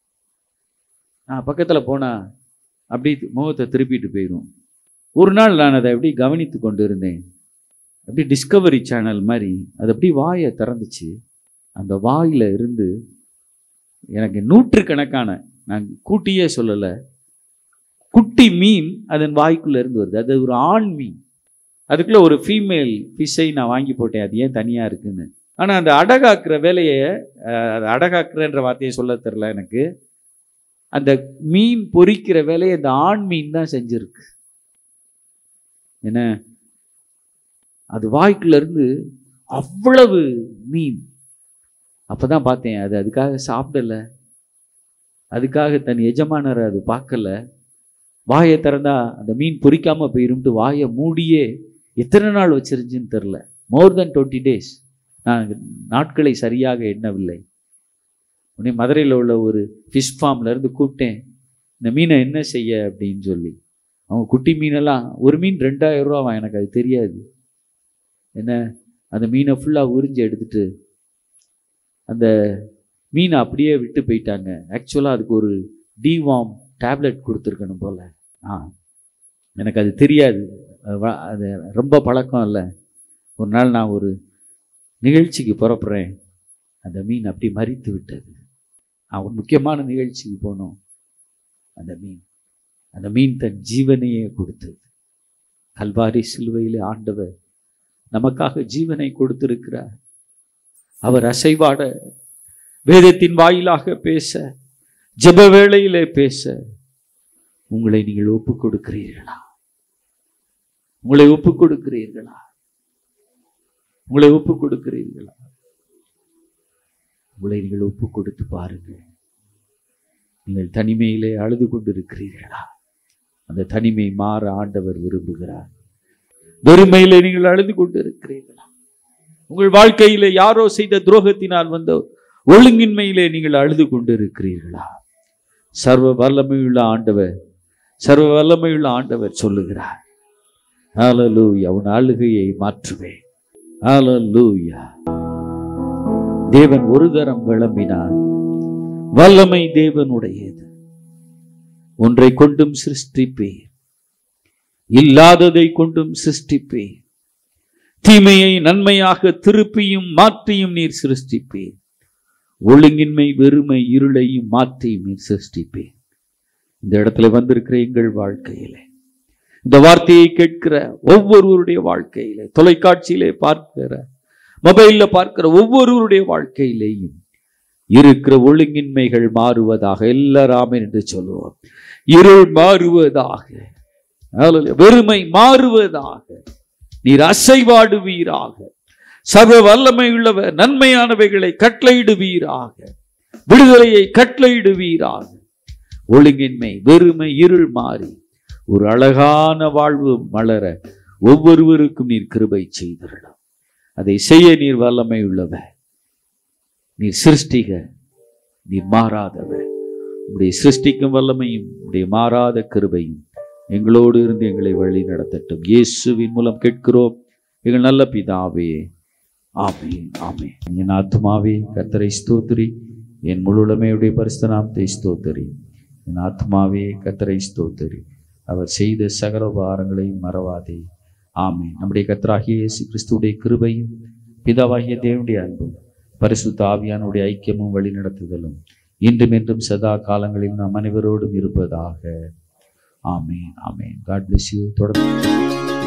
நான் பக்கத்தில் போனால் அப்படி முகத்தை திருப்பிட்டு போயிடும் ஒரு நாள் நான் அதை அப்படி கவனித்து கொண்டு இருந்தேன் அப்படி டிஸ்கவரி சேனல் மாதிரி அது அப்படி வாயை திறந்துச்சு அந்த வாயில இருந்து எனக்கு நூற்றுக்கணக்கான நான் கூட்டியே சொல்லலை குட்டி மீன் அதன் வாய்க்குள்ள இருந்து வருது அது ஒரு ஆண் மீன் அதுக்குள்ள ஒரு ஃபீமேல் ஃபிஷ்ஷை நான் வாங்கி போட்டேன் அது ஏன் தனியாக இருக்குன்னு ஆனால் அந்த அடகாக்குற வேலையை அஹ், அது அடகாக்குறன்ற வார்த்தையை சொல்ல தெரில எனக்கு அந்த மீன் பொரிக்கிற வேலையை அந்த ஆண் மீன் தான் செஞ்சிருக்கு என்ன அது வாய்க்குள்ள இருந்து அவ்வளவு மீன் அப்பதான் பார்த்தேன் அது அதுக்காக சாப்பிடல அதுக்காக தன் எஜமானரை அது பார்க்கல வாயை திறந்தா அந்த மீன் பொரிக்காம போயிரும்ட்டு வாயை மூடியே எத்தனை நாள் வச்சிருந்துச்சுன்னு தெரில மோர் தென் டுவெண்ட்டி டேஸ் நான் நாட்களை சரியாக எண்ணவில்லை உடனே மதுரையில் உள்ள ஒரு ஃபிஷ் ஃபார்ம்ல இருந்து கூப்பிட்டேன் இந்த மீனை என்ன செய்ய அப்படின்னு சொல்லி அவங்க குட்டி மீனெல்லாம் ஒரு மீன் ரெண்டாயிரம் ரூபாவா எனக்கு அது தெரியாது என்ன அந்த மீனை ஃபுல்லாக உறிஞ்சி எடுத்துட்டு அந்த மீனை அப்படியே விட்டு போயிட்டாங்க ஆக்சுவலாக அதுக்கு ஒரு டிவாம் டேப்லெட் கொடுத்துருக்கணும் போல ஆ எனக்கு அது தெரியாது அது வ- அது ரொம்ப பழக்கம் இல்லை ஒரு நாள் நான் ஒரு நிகழ்ச்சிக்கு புறப்படுறேன் அந்த மீன் அப்படி மறித்து விட்டது நான் ஒரு முக்கியமான நிகழ்ச்சிக்கு போனோம் அந்த மீன் அந்த மீன் தன் ஜீவனையே கொடுத்தது கல்வாரி சிலுவையிலே ஆண்டவர் நமக்காக ஜீவனை கொடுத்திருக்கிறார் அவர் அசைவாட வேதத்தின் வாயிலாக பேச ஜெப வேளையிலே பேச உங்களை நீங்கள் ஒப்புக் கொடுக்கிறீர்களா உங்களை ஒப்புக் கொடுக்கிறீர்களா உங்களை ஒப்புக் கொடுக்கிறீர்களா உங்களை நீங்கள் ஒப்புக் கொடுத்து பாருங்கள் நீங்கள் தனிமையிலே அழுது கொண்டிருக்கிறீர்களா அந்த தனிமை மாற ஆண்டவர் விரும்புகிறார் வெறுமையிலே நீங்கள் அழுது கொண்டிருக்கிறீர்களா உங்கள் வாழ்க்கையிலே யாரோ செய்த துரோகத்தினால் வந்த ஒழுங்கின்மையிலே நீங்கள் அழுது கொண்டிருக்கிறீர்களா சர்வ வல்லமையுள்ள ஆண்டவர் சர்வ வல்லமையுள்ள ஆண்டவர் சொல்லுகிறார் ஹalleluya உன் அழுகையை மாற்றுவேன் ஹalleluya தேவன் ஒரு தரம் விளம்பினார் வல்லமை தேவனுடையது ஒன்றை கொண்டும் சிருஷ்டிப்பேன் இல்லாததை கொண்டும் சிருஷ்டிப்பேன் தீமையை நன்மையாக திருப்பியும் மாற்றியும் நீர் சிருஷ்டிப்பேன் ஒழுங்கின்மை வெறுமை இருளையும் மாற்றியும் நீர் சிருஷ்டிப்பேன் இந்த இடத்துல வந்திருக்கிற எங்கள் வாழ்க்கையிலே இந்த வார்த்தையை கேட்கிற ஒவ்வொருவருடைய வாழ்க்கையிலே தொலைக்காட்சியிலே பார்க்கிற மொபைல்ல பார்க்கிற ஒவ்வொருவருடைய வாழ்க்கையிலேயும் இருக்கிற ஒழுங்கின்மைகள் மாறுவதாக எல்லாராமே என்று சொல்லுவோம் இருள் மாறுவதாக ஹalleluya. வெறுமை மாறுவதாக நீர் அசைவாடுவீராக சர்வ வல்லமை உள்ளவர் நன்மையானவைகளை கட்டளையிடுவீராக விடுதலையை கட்டளையிடுவீராக ஒழுங்கின்மை வெறுமை இருள் மாறி ஒரு அழகான வாழ்வு மலர ஒவ்வொருவருக்கும் நீர் கிருபை செய்திடலாம் அதை செய்ய நீர் வல்லமை உள்ளவர் நீர் சிருஷ்டிக நீர் மாறாதவர் உடைய சிருஷ்டிக்கும் வல்லமையும் உடைய மாறாத கிருபையும் எங்களோடு இருந்து எங்களை வழி நடத்தட்டும் இயேசுவின் மூலம் கேட்கிறோம் எங்கள் நல்ல பிதாவே ஆமே ஆமே என் ஆத்மாவே கத்தரை ஸ்தோத்திரி என் முழுமையுடைய பரிசுநாமத்தை ஸ்தோத்திரி என் ஆத்மாவே கத்தரை ஸ்தோத்திரி அவர் செய்த சகல உபகாரங்களையும் மறவாதே ஆமே நம்முடைய கத்தராகிய இயேசு கிறிஸ்துவுடைய கிருபையும் பிதாவாகிய தேவனுடைய அன்பும் பரிசுத்த ஆவியானுடைய ஐக்கியமும் வழிநடத்துதலும் இன்றும் என்றும் சதா காலங்களில் நாம் அனைவரோடும் இருப்பதாக ஆமேன் ஆமேன் காட் bless you தொடர்ந்து